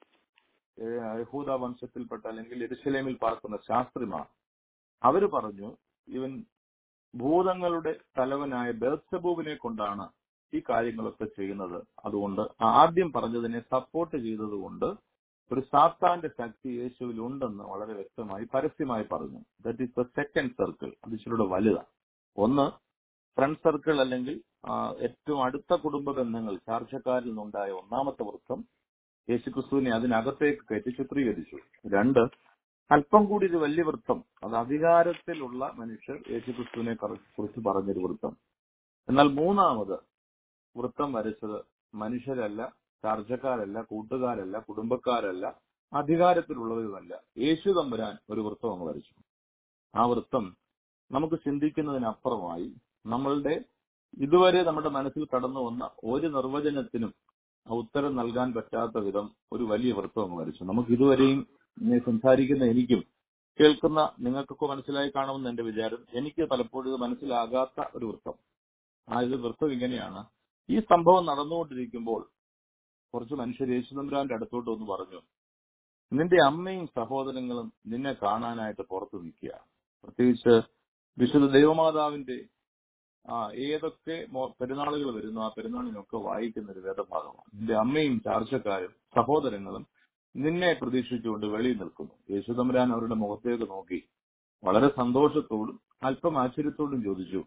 Speaker 2: ഏഹ് യഹൂദ വംശത്തിൽപ്പെട്ട അല്ലെങ്കിൽ എരുശലേമിൽ പാർക്കുന്ന ശാസ്ത്രിമാർ അവര് പറഞ്ഞു ഇവൻ ഭൂതങ്ങളുടെ തലവനായ ബേത്സബൂവിനെ കൊണ്ടാണ് ഈ കാര്യങ്ങളൊക്കെ ചെയ്യുന്നത് അതുകൊണ്ട് ആദ്യം പറഞ്ഞതിനെ സപ്പോർട്ട് ചെയ്തതുകൊണ്ട് ഒരു സാത്താന്റെ ശക്തി യേശുവിൽ ഉണ്ടെന്ന് വളരെ വ്യക്തമായി പരസ്യമായി പറഞ്ഞു that is the second circle അത് ഇച്ചിലൂടെ വലുതാണ് ഒന്ന് ഫ്രണ്ട് സർക്കിൾ അല്ലെങ്കിൽ ആ, ഏറ്റവും അടുത്ത കുടുംബ ബന്ധങ്ങൾ ചാർച്ചക്കാരിൽ നിന്നുണ്ടായ ഒന്നാമത്തെ വൃത്തം യേശുക്രിസ്തുവിനെ അതിനകത്തേക്ക് കയറ്റി ചിത്രീകരിച്ചു രണ്ട് അല്പം കൂടി ഒരു വലിയ വൃത്തം അത് അധികാരത്തിലുള്ള മനുഷ്യർ യേശുക്രിസ്തുവിനെ കറ- കുറിച്ച് പറഞ്ഞൊരു വൃത്തം എന്നാൽ മൂന്നാമത് വൃത്തം വരച്ചത് മനുഷ്യരല്ല ചാർച്ചക്കാരല്ല കൂട്ടുകാരല്ല കുടുംബക്കാരല്ല അധികാരത്തിലുള്ളവരുമല്ല യേശു തമ്പുരാൻ ഒരു വൃത്തം അങ്ങ് വരച്ചു ആ വൃത്തം നമുക്ക് ചിന്തിക്കുന്നതിനപ്പുറമായി നമ്മളുടെ ഇതുവരെ നമ്മുടെ മനസ്സിൽ കടന്നു വന്ന ഒരു നിർവചനത്തിനും ആ ഉത്തരം നൽകാൻ പറ്റാത്ത വിധം ഒരു വലിയ വൃത്തം അങ്ങ് വരച്ചു നമുക്ക് ഇതുവരെയും ഇങ്ങനെ സംസാരിക്കുന്ന എനിക്കും കേൾക്കുന്ന നിങ്ങൾക്കൊക്കെ മനസ്സിലായി കാണുമെന്ന് എന്റെ വിചാരം എനിക്ക് പലപ്പോഴും ഇത് മനസ്സിലാകാത്ത ഒരു വൃത്തം ആ ഇത് വൃത്തം ഇങ്ങനെയാണ് ഈ സംഭവം നടന്നുകൊണ്ടിരിക്കുമ്പോൾ കുറച്ച് മനുഷ്യർ യേശുദമ്പുരാന്റെ അടുത്തോട്ട് ഒന്ന് പറഞ്ഞു നിന്റെ അമ്മയും സഹോദരങ്ങളും നിന്നെ കാണാനായിട്ട് പുറത്തു നിൽക്കുക പ്രത്യേകിച്ച് വിശുദ്ധ ദൈവമാതാവിന്റെ ആ ഏതൊക്കെ മോ- പെരുന്നാളുകൾ വരുന്നു ആ പെരുന്നാളിനൊക്കെ വായിക്കുന്ന ഒരു വേദഭാഗമാണ് നിന്റെ അമ്മയും ചാർച്ചക്കാരും സഹോദരങ്ങളും നിന്നെ പ്രതീക്ഷിച്ചുകൊണ്ട് വെളിയിൽ നിൽക്കുന്നു യേശുദമ്പുരാൻ അവരുടെ മുഖത്തേക്ക് നോക്കി വളരെ സന്തോഷത്തോടും അല്പം ആശ്ചര്യത്തോടും ചോദിച്ചു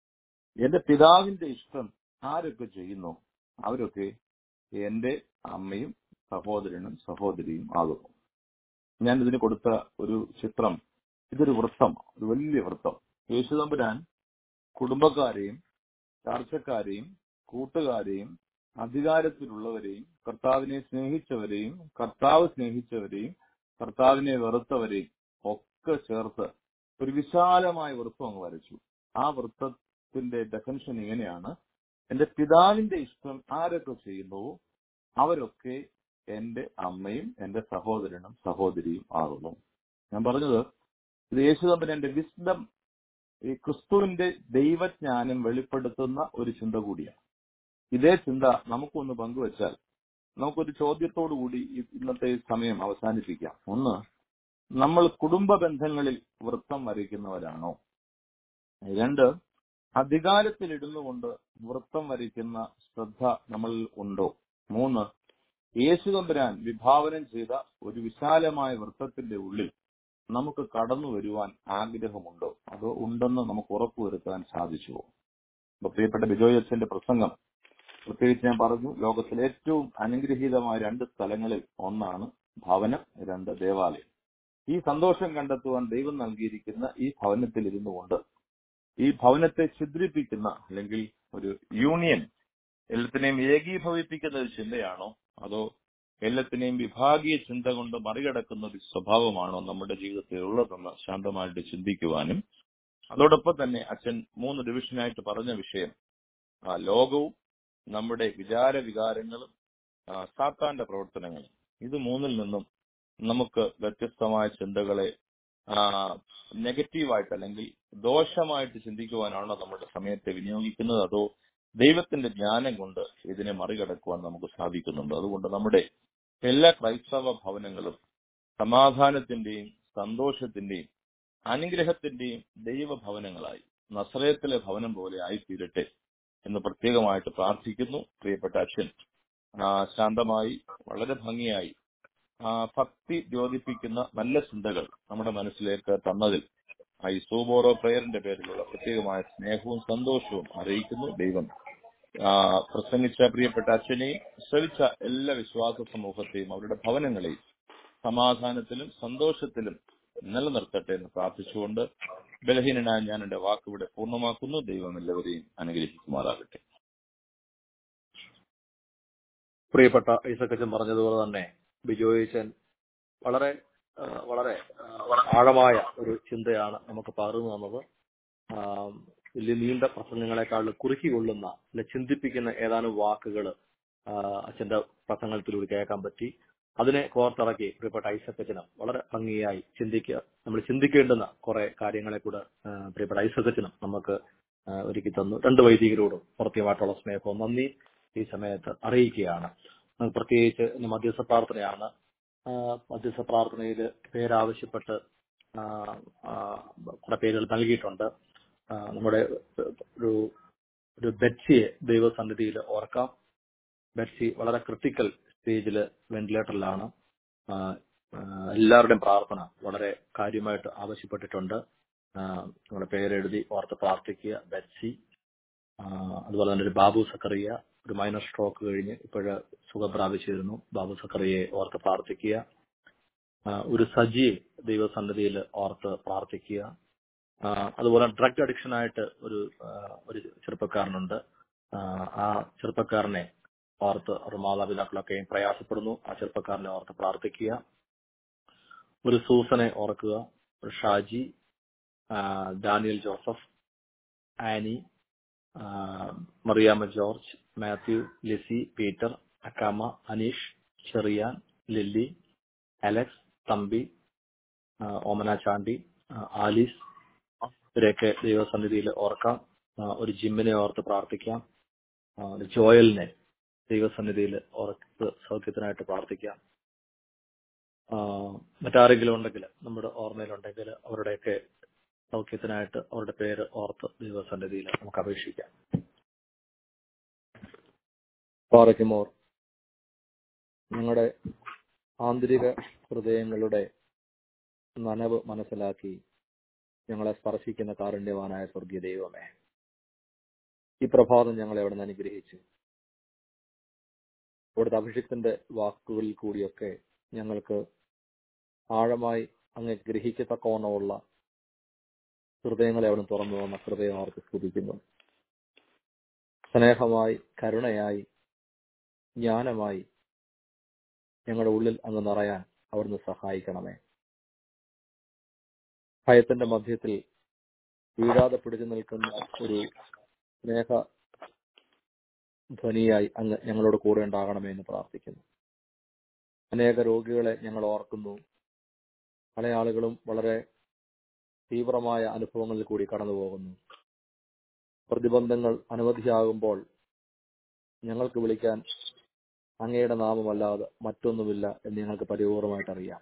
Speaker 2: എന്റെ പിതാവിന്റെ ഇഷ്ടം ആരൊക്കെ ചെയ്യുന്നു അവരൊക്കെ എന്റെ അമ്മയും സഹോദരനും സഹോദരിയും ആകുന്നു ഞാൻ ഇതിന് കൊടുത്ത ഒരു ചിത്രം ഇതൊരു വൃത്തം ഒരു വലിയ വൃത്തം യേശുദമ്പുരാൻ കുടുംബക്കാരെയും ചാർച്ചക്കാരെയും കൂട്ടുകാരെയും അധികാരത്തിലുള്ളവരെയും കർത്താവിനെ സ്നേഹിച്ചവരെയും കർത്താവ് സ്നേഹിച്ചവരെയും കർത്താവിനെ വെറുത്തവരെയും ഒക്കെ ചേർത്ത് ഒരു വിശാലമായ വൃത്തം അങ്ങ് വരച്ചു ആ വൃത്തത്തിന്റെ ഡെഫിനിഷൻ ഇങ്ങനെയാണ് എന്റെ പിതാവിന്റെ ഇഷ്ടം ആരൊക്കെ ചെയ്യുന്നുവോ അവരൊക്കെ എന്റെ അമ്മയും എന്റെ സഹോദരനും സഹോദരിയും ആകുന്നു ഞാൻ പറഞ്ഞത് ഇത് യേശുദമ്പൻ എന്റെ വിസ്ഡം ഈ ക്രിസ്തുവിന്റെ ദൈവജ്ഞാനം വെളിപ്പെടുത്തുന്ന ഒരു ചിന്ത കൂടിയാണ് ഇതേ ചിന്ത നമുക്കൊന്ന് പങ്കുവച്ചാൽ നമുക്കൊരു ചോദ്യത്തോടു കൂടി ഈ ഇന്നത്തെ സമയം അവസാനിപ്പിക്കാം ഒന്ന് നമ്മൾ കുടുംബ ബന്ധങ്ങളിൽ വൃത്തം വരയ്ക്കുന്നവരാണോ രണ്ട് അധികാരത്തിലിരുന്നു കൊണ്ട് വൃത്തം വരയ്ക്കുന്ന ശ്രദ്ധ നമ്മളിൽ ഉണ്ടോ മൂന്ന് യേശുതമ്പുരാൻ വിഭാവനം ചെയ്ത ഒരു വിശാലമായ വൃത്തത്തിന്റെ ഉള്ളിൽ നമുക്ക് കടന്നു വരുവാൻ ആഗ്രഹമുണ്ടോ അതോ ഉണ്ടെന്ന് നമുക്ക് ഉറപ്പുവരുത്താൻ സാധിച്ചുവോ അപ്പൊ പ്രിയപ്പെട്ട ബിജോയ് അച്ഛന്റെ പ്രസംഗം പ്രത്യേകിച്ച് ഞാൻ പറഞ്ഞു ലോകത്തിലെ ഏറ്റവും അനുഗ്രഹീതമായ രണ്ട് സ്ഥലങ്ങളിൽ ഒന്നാണ് ഭവനം രണ്ട് ദേവാലയം ഈ സന്തോഷം കണ്ടെത്തുവാൻ ദൈവം നൽകിയിരിക്കുന്ന ഈ ഭവനത്തിൽ ഇരുന്നു കൊണ്ട് ഈ ഭവനത്തെ ഛിദ്രിപ്പിക്കുന്ന അല്ലെങ്കിൽ ഒരു യൂണിയൻ എല്ലാത്തിനെയും ഏകീഭവിപ്പിക്കുന്ന ഒരു ചിന്തയാണോ അതോ എല്ലാത്തിനെയും വിഭാഗീയ ചിന്ത കൊണ്ട് മറികടക്കുന്ന ഒരു സ്വഭാവമാണോ നമ്മുടെ ജീവിതത്തിൽ ഉള്ളതെന്ന് ശാന്തമായിട്ട് ചിന്തിക്കുവാനും അതോടൊപ്പം തന്നെ അച്ഛൻ മൂന്ന് ഡിവിഷനായിട്ട് പറഞ്ഞ വിഷയം ആ ലോകവും നമ്മുടെ വിചാര വികാരങ്ങളും ആ, സാത്താന്റെ പ്രവർത്തനങ്ങളും ഇത് മൂന്നിൽ നിന്നും നമുക്ക് വ്യത്യസ്തമായ ചിന്തകളെ നെഗറ്റീവായിട്ട് അല്ലെങ്കിൽ ദോഷമായിട്ട് ചിന്തിക്കുവാനാണോ നമ്മുടെ സമയത്തെ വിനിയോഗിക്കുന്നത് അതോ ദൈവത്തിന്റെ ജ്ഞാനം കൊണ്ട് ഇതിനെ മറികടക്കുവാൻ നമുക്ക് സാധിക്കുന്നുണ്ട് അതുകൊണ്ട് നമ്മുടെ എല്ലാ ക്രൈസ്തവ ഭവനങ്ങളും സമാധാനത്തിന്റെയും സന്തോഷത്തിന്റെയും അനുഗ്രഹത്തിന്റെയും ദൈവഭവനങ്ങളായി നസ്രയത്തിലെ ഭവനം പോലെ ആയിത്തീരട്ടെ എന്ന് പ്രത്യേകമായിട്ട് പ്രാർത്ഥിക്കുന്നു പ്രിയപ്പെട്ട അച്ഛൻ ആ, ശാന്തമായി വളരെ ഭംഗിയായി ആ, ഭക്തി ദ്യോതിപ്പിക്കുന്ന നല്ല ചിന്തകൾ നമ്മുടെ മനസ്സിലേക്ക് തന്നതിൽ ആ ഈ സൂബോറോ പ്രയറിന്റെ പേരിലുള്ള പ്രത്യേകമായ സ്നേഹവും സന്തോഷവും അറിയിക്കുന്നു ദൈവം ആ, പ്രസംഗിച്ച പ്രിയപ്പെട്ട അച്ഛനെയും ശ്രവിച്ച എല്ലാ വിശ്വാസ സമൂഹത്തെയും അവരുടെ ഭവനങ്ങളെയും സമാധാനത്തിലും സന്തോഷത്തിലും നിലനിർത്തട്ടെ എന്ന് പ്രാർത്ഥിച്ചുകൊണ്ട് ബലഹീനനായ ഞാൻ എന്റെ വാക്കിവിടെ പൂർണ്ണമാക്കുന്നു ദൈവം എല്ലാവരെയും അനുഗ്രഹിക്കുമാറാകട്ടെ
Speaker 6: പ്രിയപ്പെട്ട ഐസക്കച്ചൻ പറഞ്ഞതുപോലെ തന്നെ ബിജോയിച്ചൻ വളരെ ആ, വളരെ ആ, ആഴമായ ഒരു ചിന്തയാണ് നമുക്ക് പകർന്നു തന്നത് ആ, വലിയ നീണ്ട പ്രസംഗങ്ങളെക്കാൾ കുറുക്കിക്കൊള്ളുന്ന അല്ലെ ചിന്തിപ്പിക്കുന്ന ഏതാനും വാക്കുകൾ അച്ഛന്റെ പ്രസംഗത്തിലൂടെ കേൾക്കാൻ പറ്റി അതിനെ കോർത്തിറക്കി പ്രിയപ്പെട്ട ഐസക്കച്ചനും വളരെ ഭംഗിയായി ചിന്തിക്കുക നമ്മൾ ചിന്തിക്കേണ്ടുന്ന കുറെ കാര്യങ്ങളെ കൂടെ ആ, പ്രിയപ്പെട്ട ഐസക്കച്ചനും നമുക്ക് ആ, ഒരുക്കി തന്നു രണ്ട് വൈദികരോടും പ്രത്യേകമായിട്ടുള്ള സ്നേഹവും നന്ദി ഈ സമയത്ത് അറിയിക്കുകയാണ് നമുക്ക് പ്രത്യേകിച്ച് ഇന്ന് മധ്യസ്ഥ പ്രാർത്ഥനയാണ് ആ, മധ്യസ്ഥ പ്രാർത്ഥനയിൽ പേരാവശ്യപ്പെട്ട് ആ, ആ, കുറെ പേരുകൾ നൽകിയിട്ടുണ്ട് ആ, നമ്മുടെ ഒരു ഒരു ബെറ്റ്സിയെ ദൈവസന്നിധിയിൽ ഓർക്കാം ബെറ്റ്സി വളരെ ക്രിട്ടിക്കൽ സ്റ്റേജിൽ വെന്റിലേറ്ററിലാണ് ആ, ആ, എല്ലാവരുടെയും പ്രാർത്ഥന വളരെ കാര്യമായിട്ട് ആവശ്യപ്പെട്ടിട്ടുണ്ട് ആ, നിങ്ങളുടെ പേരെഴുതി ഓർത്ത് പ്രാർത്ഥിക്കുക ബെറ്റ്സി ആ, അതുപോലെ തന്നെ ഒരു ബാബു സക്കറിയ ഒരു മൈനർ സ്ട്രോക്ക് കഴിഞ്ഞ് ഇപ്പോഴ് സുഖം പ്രാപിച്ചിരുന്നു ബാബു സക്കറിയെ ഓർത്ത് പ്രാർത്ഥിക്കുക ആ, ഒരു സജി ദൈവസന്നിധിയിൽ ഓർത്ത് പ്രാർത്ഥിക്കുക ആ, അതുപോലെ ഡ്രഗ് അഡിക്ഷൻ ആയിട്ട് ഒരു ആ, ഒരു ചെറുപ്പക്കാരനുണ്ട് ആ, ആ ചെറുപ്പക്കാരനെ ഓർത്ത് അവരുടെ മാതാപിതാക്കളൊക്കെയും പ്രയാസപ്പെടുന്നു ആ ചെറുപ്പക്കാരനെ ഓർത്ത് പ്രാർത്ഥിക്കുക ഒരു സൂസനെ ഓർക്കുക ഒരു ഷാജി ആ, ഡാനിയൽ ജോസഫ് ആനി ആ, മറിയാമ്മ ജോർജ് മാത്യു ലിസി പീറ്റർ അക്കാമ അനീഷ് ചെറിയാൻ ലില്ലി അലക്സ് തമ്പി ആ, ഓമന ചാണ്ടി ആ, ആലീസ് ഇവരെയൊക്കെ ദൈവസന്നിധിയിൽ ഓർക്കാം ആ, ഒരു ജിമ്മിനെ ഓർത്ത് പ്രാർത്ഥിക്കാം ആ, ഒരു ജോയലിനെ ദൈവസന്നിധിയിൽ ഓർത്ത് സൗഖ്യത്തിനായിട്ട് പ്രാർത്ഥിക്കാം ആ, മറ്റാരെങ്കിലും ഉണ്ടെങ്കിൽ നമ്മുടെ ഓർമ്മയിലുണ്ടെങ്കിൽ അവരുടെയൊക്കെ സൗഖ്യത്തിനായിട്ട് അവരുടെ പേര് ഓർത്ത് ദൈവസന്നിധിയിൽ നമുക്ക് അപേക്ഷിക്കാം പാറയ്ക്കുമോർ ഞങ്ങളുടെ ആന്തരിക ഹൃദയങ്ങളുടെ നനവ് മനസ്സിലാക്കി ഞങ്ങളെ സ്പർശിക്കുന്ന കാരുണ്യവാനായ സ്വർഗീയ ദൈവമേ ഈ പ്രഭാതം ഞങ്ങളെ അവിടെ നിന്ന് അനുഗ്രഹിച്ചു അവിടുത്തെ അഭിഷിക്തന്റെ വാക്കുകളിൽ കൂടിയൊക്കെ ഞങ്ങൾക്ക് ആഴമായി അങ്ങ് ഗ്രഹിക്കത്തക്കവണ്ണമുള്ള ഹൃദയങ്ങളെ അവിടെ തുറന്നു വന്ന ഹൃദയം അവർക്ക് സ്തുതിക്കുന്നു സ്നേഹമായി കരുണയായി ജ്ഞാനമായി ഞങ്ങളുടെ ഉള്ളിൽ അങ്ങ് നിറയാൻ അവിടുന്ന് സഹായിക്കണമേ ഭയത്തിന്റെ മധ്യത്തിൽ വീഴാതെ പിടിച്ചു നിൽക്കുന്ന ഒരു സ്നേഹ ധ്വനിയായി അങ്ങ് ഞങ്ങളോട് കൂടെ ഉണ്ടാകണമേ എന്ന് പ്രാർത്ഥിക്കുന്നു അനേക രോഗികളെ ഞങ്ങൾ ഓർക്കുന്നു പല ആളുകളും വളരെ തീവ്രമായ അനുഭവങ്ങളിൽ കൂടി കടന്നു പോകുന്നു പ്രതിബന്ധങ്ങൾ അനവധിയാകുമ്പോൾ ഞങ്ങൾക്ക് വിളിക്കാൻ അങ്ങയുടെ നാമമല്ലാതെ മറ്റൊന്നുമില്ല എന്ന് ഞങ്ങൾക്ക് പരിപൂർണമായിട്ട് അറിയാം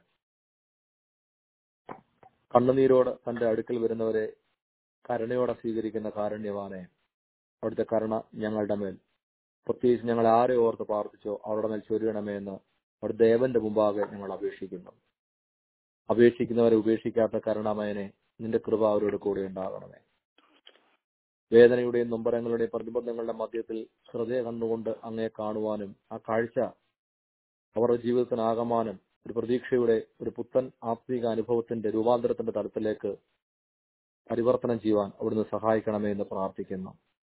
Speaker 6: കണ്ണുനീരോട് തന്റെ അടുക്കൽ വരുന്നവരെ കരുണയോടെ സ്വീകരിക്കുന്ന കാരുണ്യവാനെ അവിടുത്തെ കരുണ ഞങ്ങളുടെ മേൽ പ്രത്യേകിച്ച് ഞങ്ങൾ ആരെ ഓർത്ത് പ്രാർത്ഥിച്ചോ അവരുടെ മേൽ ചൊരിയണമേ എന്ന് അവിടെ ദേവന്റെ മുമ്പാകെ ഞങ്ങൾ അപേക്ഷിക്കുന്നു അപേക്ഷിക്കുന്നവരെ ഉപേക്ഷിക്കാത്ത കരുണാമയനെ നിന്റെ കൃപ അവരോട് കൂടെ ഉണ്ടാകണമേ വേദനയുടെയും നൊമ്പരങ്ങളുടെയും പ്രതിബന്ധങ്ങളുടെ മധ്യത്തിൽ ഹൃദയ കണ്ടുകൊണ്ട് അങ്ങയെ കാണുവാനും ആ കാഴ്ച അവരുടെ ജീവിതത്തിനാകമാനം ഒരു പ്രതീക്ഷയുടെ ഒരു പുത്തൻ ആത്മീക അനുഭവത്തിന്റെ രൂപാന്തരത്തിന്റെ തലത്തിലേക്ക് പരിവർത്തനം ചെയ്യുവാൻ അവിടുന്ന് സഹായിക്കണമേ എന്ന് പ്രാർത്ഥിക്കുന്നു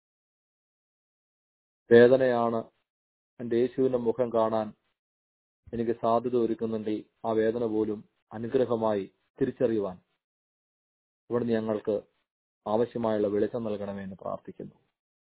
Speaker 6: വേദനയാണ് എന്റെ യേശുവിന്റെ മുഖം കാണാൻ എനിക്ക് സാധ്യത ഒരുക്കുന്നെങ്കിൽ ആ വേദന പോലും അനുഗ്രഹമായി തിരിച്ചറിയുവാൻ ഇവിടുന്ന് ഞങ്ങൾക്ക് ആവശ്യമായുള്ള വെളിച്ചം നൽകണമേ എന്ന് പ്രാർത്ഥിക്കുന്നു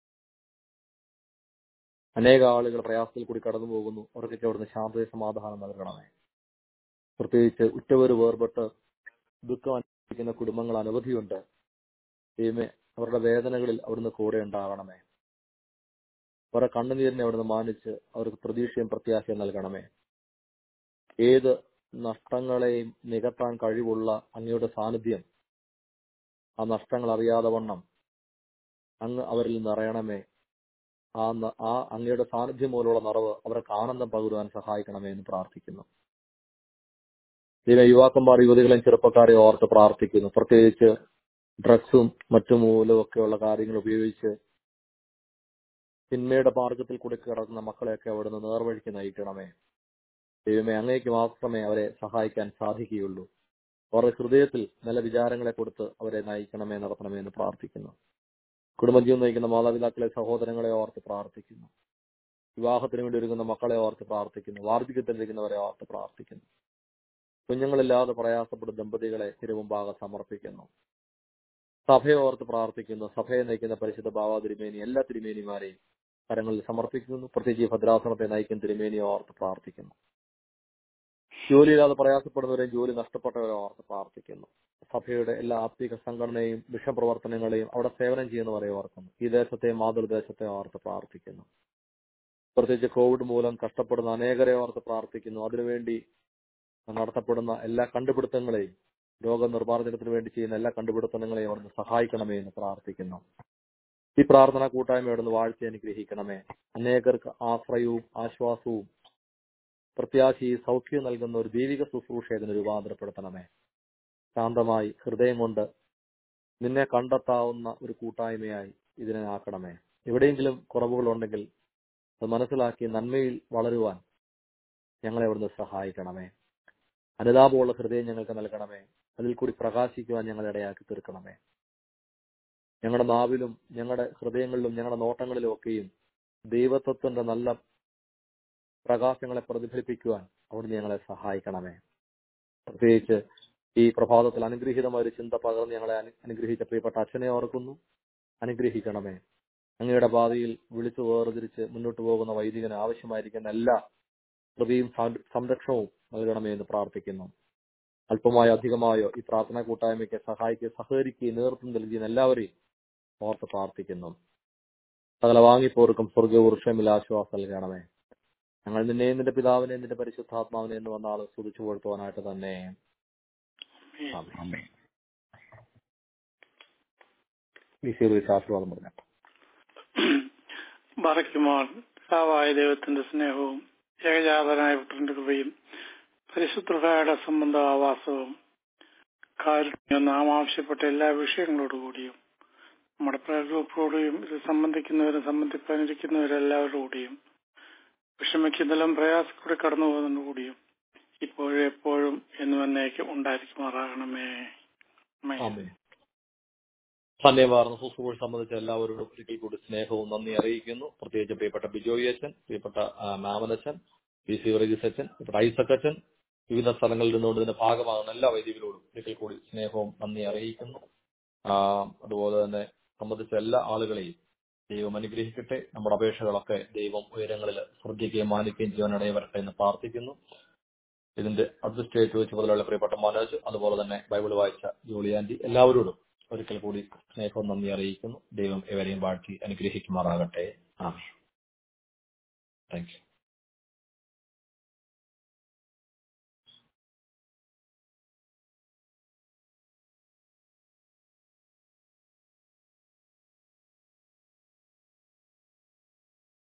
Speaker 6: അനേക ആളുകൾ പ്രയാസത്തിൽ കൂടി കടന്നു പോകുന്നു അവർക്കൊക്കെ അവിടുന്ന് ശാന്തത സമാധാനം നൽകണമേ പ്രത്യേകിച്ച് ഉറ്റവര് വേർപെട്ട് ദുഃഖം അനുഭവിക്കുന്ന കുടുംബങ്ങൾ അനവധിയുണ്ട് ദൈവമേ അവരുടെ വേദനകളിൽ അവിടുന്ന് കൂടെ ഉണ്ടാകണമേ അവരുടെ കണ്ണുനീരിനെ അവിടുന്ന് മാനിച്ച് അവർക്ക് പ്രതീക്ഷയും പ്രത്യാശയും നൽകണമേ ഏത് നഷ്ടങ്ങളെയും നികത്താൻ കഴിവുള്ള അങ്ങയുടെ സാന്നിധ്യം ആ നഷ്ടങ്ങൾ അറിയാതെ വണ്ണം അങ്ങ് അവരിൽ നിറയണമേ ആ ന- ആ അങ്ങയുടെ സാന്നിധ്യം മൂലമുള്ള നിറവ് അവർക്ക് ആനന്ദം പകരുവാൻ സഹായിക്കണമേ എന്ന് പ്രാർത്ഥിക്കുന്നു ദൈവ യുവാക്കന്മാർ യുവതികളെയും ചെറുപ്പക്കാരെ ഓർത്ത് പ്രാർത്ഥിക്കുന്നു പ്രത്യേകിച്ച് ഡ്രഗ്സും മറ്റു മൂലമൊക്കെയുള്ള കാര്യങ്ങൾ ഉപയോഗിച്ച് തിന്മയുടെ മാർഗത്തിൽ കൂടി കിടക്കുന്ന മക്കളെയൊക്കെ അവിടുന്ന് നേർവഴിക്ക് നയിക്കണമേ ദൈവമേ അങ്ങേക്ക് മാത്രമേ അവരെ സഹായിക്കാൻ സാധിക്കുകയുള്ളൂ അവരുടെ ഹൃദയത്തിൽ നല്ല വിചാരങ്ങളെ കൊടുത്ത് അവരെ നയിക്കണമേ നടത്തണമേ എന്ന് പ്രാർത്ഥിക്കുന്നു കുടുംബജീവൻ നയിക്കുന്ന മാതാപിതാക്കളെ സഹോദരങ്ങളെ ഓർത്ത് പ്രാർത്ഥിക്കുന്നു വിവാഹത്തിന് വേണ്ടി ഒരുങ്ങുന്ന മക്കളെ ഓർത്ത് പ്രാർത്ഥിക്കുന്നു വാർദ്ധക്യത്തിലിരിക്കുന്നവരെ ഓർത്ത് പ്രാർത്ഥിക്കുന്നു കുഞ്ഞുങ്ങളില്ലാതെ പ്രയാസപ്പെടുന്ന ദമ്പതികളെ തിരുമുമ്പാകെ സമർപ്പിക്കുന്നു സഭയെ ഓർത്ത് പ്രാർത്ഥിക്കുന്നു സഭയെ നയിക്കുന്ന പരിശുദ്ധ ബാബ തിരുമേനി എല്ലാ തിരുമേനിമാരെയും കരങ്ങളിൽ സമർപ്പിക്കുന്നു പ്രത്യേകിച്ച് ഈ ഭദ്രാസനത്തെ നയിക്കുന്ന തിരുമേനിയെ ഓർത്ത് പ്രാർത്ഥിക്കുന്നു ജോലിയില്ലാതെ പ്രയാസപ്പെടുന്നവരെയും ജോലി നഷ്ടപ്പെട്ടവരെ ഓർത്ത് പ്രാർത്ഥിക്കുന്നു സഭയുടെ എല്ലാ ആത്മീക സംഘടനയും വിഷപ്രവർത്തനങ്ങളെയും അവിടെ സേവനം ചെയ്യുന്നവരെ ഓർക്കുന്നു ഈ ദേശത്തെ മാതൃദേശത്തെ ഓർത്ത് പ്രാർത്ഥിക്കുന്നു പ്രത്യേകിച്ച് കോവിഡ് മൂലം കഷ്ടപ്പെടുന്ന അനേകരെ ഓർത്ത് പ്രാർത്ഥിക്കുന്നു അതിനുവേണ്ടി നടത്തപ്പെടുന്ന എല്ലാ കണ്ടുപിടുത്തങ്ങളെയും രോഗനിർമ്മാർജ്ജനത്തിന് വേണ്ടി ചെയ്യുന്ന എല്ലാ കണ്ടുപിടുത്തങ്ങളെയും അവിടുന്ന് സഹായിക്കണമേ എന്ന് പ്രാർത്ഥിക്കുന്നു ഈ പ്രാർത്ഥന കൂട്ടായ്മയോട് വാഴ്ച അനുഗ്രഹിക്കണമേ അനേകർക്ക് ആശ്രയവും ആശ്വാസവും പ്രത്യാശയും സൗഖ്യവും നൽകുന്ന ഒരു ദൈവിക ശുശ്രൂഷ ഇതിന് രൂപാന്തരപ്പെടുത്തണമേ ശാന്തമായി ഹൃദയം കൊണ്ട് നിന്നെ കണ്ടെത്താവുന്ന ഒരു കൂട്ടായ്മയായി ഇതിനെ ആക്കണമേ എവിടെയെങ്കിലും കുറവുകളുണ്ടെങ്കിൽ അത് മനസ്സിലാക്കി നന്മയിൽ വളരുവാൻ ഞങ്ങളെ അവിടുന്ന് സഹായിക്കണമേ അനുതാപമുള്ള ഹൃദയം ഞങ്ങൾക്ക് നൽകണമേ അതിൽ കൂടി പ്രകാശിക്കുവാൻ ഞങ്ങളെ ഇടയാക്കി തീർക്കണമേ ഞങ്ങളുടെ നാവിലും ഞങ്ങളുടെ ഹൃദയങ്ങളിലും ഞങ്ങളുടെ നോട്ടങ്ങളിലും ഒക്കെയും ദൈവത്വത്തിന്റെ നല്ല പ്രകാശങ്ങളെ പ്രതിഫലിപ്പിക്കുവാൻ അവിടുന്ന് ഞങ്ങളെ സഹായിക്കണമേ പ്രത്യേകിച്ച് ഈ പ്രഭാതത്തിൽ അനുഗ്രഹീതമായ ഒരു ചിന്ത പകർന്ന് ഞങ്ങളെ അനു- അനുഗ്രഹിച്ച പ്രിയപ്പെട്ട അച്ഛനെ ഓർക്കുന്നു അനുഗ്രഹിക്കണമേ അങ്ങയുടെ പാതയിൽ വിളിച്ചു വേർതിരിച്ച് മുന്നോട്ട് പോകുന്ന വൈദികന് ആവശ്യമായിരിക്കുന്ന എല്ലാ കൃപയും സം- സംരക്ഷണവും നൽകണമേ എന്ന് പ്രാർത്ഥിക്കുന്നു അല്പമായോ അധികമായോ ഈ പ്രാർത്ഥനാ കൂട്ടായ്മയ്ക്ക് സഹായിക്കുകയും സഹകരിക്കുകയും നേതൃത്വം നൽകിയ എല്ലാവരെയും ഓർത്ത് പ്രാർത്ഥിക്കുന്നു സകല വാങ്ങിപ്പോർക്കും സ്വർഗവൃക്ഷമിൽ ആശ്വാസം നൽകണമേ ഞങ്ങൾ നിന്നെയും നിന്റെ പിതാവിനെ നിന്റെ പരിശുദ്ധാത്മാവിനെ എന്ന് വന്നാൾ സ്തുതിച്ചു കൊടുത്തുവാനായിട്ട് തന്നെ ആമേൻ. വിശീർവിച്ച് ആശീർവാദം പറഞ്ഞു
Speaker 4: ബറയ്ക്കുമാർ പിതാവായ ദൈവത്തിന്റെ സ്നേഹവും ഏകജാതനായ പുത്രന്റെ കൃപയും പരിശുദ്ധയുടെ സംബന്ധ ആവാസവും കാരുണ്യം നാം ആവശ്യപ്പെട്ട എല്ലാ വിഷയങ്ങളോടുകൂടിയും നമ്മുടെ പ്രഗ്രൂപ്പോടും ഇത് സംബന്ധിക്കുന്നവരും സംബന്ധിപ്പാനിരിക്കുന്നവരെല്ലാവരോടുകൂടിയും വിഷമിക്കുന്നതിലും പ്രയാസക്കൂടെ കടന്നു പോകുന്നതിനോടുകൂടിയും ഇപ്പോഴും എപ്പോഴും എന്നും എന്നേക്ക് ഉണ്ടായിരിക്കുമാറാകണമേ ആമേൻ.
Speaker 6: ആമേൻ. ധന്യവാർന്ന ശുശ്രൂഷ സംബന്ധിച്ച എല്ലാവരോടും ഒരിക്കൽ കൂടി സ്നേഹവും നന്ദി അറിയിക്കുന്നു പ്രത്യേകിച്ച് പ്രിയപ്പെട്ട ബിജോയി അച്ഛൻ പ്രിയപ്പെട്ട ആ, മാമനച്ഛൻ പി സി വർഗീസ് അച്ഛൻ പ്രിയപ്പെട്ട ഐസക് അച്ഛൻ വിവിധ സ്ഥലങ്ങളിൽ നിന്നുകൊണ്ട് ഇതിന്റെ ഭാഗമാകുന്ന എല്ലാ വൈദികരോടും ഒരിക്കൽ കൂടി സ്നേഹവും നന്ദി അറിയിക്കുന്നു ആ, അതുപോലെ തന്നെ സംബന്ധിച്ച എല്ലാ ആളുകളെയും ദൈവം അനുഗ്രഹിക്കട്ടെ നമ്മുടെ അപേക്ഷകളൊക്കെ ദൈവം ഉയരങ്ങളിൽ ശ്രദ്ധിക്കുകയും മാനിക്കുകയും ചെയ്യാനിടയെ വരട്ടെ എന്ന് പ്രാർത്ഥിക്കുന്നു ഇതിന്റെ അഡ്മിനിസ്ട്രേറ്റീവ് ചുമതലയുള്ള പ്രിയപ്പെട്ട മനോജ് അതുപോലെ തന്നെ ബൈബിൾ വായിച്ച ജൂലി ആന്റി എല്ലാവരോടും ഒരിക്കൽ കൂടി സ്നേഹവും നന്ദി അറിയിക്കുന്നു ദൈവം ഇവരെയും വാഴ്ത്തി അനുഗ്രഹിക്കുമാറാകട്ടെ ആ താങ്ക് യു